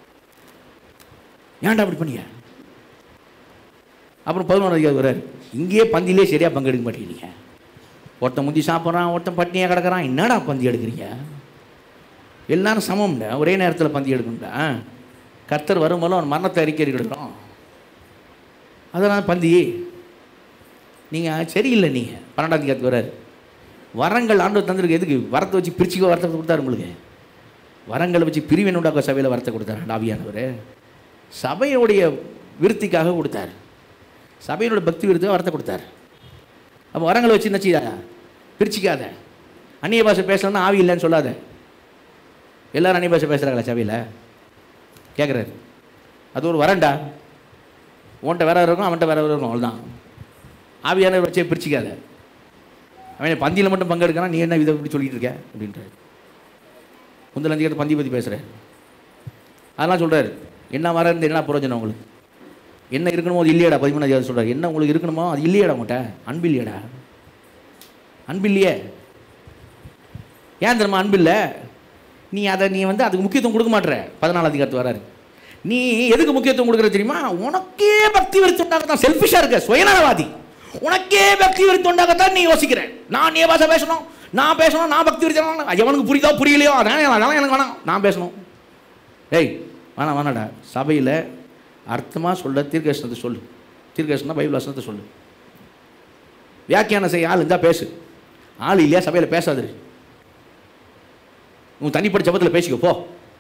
ஏன்டா அப்படி பண்ணிய அப்புறம் பதினொன்று அதிகாரம் வர்றாரு இங்கேயே பந்தியிலே சரியாக பங்கெடுக்க மாட்டேங்கிறீங்க ஒருத்தன் முந்தி சாப்பிட்றான் ஒருத்தன் பட்னியாக கிடக்குறான் என்னடா பந்தி எடுக்கிறீங்க எல்லாரும் சமம்டா ஒரே நேரத்தில் பந்தி எடுக்கணும்டா கர்த்தர் வரும்போது அவன் மரணத்தை அறிக்கை எடுக்கிறோம் அதெல்லாம் பந்தி நீங்கள் சரியில்லை நீங்கள் பன்னெண்டாம் அதிகாரத்துக்கு வர்றாரு வரங்கள் ஆண்டு தந்திருக்கு எதுக்கு வரத்தை வச்சு பிரிச்சுக்கோ வரத்தை கொடுத்தாரு உங்களுக்கு வரங்களை வச்சு பிரிவினை உண்டாக்க சபையில் வரத்தை கொடுத்தாரு டாவியானவர் சபையுடைய விருத்திக்காக கொடுத்தார் சபையினோட பக்தி விருத்துக்காக வரத்தை கொடுத்தார் அப்போ வரங்களை வச்சு என்ன செய்யாத பிரிச்சிக்காத அந்நிய பாஷை பேசலன்னா ஆவி இல்லைன்னு சொல்லாத எல்லாரும் அந்நிய பாஷை பேசுகிறாங்களா சபையில் கேட்குறாரு அது ஒரு வரண்டா உன்கிட்ட வேற இருக்கும் அவன்கிட்ட வேற இருக்கும் அவ்வளோதான் ஆவியானவர் வச்சே பிரிச்சிக்காத அவன் பந்தியில் மட்டும் பங்கெடுக்கிறான் நீ என்ன இதை இப்படி சொல்லிட்டு இருக்க அப்படின்றாரு முந்தல் அஞ்சு பந்தி பற்றி பேசுகிறேன் அதெல்லாம் சொல்கிறாரு என்ன வர இருந்து என்ன பிரயோஜனம் உங்களுக்கு என்ன இருக்கணுமோ அது இல்லையடா பதிமூணு அதிகாரம் சொல்கிறார் என்ன உங்களுக்கு இருக்கணுமோ அது இல்லையடா உங்கள்கிட்ட அன்பு இல்லையடா அன்பு இல்லையே ஏன் தெரியுமா அன்பு இல்லை நீ அதை நீ வந்து அதுக்கு முக்கியத்துவம் கொடுக்க மாட்டேற பதினாலு அதிகாரத்து வராரு நீ எதுக்கு முக்கியத்துவம் கொடுக்குற தெரியுமா உனக்கே பக்தி விருத்தம் செல்ஃபிஷாக இருக்க சுயநலவாதி உனக்கே பக்தி விருத்தம் நீ யோசிக்கிற நான் நீ பாஷை பேசணும் நான் பேசணும் நான் பக்தி விருத்தம் எவனுக்கு புரியுதோ புரியலையோ அதான் அதெல்லாம் எனக்கு வேணாம் நான் பேசணும் ஏய் வேணாம் வேணாடா சபையில் அர்த்தமாக சொல்ல தீர்க்கதரிசனத்தை சொல்லு தீர்க்கதரிசனம் பைபிள் வசனத்தை சொல்லு வியாக்கியானம் செய்ய ஆள் இருந்தால் பேசு ஆள் இல்லையா சபையில் பேசாது உன் தனிப்பட்ட ஜபத்தில் பேசிக்கோ போ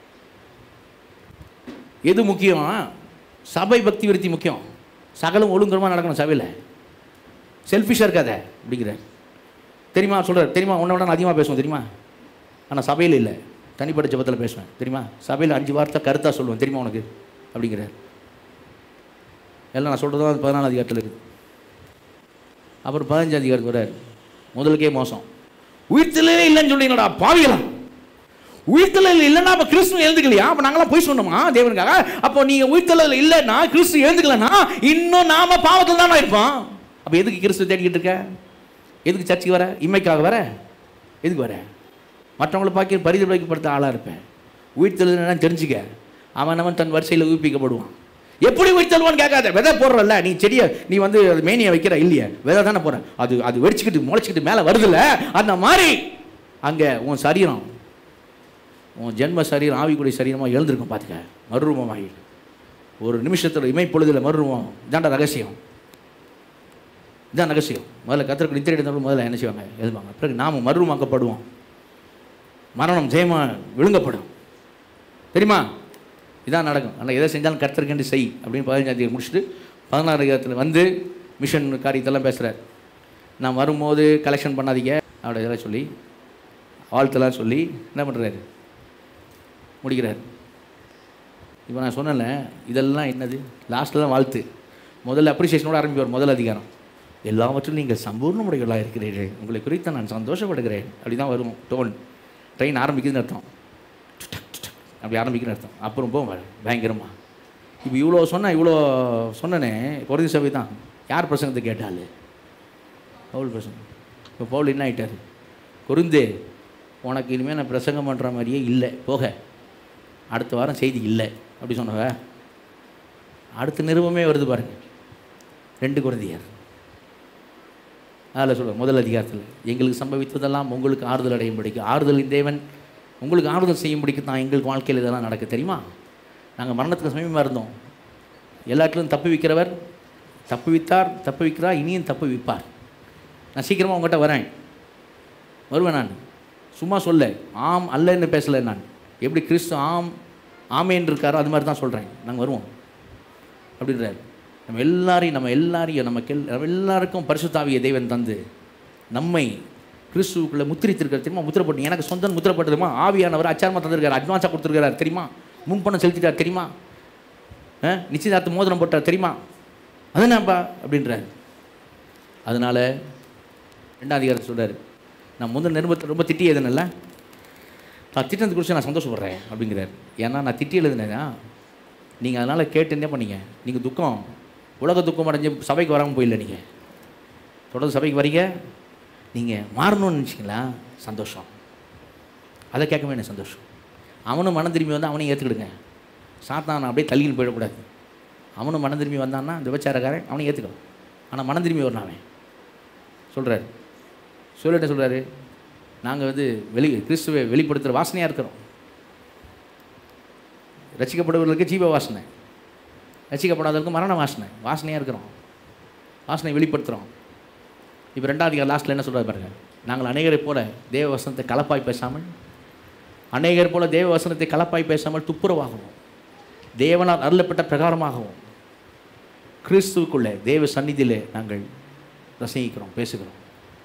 எது முக்கியம் சபை பக்தி விருத்தி முக்கியம் சகலம் ஒழுங்குறமாக நடக்கணும் சபையில் செல்ஃபிஷாக இருக்காத அப்படிங்கிறார் தெரியுமா சொல்கிறார் தெரியுமா உன்னை விட நான் அதிகமாக பேசுவேன் தெரியுமா ஆனால் சபையில் இல்லை தனிப்பட்ட ஜபத்தில் பேசுவேன் தெரியுமா சபையில் அஞ்சு வார்த்தை கருத்தாக சொல்லுவேன் தெரியுமா உனக்கு அப்படிங்கிறார் எல்லாம் நான் சொல்கிறது தான் பதினாலு அதிகாரத்தில் இருக்குது அப்புறம் பதினஞ்சு அதிகாரத்துக்கு வர்றார் முதலுக்கே மோசம் உயிர்த்தலே இல்லைன்னு சொல்றீங்களா பாவிகளாம் உயிர்த்தலில் இல்லைன்னா அப்போ கிறிஸ்து எழுந்துக்கலையா அப்போ நாங்களாம் போய் சொன்னோமா தேவனுக்காக அப்போ நீங்கள் உயிர்த்தலில் இல்லைன்னா கிறிஸ்து எழுந்துக்கலன்னா இன்னும் நாம பாவத்தில் தானே இருப்போம் அப்போ எதுக்கு கிறிஸ்து தேடிக்கிட்டு இருக்க எதுக்கு சர்ச்சுக்கு வர இம்மைக்காக வர எதுக்கு வர மற்றவங்களை பார்க்க பரிந்துரைக்கப்படுத்த ஆளாக இருப்பேன் உயிர்த்தெழுதுன்னு தெரிஞ்சுக்க அவன் அவன் தன் வரிசையில் ஊப்பிக்கப்படுவான் எப்படி உயிர்த்தெழுவான்னு கேட்காத விதை போடுறல்ல நீ செடியை நீ வந்து அது மேனியை வைக்கிற இல்லையே விதை தானே போடுற அது அது வெடிச்சுக்கிட்டு முளைச்சிக்கிட்டு மேலே வருதுல்ல அந்த மாதிரி அங்கே உன் சரீரம் உன் ஜென்ம சரீரம் ஆவிக்குடைய சரீரமாக எழுந்திருக்கும் பார்த்துக்க மறுரூபமாகி ஒரு நிமிஷத்தில் இமைப்பொழுதில் மறுரூபம் இதாண்டா ரகசியம் இதான் ரகசியம் முதல்ல கத்திரக்கு நித்திரை எடுத்தவங்க முதல்ல என்ன செய்வாங்க எழுதுவாங்க பிறகு நாம் மறுரூபமாக்கப்படுவோம் மரணம் ஜெயமாக விழுங்கப்படும் தெரியுமா இதான் நடக்கும் ஆனால் எதை செஞ்சாலும் கர்த்தருக்கென்று செய் அப்படின்னு பதினஞ்சாம் தேதி முடிச்சுட்டு பதினாறு இடத்துல வந்து மிஷன் காரியத்தெல்லாம் பேசுகிறார் நான் வரும்போது கலெக்ஷன் பண்ணாதீங்க அப்படி இதெல்லாம் சொல்லி வாழ்த்தெல்லாம் சொல்லி என்ன பண்ணுறாரு முடிக்கிறார் இப்போ நான் சொன்னேன்ல இதெல்லாம் என்னது லாஸ்ட்டில் தான் வாழ்த்து முதல்ல அப்ரிசியேஷனோட ஆரம்பிப்பார் முதல் அதிகாரம் எல்லாவற்றிலும் நீங்கள் சம்பூர்ணமுடையவர்களாக இருக்கிறீர்கள் உங்களை குறித்து நான் சந்தோஷப்படுகிறேன் அப்படி தான் வரும் டோன் ட்ரெயின் ஆரம்பிக்குதுன்னு அர்த்தம் அப்படி ஆரம்பிக்குன்னு அர்த்தம் அப்புறம் போகும் பயங்கரமாக இப்போ இவ்வளோ சொன்னால் இவ்வளோ சொன்னனே பொருதி சபை தான் யார் பிரசங்கத்தை கேட்டாள் பவுல் பிரசங்கம் இப்போ பவுல் என்ன ஆகிட்டார் கொருந்தே உனக்கு இனிமேல் நான் பிரசங்கம் பண்ணுற மாதிரியே இல்லை போக அடுத்த வாரம் செய்தி இல்லை அப்படி சொன்னவ அடுத்த நிருபமே வருது பாருங்க ரெண்டு குழந்தையார் அதில் சொல்லுவேன் முதல் அதிகாரத்தில் எங்களுக்கு சம்பவித்ததெல்லாம் உங்களுக்கு ஆறுதல் அடையும்படிக்கு ஆறுதலின் தேவன் உங்களுக்கு ஆறுதல் செய்யும்படிக்கு தான் எங்களுக்கு வாழ்க்கையில் இதெல்லாம் நடக்க தெரியுமா நாங்கள் மரணத்துக்கு சமீபமாக இருந்தோம் எல்லாத்திலும் தப்பி வைக்கிறவர் தப்பு வித்தார் தப்பு விற்கிறார் இனியும் தப்பு விற்பார் நான் சீக்கிரமாக உங்கள்கிட்ட வரேன் வருவேன் நான் சும்மா சொல்ல ஆம் அல்லன்னு பேசலை நான் எப்படி கிறிஸ்து ஆம் ஆமேன்னு இருக்காரோ அது மாதிரி தான் சொல்கிறேன் நாங்கள் வருவோம் அப்படின்றார் நம்ம எல்லாரையும் நம்ம எல்லாரையும் நமக்கு எல் நம்ம எல்லாருக்கும் பரிசுத்தாவிய தெய்வன் தந்து நம்மை கிறிஸ்துவுக்குள்ளே முத்திரித்திருக்கிற தெரியுமா முத்திரப்பட்டு எனக்கு சொந்தம் முத்திரப்பட்டு தெரியுமா ஆவியானவர் அச்சாரமாக தந்திருக்காரு அட்வான்ஸாக கொடுத்துருக்காரு தெரியுமா முன்பணம் செலுத்திட்டார் தெரியுமா ஆ நிச்சயதார்த்த மோதிரம் போட்டார் தெரியுமா அதுனாப்பா அப்படின்றாரு அதனால் ரெண்டாம் அதிகாரம் சொல்கிறார் நான் முதல் நிருபத்தை ரொம்ப திட்டி எழுதுனேன்ல நான் திட்டினது குறித்து நான் சந்தோஷப்படுறேன் அப்படிங்கிறார் ஏன்னா நான் திட்டி எழுதுனேன்னா நீங்கள் அதனால் கேட்டு என்ன பண்ணீங்க நீங்கள் துக்கம் உலக துக்கம் அடைஞ்சு சபைக்கு வராமல் போயிடல நீங்கள் தொடர்ந்து சபைக்கு வரீங்க நீங்கள் மாறணும்னு நினச்சிங்களா சந்தோஷம் அதை கேட்கவே எனக்கு சந்தோஷம் அவனும் மனம் திரும்பி வந்து அவனையும் ஏற்றுக்கிடுங்க சாத்தான் அப்படியே தள்ளின்னு போயிடக்கூடாது அவனும் மனம் திரும்பி வந்தான்னா இந்த விபச்சாரக்காரன் அவனையும் ஏற்றுக்கோ ஆனால் மனம் திரும்பி வரணும் அவன் சொல்கிறாரு சொல்லிட்டு சொல்கிறாரு நாங்கள் வந்து வெளி கிறிஸ்துவை வெளிப்படுத்துகிற வாசனையாக இருக்கிறோம் ரசிக்கப்படுவர்களுக்கு ஜீவ வாசனை ரசிக்கப்படாதவர்களுக்கு மரண வாசனை வாசனையாக இருக்கிறோம் வாசனை வெளிப்படுத்துகிறோம் இப்போ ரெண்டாவது அதிகாரம் லாஸ்ட்டில் என்ன சொல்கிறார் பாருங்க நாங்கள் அநேகரை போல தேவ வசனத்தை கலப்பாய் பேசாமல் அநேகர் போல தேவ வசனத்தை கலப்பாய் பேசாமல் துப்புரவாகவும் தேவனால் அருளப்பட்ட பிரகாரமாகவும் கிறிஸ்துவுக்குள்ளே தேவ சந்நிதியிலே நாங்கள் பிரசங்கிக்கிறோம் பேசுகிறோம்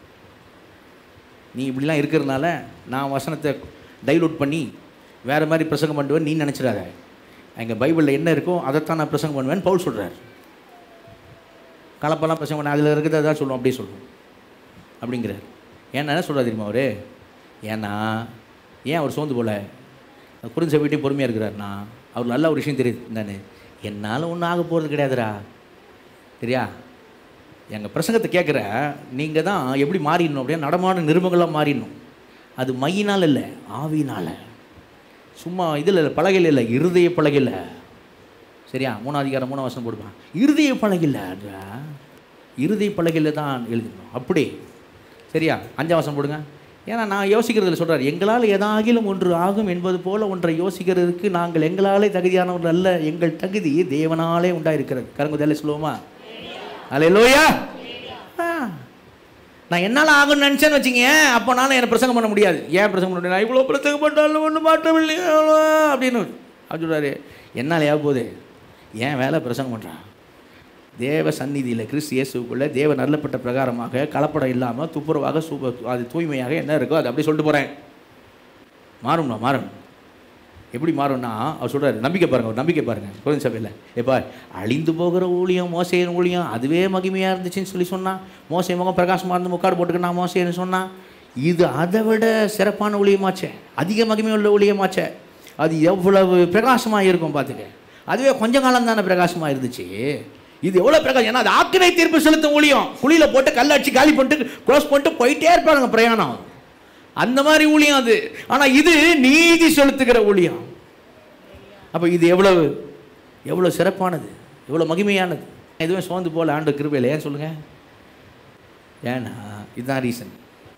நீ இப்படிலாம் இருக்கிறதுனால நான் வசனத்தை டைலூட் பண்ணி வேறு மாதிரி பிரசங்கம் பண்ணுவேன் நீ நினச்சிடாத எங்கள் பைபிளில் என்ன இருக்கோ அதைத்தான் நான் பிரசங்கம் பண்ணுவேன் பவுல் சொல்கிறார் கலப்பெல்லாம் பிரசங்கம் பண்ண அதில் இருக்கிறத தான் சொல்லுவோம் அப்படியே சொல்லுவோம் அப்படிங்கிறார் ஏன்னா என்ன சொல்கிறார் தெரியுமா அவர் ஏன்னா ஏன் அவர் சோர்ந்து போல குறிஞ்ச வீட்டையும் பொறுமையாக இருக்கிறாருன்னா அவர் நல்ல ஒரு விஷயம் தெரியுது என்னன்னு என்னால் ஒன்றும் ஆக போகிறது கிடையாதுடா சரியா எங்கள் பிரசங்கத்தை கேட்குற நீங்கள் தான் எப்படி மாறிடணும் அப்படியே நடமான நிருபங்களாக மாறிடணும் அது மையினால் இல்லை ஆவியினால் சும்மா இதில் இல்லை பலகையில் இல்லை இருதய பலகையில் சரியா மூணாவது அதிகாரம் மூணாம் வருஷம் போடுவான் இருதய பலகையில் இருதய பலகையில் தான் எழுதணும் அப்படி சரியா அஞ்சாம் வருஷம் போடுங்க ஏன்னா நான் யோசிக்கிறதுல சொல்கிறார் எங்களால் ஏதாகிலும் ஒன்று ஆகும் என்பது போல ஒன்றை யோசிக்கிறதுக்கு நாங்கள் எங்களாலே தகுதியானவர்கள் அல்ல எங்கள் தகுதி தேவனாலே உண்டாயிருக்கிறது கருங்குதலை சொல்லுவோமா அலையலோயா நான் என்னால் ஆகும்னு நினச்சேன்னு வச்சுங்க அப்போனாலும் என்னை பிரசங்கம் பண்ண முடியாது ஏன் பிரசங்கம் பண்ண முடியாது இவ்வளோ பிரசங்கம் பண்ணாலும் ஒன்றும் மாற்றவில்லையா அப்படின்னு அவர் சொல்கிறாரு என்னால் ஏன் போகுது ஏன் வேலை பிரசங்கம் பண்ணுறான் தேவ சந்நிதியில் கிறிஸ்து இயேசுக்குள்ளே தேவ நல்லப்பட்ட பிரகாரமாக கலப்படம் இல்லாமல் துப்புரவாக சூப்ப அது தூய்மையாக என்ன இருக்கோ அது அப்படியே சொல்லிட்டு போகிறேன் மாறும்ண்ணா மாறும் எப்படி மாறும்னா அவர் சொல்கிறார் நம்பிக்கை பாருங்கள் ஒரு நம்பிக்கை பாருங்கள் குறைந்த சபையில் எப்பா அழிந்து போகிற ஊழியம் மோசையின் ஊழியம் அதுவே மகிமையாக இருந்துச்சுன்னு சொல்லி சொன்னான் மோசை முகம் பிரகாசமாக இருந்து முக்காடு போட்டுக்கினா மோசைன்னு சொன்னான் இது அதை விட சிறப்பான ஊழியமாச்சே அதிக மகிமை உள்ள ஊழியமாச்சே அது எவ்வளவு பிரகாசமாக இருக்கும் பார்த்துக்க அதுவே கொஞ்ச காலம் தானே பிரகாசமாக இருந்துச்சு இது எவ்வளோ பிரகாசம் ஏன்னா அது ஆக்கினை தீர்ப்பு செலுத்தும் ஊழியம் குழியில் போட்டு கல் அடிச்சு காலி பண்ணிட்டு க்ளோஸ் பண்ணிட்டு போயிட்டே இருப்பாங்க பிரயாணம் அந்த மாதிரி ஊழியம் அது ஆனால் இது நீதி செலுத்துகிற ஊழியம் அப்போ இது எவ்வளவு எவ்வளோ சிறப்பானது எவ்வளோ மகிமையானது எதுவும் சோர்ந்து போல ஆண்டு கிருபையில் ஏன் சொல்லுங்கள் ஏன்னா இதுதான் ரீசன்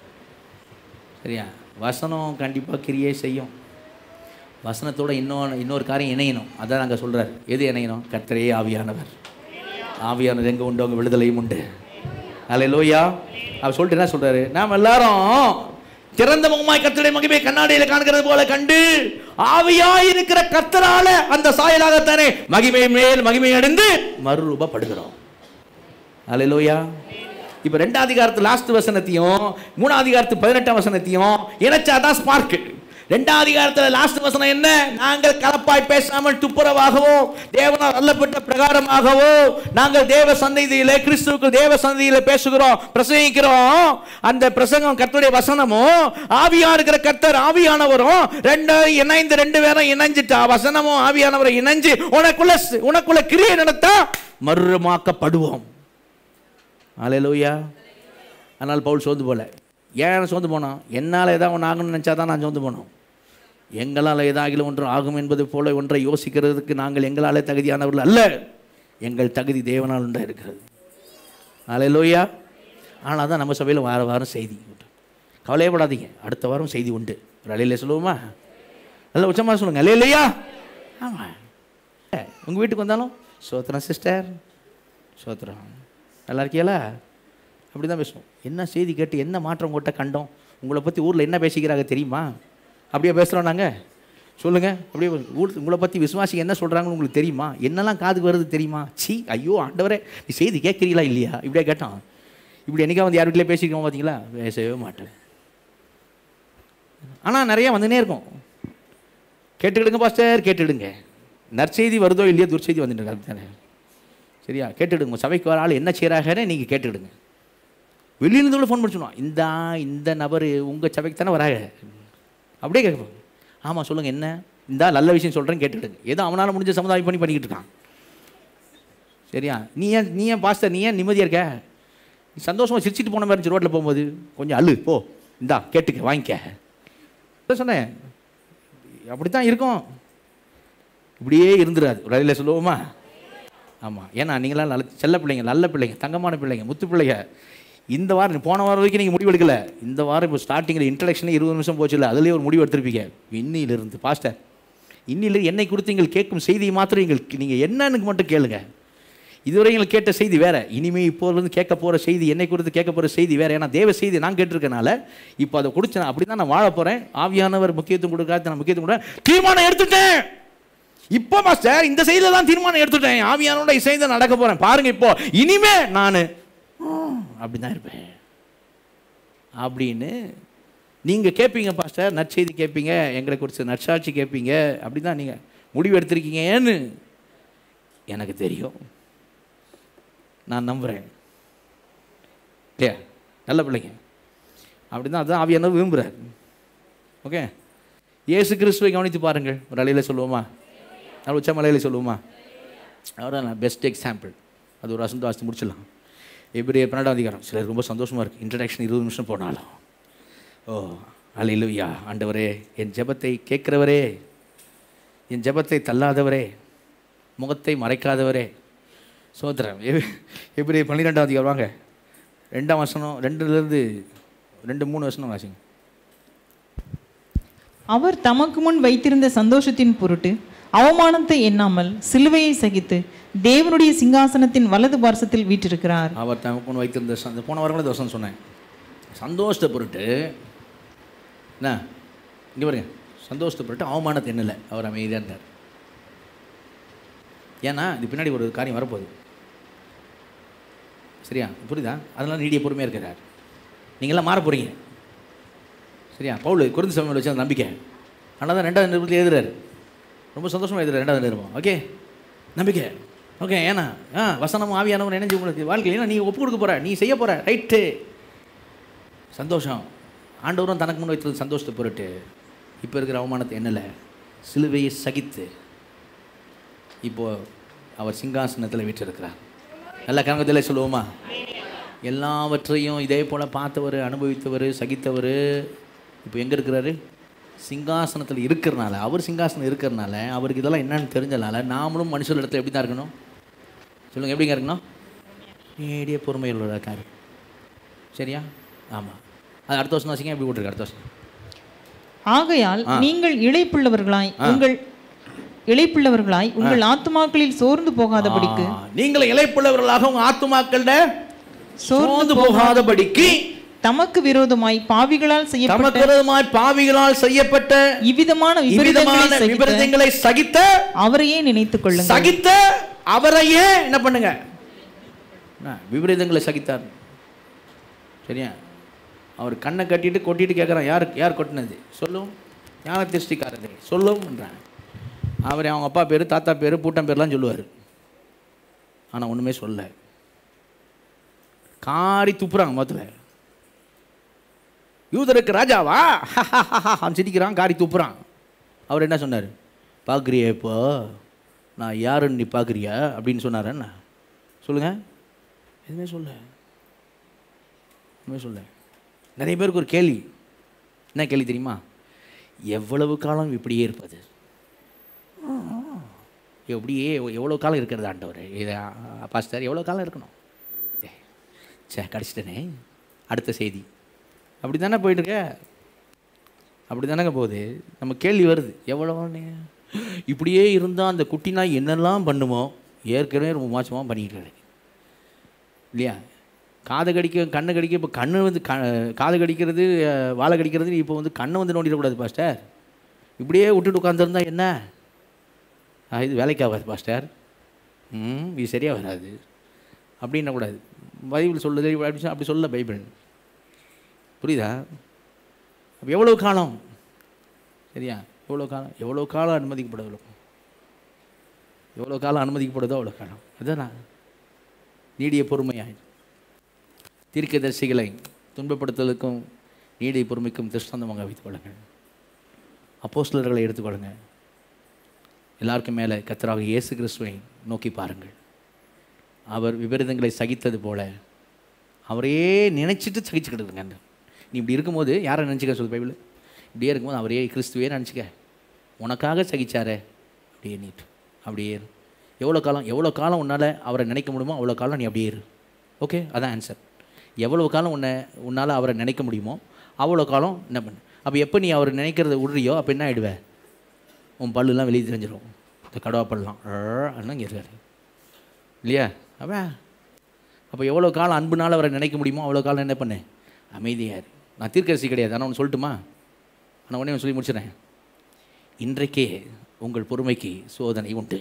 சரியா வசனம் கண்டிப்பாக கிரியே செய்யும் வசனத்தோட இன்னொன்று இன்னொரு காரியம் இணையணும் அதான் நாங்கள் சொல்கிறார் எது இணையணும் கர்த்தரே ஆவியானவர் ஆவியானது எங்கே உண்டு அவங்க விடுதலையும் உண்டு அல்லையா அவர் சொல்லிட்டு என்ன சொல்கிறாரு நாம் எல்லாரும் திறந்த முகமாய் கர்த்தருடைய மகிமை கண்ணாடியில் காண்கிறது போல கண்டு ஆவியாய் இருக்கிற கர்த்தரால அந்த சாயலாகத்தானே மகிமை மேல் மகிமை அடைந்து மறுரூபப்படுகிறோம் அல்லையா இப்போ ரெண்டாம் அதிகாரத்து லாஸ்ட் வசனத்தையும் மூணாம் அதிகாரத்து பதினெட்டாம் வசனத்தையும் இணைச்சாதான் ஸ்பார்க்கு ரெண்டாம் அதிகாரத்தில் லாஸ்ட் வசனம் என்ன நாங்கள் கலப்பாய் பேசாமல் துப்புரவாகவோ தேவனால் அல்லப்பட்ட பிரகாரமாகவோ நாங்கள் தேவ சந்நிதியிலே கிறிஸ்துவுக்கு தேவ சந்நிதியிலே பேசுகிறோம் பிரசங்கிக்கிறோம் அந்த பிரசங்கம் கர்த்தருடைய வசனமும் ஆவியா இருக்கிற கர்த்தர் ஆவியானவரும் ரெண்டு இணைந்து ரெண்டு பேரும் இணைஞ்சிட்டா வசனமும் ஆவியானவரை இணைஞ்சு உனக்குள்ள உனக்குள்ள கிரியை நடத்தா மறுமாக்கப்படுவோம் அலையலூயா அதனால் பவுல் சோர்ந்து போல ஏன் சோர்ந்து போனோம் என்னால் ஏதாவது ஒன்று ஆகணும்னு நினச்சா தான் நான் சோர்ந்து போனோம் எங்களால் ஏதாகிலும் ஒன்று ஆகும் என்பது போல ஒன்றை யோசிக்கிறதுக்கு நாங்கள் எங்களாலே தகுதியானவர்கள் அல்ல எங்கள் தகுதி தேவனால் உண்டா இருக்கிறது அலையலூயா ஆனால் தான் நம்ம சபையில் வார வாரம் செய்தி உண்டு கவலையப்படாதீங்க அடுத்த வாரம் செய்தி உண்டு ஒரு அலையில சொல்லுவோமா நல்ல உச்சமாக சொல்லுங்கள் அலையிலையா ஆமாம் உங்கள் வீட்டுக்கு வந்தாலும் சோத்திரம் சிஸ்டர் சோத்திரம் நல்லா இருக்கியலா அப்படி தான் பேசுவோம் என்ன செய்தி கேட்டு என்ன மாற்றம் உங்கள்கிட்ட கண்டோம் உங்களை பற்றி ஊரில் என்ன பேசிக்கிறாங்க தெரியுமா அப்படியே பேசுகிறோம் நாங்கள் சொல்லுங்கள் அப்படியே ஊர் உங்களை பற்றி விசுவாசிங்க என்ன சொல்கிறாங்கன்னு உங்களுக்கு தெரியுமா என்னெல்லாம் காதுக்கு வருது தெரியுமா சீ ஐயோ ஆண்டவரே நீ செய்தி கேட்குறீங்களா இல்லையா இப்படியே கேட்டான் இப்படி என்னைக்கா வந்து யார் வீட்டிலே பேசிக்கிறோம் பார்த்தீங்களா பேசவே மாட்டேன் ஆனால் நிறைய வந்துனே இருக்கும் கேட்டுக்கிடுங்க பாஸ்டர் கேட்டுடுங்க நற்செய்தி வருதோ இல்லையோ துர்ச்செய்தி வந்துட்டு இருக்கு தானே சரியா கேட்டுடுங்க உங்க சபைக்கு வர ஆள் என்ன செய்கிறாங்கன்னு நீங்கள் கேட்டுடுங்க வெளியிலிருந்து ஃபோன் பண்ணி சொல்லுவான் இந்த இந்த நபர் உங்கள் சபைக்கு தானே வராங்க அப்படியே கேட்போம் ஆமாம் சொல்லுங்கள் என்ன இந்த நல்ல விஷயம் சொல்கிறேன்னு கேட்டுடுங்க ஏதோ அவனால் முடிஞ்ச சமுதாயம் பண்ணி பண்ணிக்கிட்டு இருக்கான் சரியா நீ ஏன் நீ ஏன் பாஸ்டர் நீ ஏன் நிம்மதியாக இருக்க நீ சந்தோஷமாக சிரிச்சிட்டு போன மாதிரி இருந்துச்சு ரோட்டில் போகும்போது கொஞ்சம் அழு போ இந்தா கேட்டுக்க வாங்கிக்க அதான் சொன்னேன் அப்படி தான் இருக்கும் இப்படியே இருந்துடாது ரயிலில் சொல்லுவோமா ஆமாம் ஏன்னா நீங்களாம் நல்ல செல்ல பிள்ளைங்க நல்ல பிள்ளைங்க தங்கமான பிள்ளைங்க முத்து பிள்ளைங்க இந்த வாரம் போன வாரம் வரைக்கும் நீங்கள் முடிவு எடுக்கல இந்த வாரம் இப்போ ஸ்டார்டிங்கில் இன்ட்ரடக்ஷனில் இருபது நிமிஷம் போச்சுல அதுலேயே ஒரு முடிவு எடுத்திருப்பீங்க இன்னிலிருந்து பாஸ்டர் இன்னில என்னை குறித்து நீங்கள் கேட்கும் செய்தியை மாத்திரம் நீங்கள் நீங்கள் என்னன்னு மட்டும் கேளுங்க இதுவரை நீங்கள் கேட்ட செய்தி வேற இனிமே இப்போலேருந்து கேட்க போகிற செய்தி என்னை குறித்து கேட்க போகிற செய்தி வேற ஏன்னா தேவ செய்தி நான் கேட்டிருக்கனால இப்போ அதை குடிச்சேன் அப்படி தான் நான் வாழ போகிறேன் ஆவியானவர் முக்கியத்துவம் கொடுக்காத நான் முக்கியத்துவம் கொடுக்க தீர்மானம் எடுத்துட்டேன் இப்போ மாஸ்டர் இந்த செய்தியில் தான் தீர்மானம் எடுத்துட்டேன் ஆவியானோட இசைந்து நடக்க போகிறேன் பாருங்க இப்போ இனிமே நான் அப்படி தான் இருப்பேன் அப்படின்னு நீங்கள் கேட்பீங்க பாஸ்டர் நற்செய்தி கேட்பீங்க எங்களை குறித்து நற்சாட்சி கேட்பீங்க அப்படி தான் நீங்கள் முடிவு எடுத்திருக்கீங்கன்னு எனக்கு தெரியும் நான் நம்புகிறேன் இல்லையா நல்ல பிள்ளைங்க அப்படி தான் அதான் ஆவியானவர் விரும்புகிறார் ஓகே இயேசு கிறிஸ்துவை கவனித்து பாருங்கள் ஒரு அலையில் சொல்லுவோமா நான் உச்ச மலையில் சொல்லுவோமா அவர்தான் பெஸ்ட் எக்ஸாம்பிள் அது ஒரு அசந்து வாசித்து முடிச்சிடலாம் எப்படி பன்னெண்டாம் அதிகாரம் சிலர் ரொம்ப சந்தோஷமாக இருக்குது இன்ட்ரடக்ஷன் இருபது நிமிஷம் போனாலும் ஓ அலையிலுயா ஆண்டவரே என் ஜெபத்தை கேட்குறவரே என் ஜெபத்தை தள்ளாதவரே முகத்தை மறைக்காதவரே சோத்திரம் எப்படி பன்னிரெண்டாம் அதிகாரம் வாங்க ரெண்டாம் வசனம் ரெண்டுலேருந்து ரெண்டு மூணு வசனம் வாசிங்க அவர் தமக்கு முன் வைத்திருந்த சந்தோஷத்தின் பொருட்டு அவமானத்தை எண்ணாமல் சிலுவையை சகித்து தேவனுடைய சிங்காசனத்தின் வலது பார்சத்தில் வீற்றிருக்கிறார் அவர் தமக்கு முன் வைத்திருந்த சந்த போன வாரம் கூட இந்த வசனம் சொன்னேன் சந்தோஷத்தை பொருட்டு என்ன இங்கே பாருங்க சந்தோஷத்தை பொருட்டு அவமானத்தை எண்ணலை அவர் அமைதியாக இருந்தார் ஏன்னா இது பின்னாடி ஒரு காரியம் வரப்போகுது சரியா புரியுதா அதெல்லாம் நீடிய பொறுமையாக இருக்கிறார் நீங்களாம் மாற போகிறீங்க சரியா பவுல் குறைந்த சமயம் வச்சு அந்த நம்பிக்கை ஆனால் தான் ரெண்டாவது நிருபத்தில் எழுதுறாரு ரொம்ப சந்தோஷமாக எழுதுறாரு ரெண்டாவது நிருபம் ஓகே நம்பிக்கை ஓகே ஏன்னா ஆ வசனம் ஆவியானவன் நினைஞ்சு உங்களுக்கு வாழ்க்கையில் ஏன்னா நீ ஒப்பு கொடுக்க போகிற நீ செய்ய போகிற ரைட்டு சந்தோஷம் ஆண்டவரும் தனக்கு முன் வைத்தது சந்தோஷத்தை பொருட்டு இப்போ இருக்கிற அவமானத்தை என்னல சிலுவையை சகித்து இப்போ அவர் சிங்காசனத்தில் வீற்றிருக்கிறார் நல்ல கணக்கத்தில் சொல்லுவோமா எல்லாவற்றையும் இதே போல் பார்த்தவர் அனுபவித்தவர் சகித்தவர் இப்போ எங்கே இருக்கிறாரு சிங்காசனத்தில் இருக்கிறனால அவர் சிங்காசனம் இருக்கிறனால அவருக்கு இதெல்லாம் என்னன்னு தெரிஞ்சனால நாமளும் மனுஷர் இடத்துல எப்படி தான் இருக்கணும் சொல்லுங்கள் எப்படிங்க இருக்கணும் நேடிய பொறுமையுள்ள இருக்காரு சரியா ஆமாம் அது அடுத்த வருஷம் வச்சுங்க எப்படி விட்ருக்கு அடுத்த வருஷம் ஆகையால் நீங்கள் இளைப்புள்ளவர்களாய் உங்கள் இளைப்புள்ளவர்களாய் உங்கள் ஆத்துமாக்களில் சோர்ந்து போகாதபடிக்கு ஆ, நீங்கள் இலைப்புள்ளவர்களாக உங்கள் ஆத்துமாக்கள சோர்ந்து சோர்ந்து போகாதபடிக்கு தமக்கு விரோதமாய் பாவிகளால் செய்யப்பட்ட தமக்கிறதுமாய் பாவிகளால் செய்யப்பட்ட இவ்விதமான விபரீதங்களை இவ்விதமான சகித்த விபரீதங்களை சகித்த அவரையே நினைத்துக் கொள்ளுங்கள் சகித்த அவரையே என்ன பண்ணுங்க என்ன, விபரீதங்களை சகித்தார் சரியா அவர் கண்ணை கட்டிட்டு கொட்டிட்டு கேட்குறான் யார் யார் கொட்டினது சொல்லும் ஞான திருஷ்டிக்காரதே சொல்லும்ன்றான் அவர் அவங்க அப்பா பேர் தாத்தா பேர் பூட்டம் பேர்லாம் சொல்லுவார் ஆனால் ஒன்றுமே சொல்ல காரி துப்புறாங்க மொத்தத்தில் யூதருக்கு ராஜாவா அவன் சிரிக்கிறான் காரி துப்புறான் அவர் என்ன சொன்னார் பார்க்குறியா இப்போ நான் யாருன்னு நீ பார்க்குறியா அப்படின்னு சொன்னார் என்ன சொல்லுங்கள் எதுவுமே சொல்ல எதுவுமே சொல்ல நிறைய பேருக்கு ஒரு கேள்வி என்ன கேள்வி தெரியுமா எவ்வளவு காலம் இப்படியே இருப்பது எப்படியே எவ்வளோ காலம் இருக்கிறது ஆண்டவர் இது பாஸ்டர் எவ்வளோ காலம் இருக்கணும் ஏ, சே கடிச்சிட்டனே அடுத்த செய்தி அப்படி தானே போயிட்டுருக்க அப்படி தானேங்க போகுது நம்ம கேள்வி வருது எவ்வளோ நே- இப்படியே இருந்தால் அந்த குட்டி நாய் என்னெல்லாம் பண்ணுமோ ஏற்கனவே ரொம்ப மோசமாக பண்ணிக்கிட்டு கிடக்கு இல்லையா காது கடிக்க கண்ணு கடிக்க இப்போ கண்ணு வந்து க காது கடிக்கிறது அஹ், வாழை கடிக்கிறது இப்போ வந்து கண்ணை வந்து நோண்டிடக்கூடாது பாஸ்டர் இப்படியே விட்டுட்டு உட்காந்துருந்தா என்ன ஆ, இது வேலைக்கு ஆகாது பாஸ்டர் ம் இது சரியாக வராது அப்படின்ன கூடாது பைபிள் சொல்லுது அப்படி சொ- அப்படி சொல்ல பைபிள் புரியுதா அப்போ எவ்வளோ காலம் சரியா எவ்வளோ காலம் எவ்வளோ காலம் அனுமதிக்கப்படவில்லை எவ்வளோ காலம் அனுமதிக்கப்படுதோ அவ்வளோ காலம் அதுதான் நீடிய பொறுமையாய் தீர்க்கதரிசிகளை துன்பப்படுத்தலுக்கும் நீடிய பொறுமைக்கும் திருஷ்டாந்தமாக வைத்துக் கொள்ளுங்கள் அப்போஸ்தலர்களை எடுத்துக்கொள்ளுங்க எல்லாருக்கும் மேலே கத்தராக இயேசு கிறிஸ்துவை நோக்கி பாருங்கள் அவர் விபரீதங்களை சகித்தது போல அவரையே நினைச்சிட்டு சகிச்சுக்கிட்டு இருங்க நீ இப்படி இருக்கும்போது யாரை நினச்சிக்க சொல்லு பைபிள் இப்படியே இருக்கும்போது அவரே கிறிஸ்துவே நினச்சிக்க உனக்காக சகிச்சாரே அப்படியே நீட்டு அப்படியே இரு எவ்வளோ காலம் எவ்வளோ காலம் உன்னால் அவரை நினைக்க முடியுமோ அவ்வளோ காலம் நீ அப்படியே இரு ஓகே அதான் ஆன்சர் எவ்வளோ காலம் உன்னை உன்னால் அவரை நினைக்க முடியுமோ அவ்வளோ காலம் என்ன பண்ணு அப்போ எப்போ நீ அவர் நினைக்கிறத விடுறியோ அப்போ என்ன ஆயிடுவே உன் பல்லுலாம் வெளியே தெரிஞ்சிடும் இந்த கடவா பல்லாம் அண்ணா இங்கே இருக்காரு இல்லையா அவன் அப்போ எவ்வளோ காலம் அன்புனால அவரை நினைக்க முடியுமோ அவ்வளோ காலம் என்ன பண்ணு அமைதியாக இரு நான் தீர்க்கரசி கிடையாது ஆனால் ஒன்று சொல்லட்டுமா ஆனால் உடனே ஒன்று சொல்லி முடிச்சிடறேன் இன்றைக்கே உங்கள் பொறுமைக்கு சோதனை உண்டு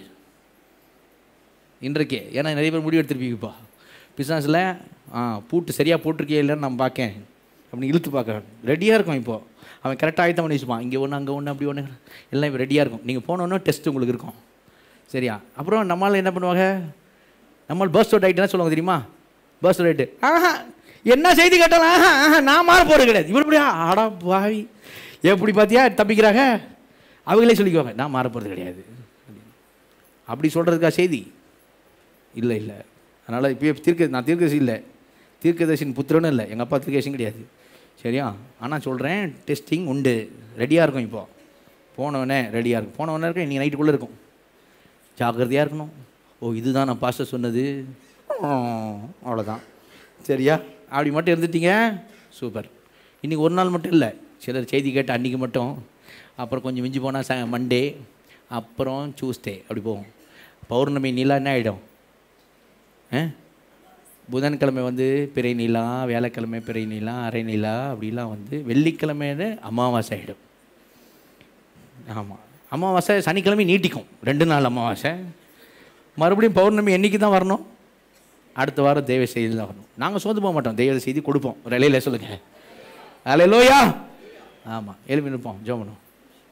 இன்றைக்கே ஏன்னா நிறைய பேர் முடிவு எடுத்திருப்பீங்கப்பா பிஸ்னஸில் ஆ பூட்டு சரியாக போட்டிருக்கியே இல்லைன்னு நான் பார்க்கேன் அப்படின்னு இழுத்து பார்க்க ரெடியாக இருக்கும் இப்போது அவன் கரெக்டாக ஆயத்தம் பண்ணி வச்சுப்பான் இங்கே ஒன்று அங்கே ஒன்று அப்படி ஒன்று எல்லாம் இப்போ ரெடியாக இருக்கும் நீங்கள் போனோன்னே டெஸ்ட் உங்களுக்கு இருக்கும் சரியா அப்புறம் நம்மளால் என்ன பண்ணுவாங்க நம்ம பர்ஸ்ட் அவுட் ஆகிட்டுனா சொல்லுவாங்க தெரியுமா பர்ஸ்ட் அவுட் ஆஹா என்ன செய்தி கேட்டாலும் ஆஹா ஆஹா நான் மாற போகிறது கிடையாது இவர் இப்படியா ஆடா பாவி எப்படி பார்த்தியா தப்பிக்கிறாங்க அவங்களே சொல்லிக்குவாங்க நான் மாற போகிறது கிடையாது அப்படி சொல்கிறதுக்கா செய்தி இல்லை இல்லை அதனால் இப்போ தீர்க்க நான் தீர்க்கதரிசி இல்லை தீர்க்கதரிசின் புத்திரனும் இல்லை எங்கள் அப்பா தீர்க்கதரிசியும் கிடையாது சரியா ஆனால் சொல்கிறேன் டெஸ்டிங் உண்டு ரெடியாக இருக்கும் இப்போ போனவனே ரெடியாக இருக்கும் போனவனே இருக்கும் இன்றைக்கி நைட்டுக்குள்ளே இருக்கும் ஜாக்கிரதையாக இருக்கணும் ஓ இதுதான் நான் பாஸ்டர் சொன்னது அவ்வளோதான் சரியா அப்படி மட்டும் இருந்துட்டீங்க சூப்பர் இன்றைக்கி ஒரு நாள் மட்டும் இல்லை சிலர் செய்தி கேட்ட அன்றைக்கி மட்டும் அப்புறம் கொஞ்சம் மிஞ்சி போனால் ச மண்டே அப்புறம் டியூஸ்டே அப்படி போகும் பௌர்ணமி நிலா என்ன ஆகிடும் ஆ புதன்கிழமை வந்து பிறை நிலா வியாழக்கிழமை பிறை நிலா அரை நிலா அப்படிலாம் வந்து வெள்ளிக்கிழமைன்னு அமாவாசை ஆகிடும் ஆமாம் அமாவாசை சனிக்கிழமை நீட்டிக்கும் ரெண்டு நாள் அமாவாசை மறுபடியும் பௌர்ணமி என்னைக்கு தான் வரணும் அடுத்த வாரம் தெய்வ செய்தி தான் வரணும் நாங்கள் சோர்ந்து போக மாட்டோம் தெய்வ செய்தி கொடுப்போம் ரெலையில் சொல்லுங்கள் அலையிலோயா ஆமாம் எழுப்பி நிற்போம் ஜோ பண்ணுவோம்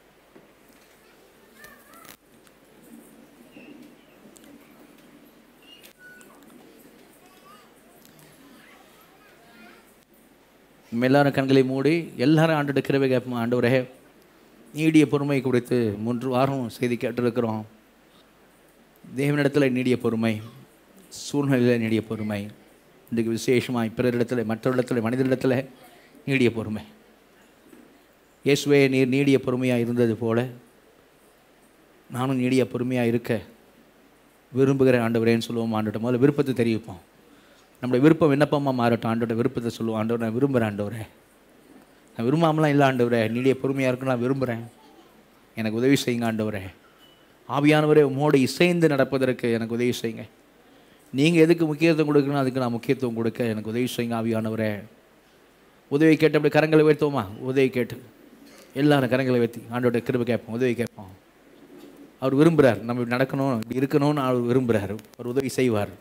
நம்ம எல்லாரும் கண்களை மூடி எல்லாரும் ஆண்டோட கிருபை கேட்போம் ஆண்டவரே நீடிய பொறுமை குறித்து மூன்று வாரம் செய்தி கேட்டிருக்கிறோம் தேவனிடத்தில் நீடிய பொறுமை சூழ்நிலையில் நீடிய பொறுமை இன்றைக்கு விசேஷமாய் பிறரிடத்தில் மற்றவரிடத்தில் மனிதரிடத்தில் நீடிய பொறுமை இயேசுவே நீர் நீடிய பொறுமையாக இருந்தது போல நானும் நீடிய பொறுமையாக இருக்க விரும்புகிறேன் ஆண்டவரேன்னு சொல்லுவோம் ஆண்டோட முதல்ல விருப்பத்தை தெரிவிப்போம் நம்முடைய விருப்பம் விண்ணப்பமாக மாறட்டும் ஆண்டோட விருப்பத்தை சொல்லுவோம் ஆண்டவர் நான் விரும்புகிறேன் ஆண்டவரே நான் விரும்பாமலாம் இல்லை ஆண்டவரே நீடிய பொறுமையாக இருக்குன்னு நான் விரும்புகிறேன் எனக்கு உதவி செய்யுங்க ஆண்டவரே ஆவியானவரே உம்மோடு இசைந்து நடப்பதற்கு எனக்கு உதவி செய்யுங்க நீங்கள் எதுக்கு முக்கியத்துவம் கொடுக்கணும் அதுக்கு நான் முக்கியத்துவம் கொடுக்க எனக்கு உதவி செய்யுங்க ஆவியானவரே உதவி கேட்டு அப்படி கரங்களை உயர்த்துவோமா உதவி கேட்டு எல்லாரும் கரங்களை உயர்த்தி ஆண்டோட கிருபை கேட்போம் உதவி கேட்போம் அவர் விரும்புகிறார் நம்ம இப்படி நடக்கணும் இப்படி இருக்கணும்னு அவர் விரும்புகிறார் அவர் உதவி செய்வார்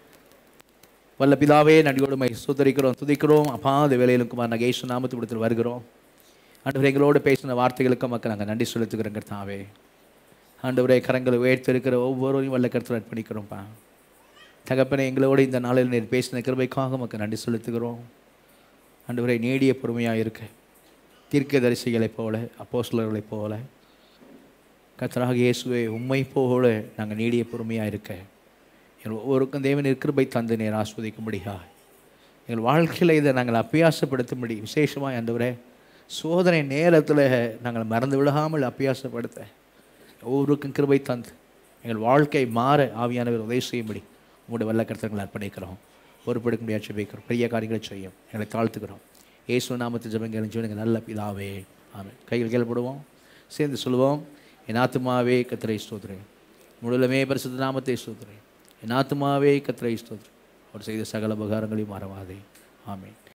வல்ல பிதாவே நடிகோடுமை சுத்தரிக்கிறோம் துதிக்கிறோம் அப்பா அந்த வேலையிலும் குமார் நகேஷ் நாமத்து விடத்தில் வருகிறோம் ஆண்டவர் எங்களோடு பேசின வார்த்தைகளுக்கு மக்கள் நாங்கள் நன்றி செலுத்துகிறோங்க தாவே ஆண்டவரே கரங்களை உயர்த்திருக்கிற ஒவ்வொருவரையும் வல்ல கருத்தில் அர்ப்பணிக்கிறோம்ப்பா தகப்பனே எங்களோடு இந்த நாளில் நீர் பேசின கிருபைக்காக மக்கள் நன்றி செலுத்துகிறோம் ஆண்டவரை நீடிய பொறுமையாக இருக்க தீர்க்கதரிசிகளைப் போல அப்போஸ்லர்களைப் போல கத்தராக இயேசுவே உம்மை போல நாங்கள் நீடிய பொறுமையாக இருக்க எங்கள் ஒவ்வொருக்கும் தேவன் கிருபை தந்து நேர் ஆஸ்வதிக்கும்படியா எங்கள் வாழ்க்கையில் இதை நாங்கள் அபியாசப்படுத்தும்படி விசேஷமாக ஆண்டவரே சோதனை நேரத்தில் நாங்கள் மறந்து விடாமல் அபியாசப்படுத்த ஒவ்வொருக்கும் கிருபை தந்து எங்கள் வாழ்க்கை மாற ஆவியானவர் உதவி செய்யும்படி உங்களுடைய வல்ல கருத்தங்களை அர்ப்பணிக்கிறோம் பொறுப்பெடுக்க முடியாது ஜெபிக்கிறோம் பெரிய காரியங்களை செய்யும் எங்களை தாழ்த்துக்கிறோம் இயேசு நாமத்து ஜெபங்கள் ஜீவனுக்கு நல்ல பிதாவே ஆமென் கைகள் கேள்விப்படுவோம் சேர்ந்து சொல்லுவோம் என் ஆத்துமாவே கத்திரை ஸ்தோத்திரே முழுலமே பரிசுத்த நாமத்தை ஸ்தோத்திரே என் ஆத்துமாவே கத்திரை ஸ்தோத்திரம் அவர் செய்த சகல உபகாரங்களையும் மறவாதே ஆமென்